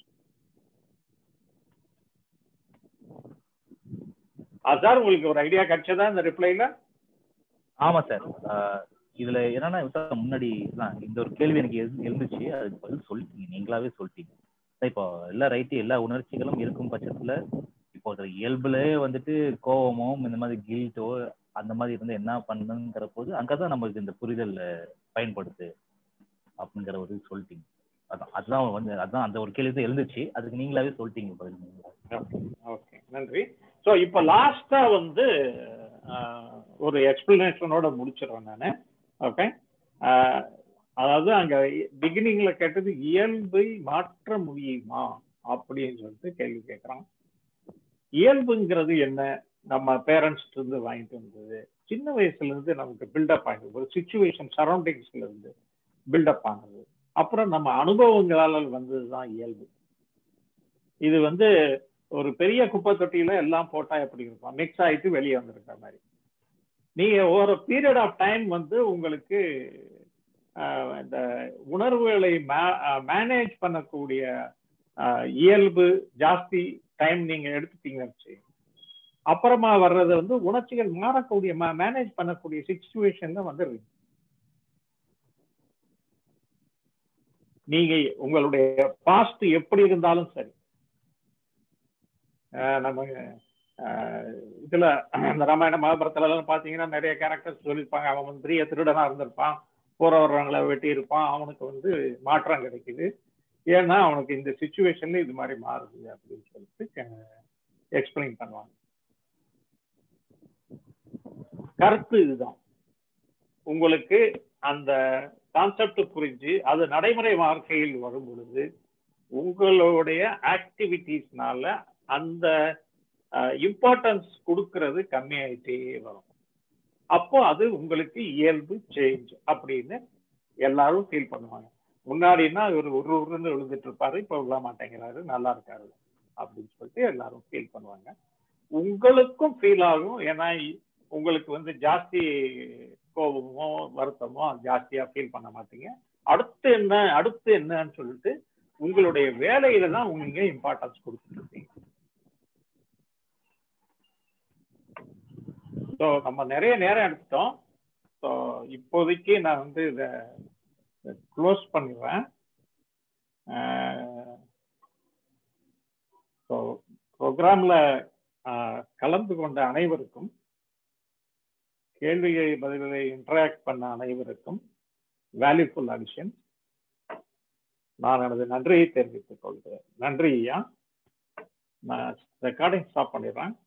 அதான் உங்களுக்கு ஒரு ஐடியா கிடைச்சதா இந்த ரிப்ளைல ஆமா சார் ஆஹ் இதுல என்னன்னா இப்ப முன்னாடி நான் இந்த ஒரு கேள்வி எனக்கு எழு- எழுந்துச்சு அதுக்கு பதில் சொல்லிட்டீங்க நீங்களாவே சொல்லிட்டீங்க அதான் இப்போ எல்லா ரைட்டு எல்லா உணர்ச்சிகளும் இருக்கும் பட்சத்துல இப்போ ஒரு இயல்புலயே வந்துட்டு கோவமோ இந்த மாதிரி கில்ட்டோ அந்த மாதிரி இருந்து என்ன பண்ணுங்கிற போது அங்கதான் நமக்கு இந்த புரிதல் பயன்படுது அப்படிங்கிற ஒரு இது சொல்லிட்டீங்க அதான் அதுதான் வந்து அதான் அந்த ஒரு கேள்வி தான் எழுந்துச்சு அதுக்கு நீங்களாவே சொல்லிட்டீங்க பதில் ஓகே நன்றி ஸோ இப்போ லாஸ்டா வந்து ஆஹ், ஒரு எக்ஸ்பிளனேஷனோட முடிச்சிடுறேன் நான் ஓகே அதாவது அங்க பிகினிங்ல கேட்டது இயல்பை மாற்ற முடியுமா அப்படின்னு சொல்லிட்டு கேள்வி கேட்குறான் இயல்புங்கிறது என்ன நம்ம பேரண்ட்ஸ் இருந்து வாங்கிட்டு வந்தது சின்ன வயசுல இருந்து நமக்கு பில்டப் ஆகுது ஒரு சுச்சுவேஷன் சரௌண்டிங்ஸ்ல இருந்து பில்டப் ஆனது அப்புறம் நம்ம அனுபவங்களால வந்ததுதான் இயல்பு இது வந்து ஒரு பெரிய குப்பை தொட்டியில எல்லாம் போட்டா எப்படி இருக்கும் மிக்ஸ் ஆயிட்டு வெளியே வந்திருக்கிற மாதிரி நீங்க ஒரு பீரியட் ஆஃப் டைம் வந்து உங்களுக்கு ஆஹ், இந்த உணர்வுகளை மேனேஜ் பண்ணக்கூடிய ஆஹ், இயல்பு ஜாஸ்தி டைம் நீங்க எடுத்துட்டீங்கன்னு வச்சு அப்புறமா வர்றது வந்து உணர்ச்சிகள் மாறக்கூடிய மேனேஜ் பண்ணக்கூடிய சுச்சுவேஷன்ல வந்துடுறீங்க நீங்க உங்களுடைய பாஸ்ட் எப்படி இருந்தாலும் சரி ஆஹ் நம்ம ஆஹ் இதுல இந்த ராமாயண மகாபாரத்துல எல்லாம் பாத்தீங்கன்னா நிறைய கேரக்டர்ஸ் சொல்லியிருப்பாங்க அவன் வந்து பெரிய திருடனா இருந்திருப்பான் போற வர்றவங்களை வெட்டி இருப்பான் அவனுக்கு வந்து மாற்றம் கிடைக்குது ஏன்னா அவனுக்கு இந்த சுச்சுவேஷன்ல இது மாதிரி மாறுது அப்படின்னு சொல்லிட்டு எக்ஸ்பிளைன் பண்ணுவாங்க கருத்து இதுதான் உங்களுக்கு அந்த கான்செப்ட் புரிஞ்சு அது நடைமுறை வாழ்க்கையில் வரும் பொழுது உங்களுடைய ஆக்டிவிட்டீஸ்னால அந்த இம்பார்ட்டன்ஸ் கொடுக்கறது கம்மியாயிட்டே வரும் அப்போ அது உங்களுக்கு இயல்பு சேஞ்ச் அப்படின்னு எல்லாரும் ஃபீல் பண்ணுவாங்க முன்னாடினா இவர் ஒரு உருன்னு விழுந்துட்டு இருப்பாரு இப்ப விழ மாட்டேங்கிறாரு நல்லா இருக்காரு அப்படின்னு சொல்லிட்டு எல்லாரும் ஃபீல் பண்ணுவாங்க உங்களுக்கும் ஃபீல் ஆகும் ஏன்னா இ- உங்களுக்கு வந்து ஜாஸ்தி கோபமோ வருத்தமோ ஜாஸ்தியா ஃபீல் பண்ண மாட்டீங்க அடுத்து என்ன அடுத்து என்னன்னு சொல்லிட்டு உங்களுடைய வேலையில தான் நீங்க இம்பார்ட்டன்ஸ் கொடுத்துருக்கீங்க ஸோ நம்ம நிறைய நேரம் எடுத்துட்டோம் ஸோ இப்போதைக்கு நான் வந்து இதை க்ளோஸ் பண்ணிடுறேன் ஸோ ப்ரோக்ராமில் கலந்து கொண்ட அனைவருக்கும் கேள்வியை பதில்களை இன்டராக்ட் பண்ண அனைவருக்கும் வேல்யூஃபுல் அடிஷன் நான் எனது நன்றியை தெரிவித்துக் கொள்கிறேன் நன்றி ஐயா நான் ரெக்கார்டிங் ஸ்டாப் பண்ணிடுறேன்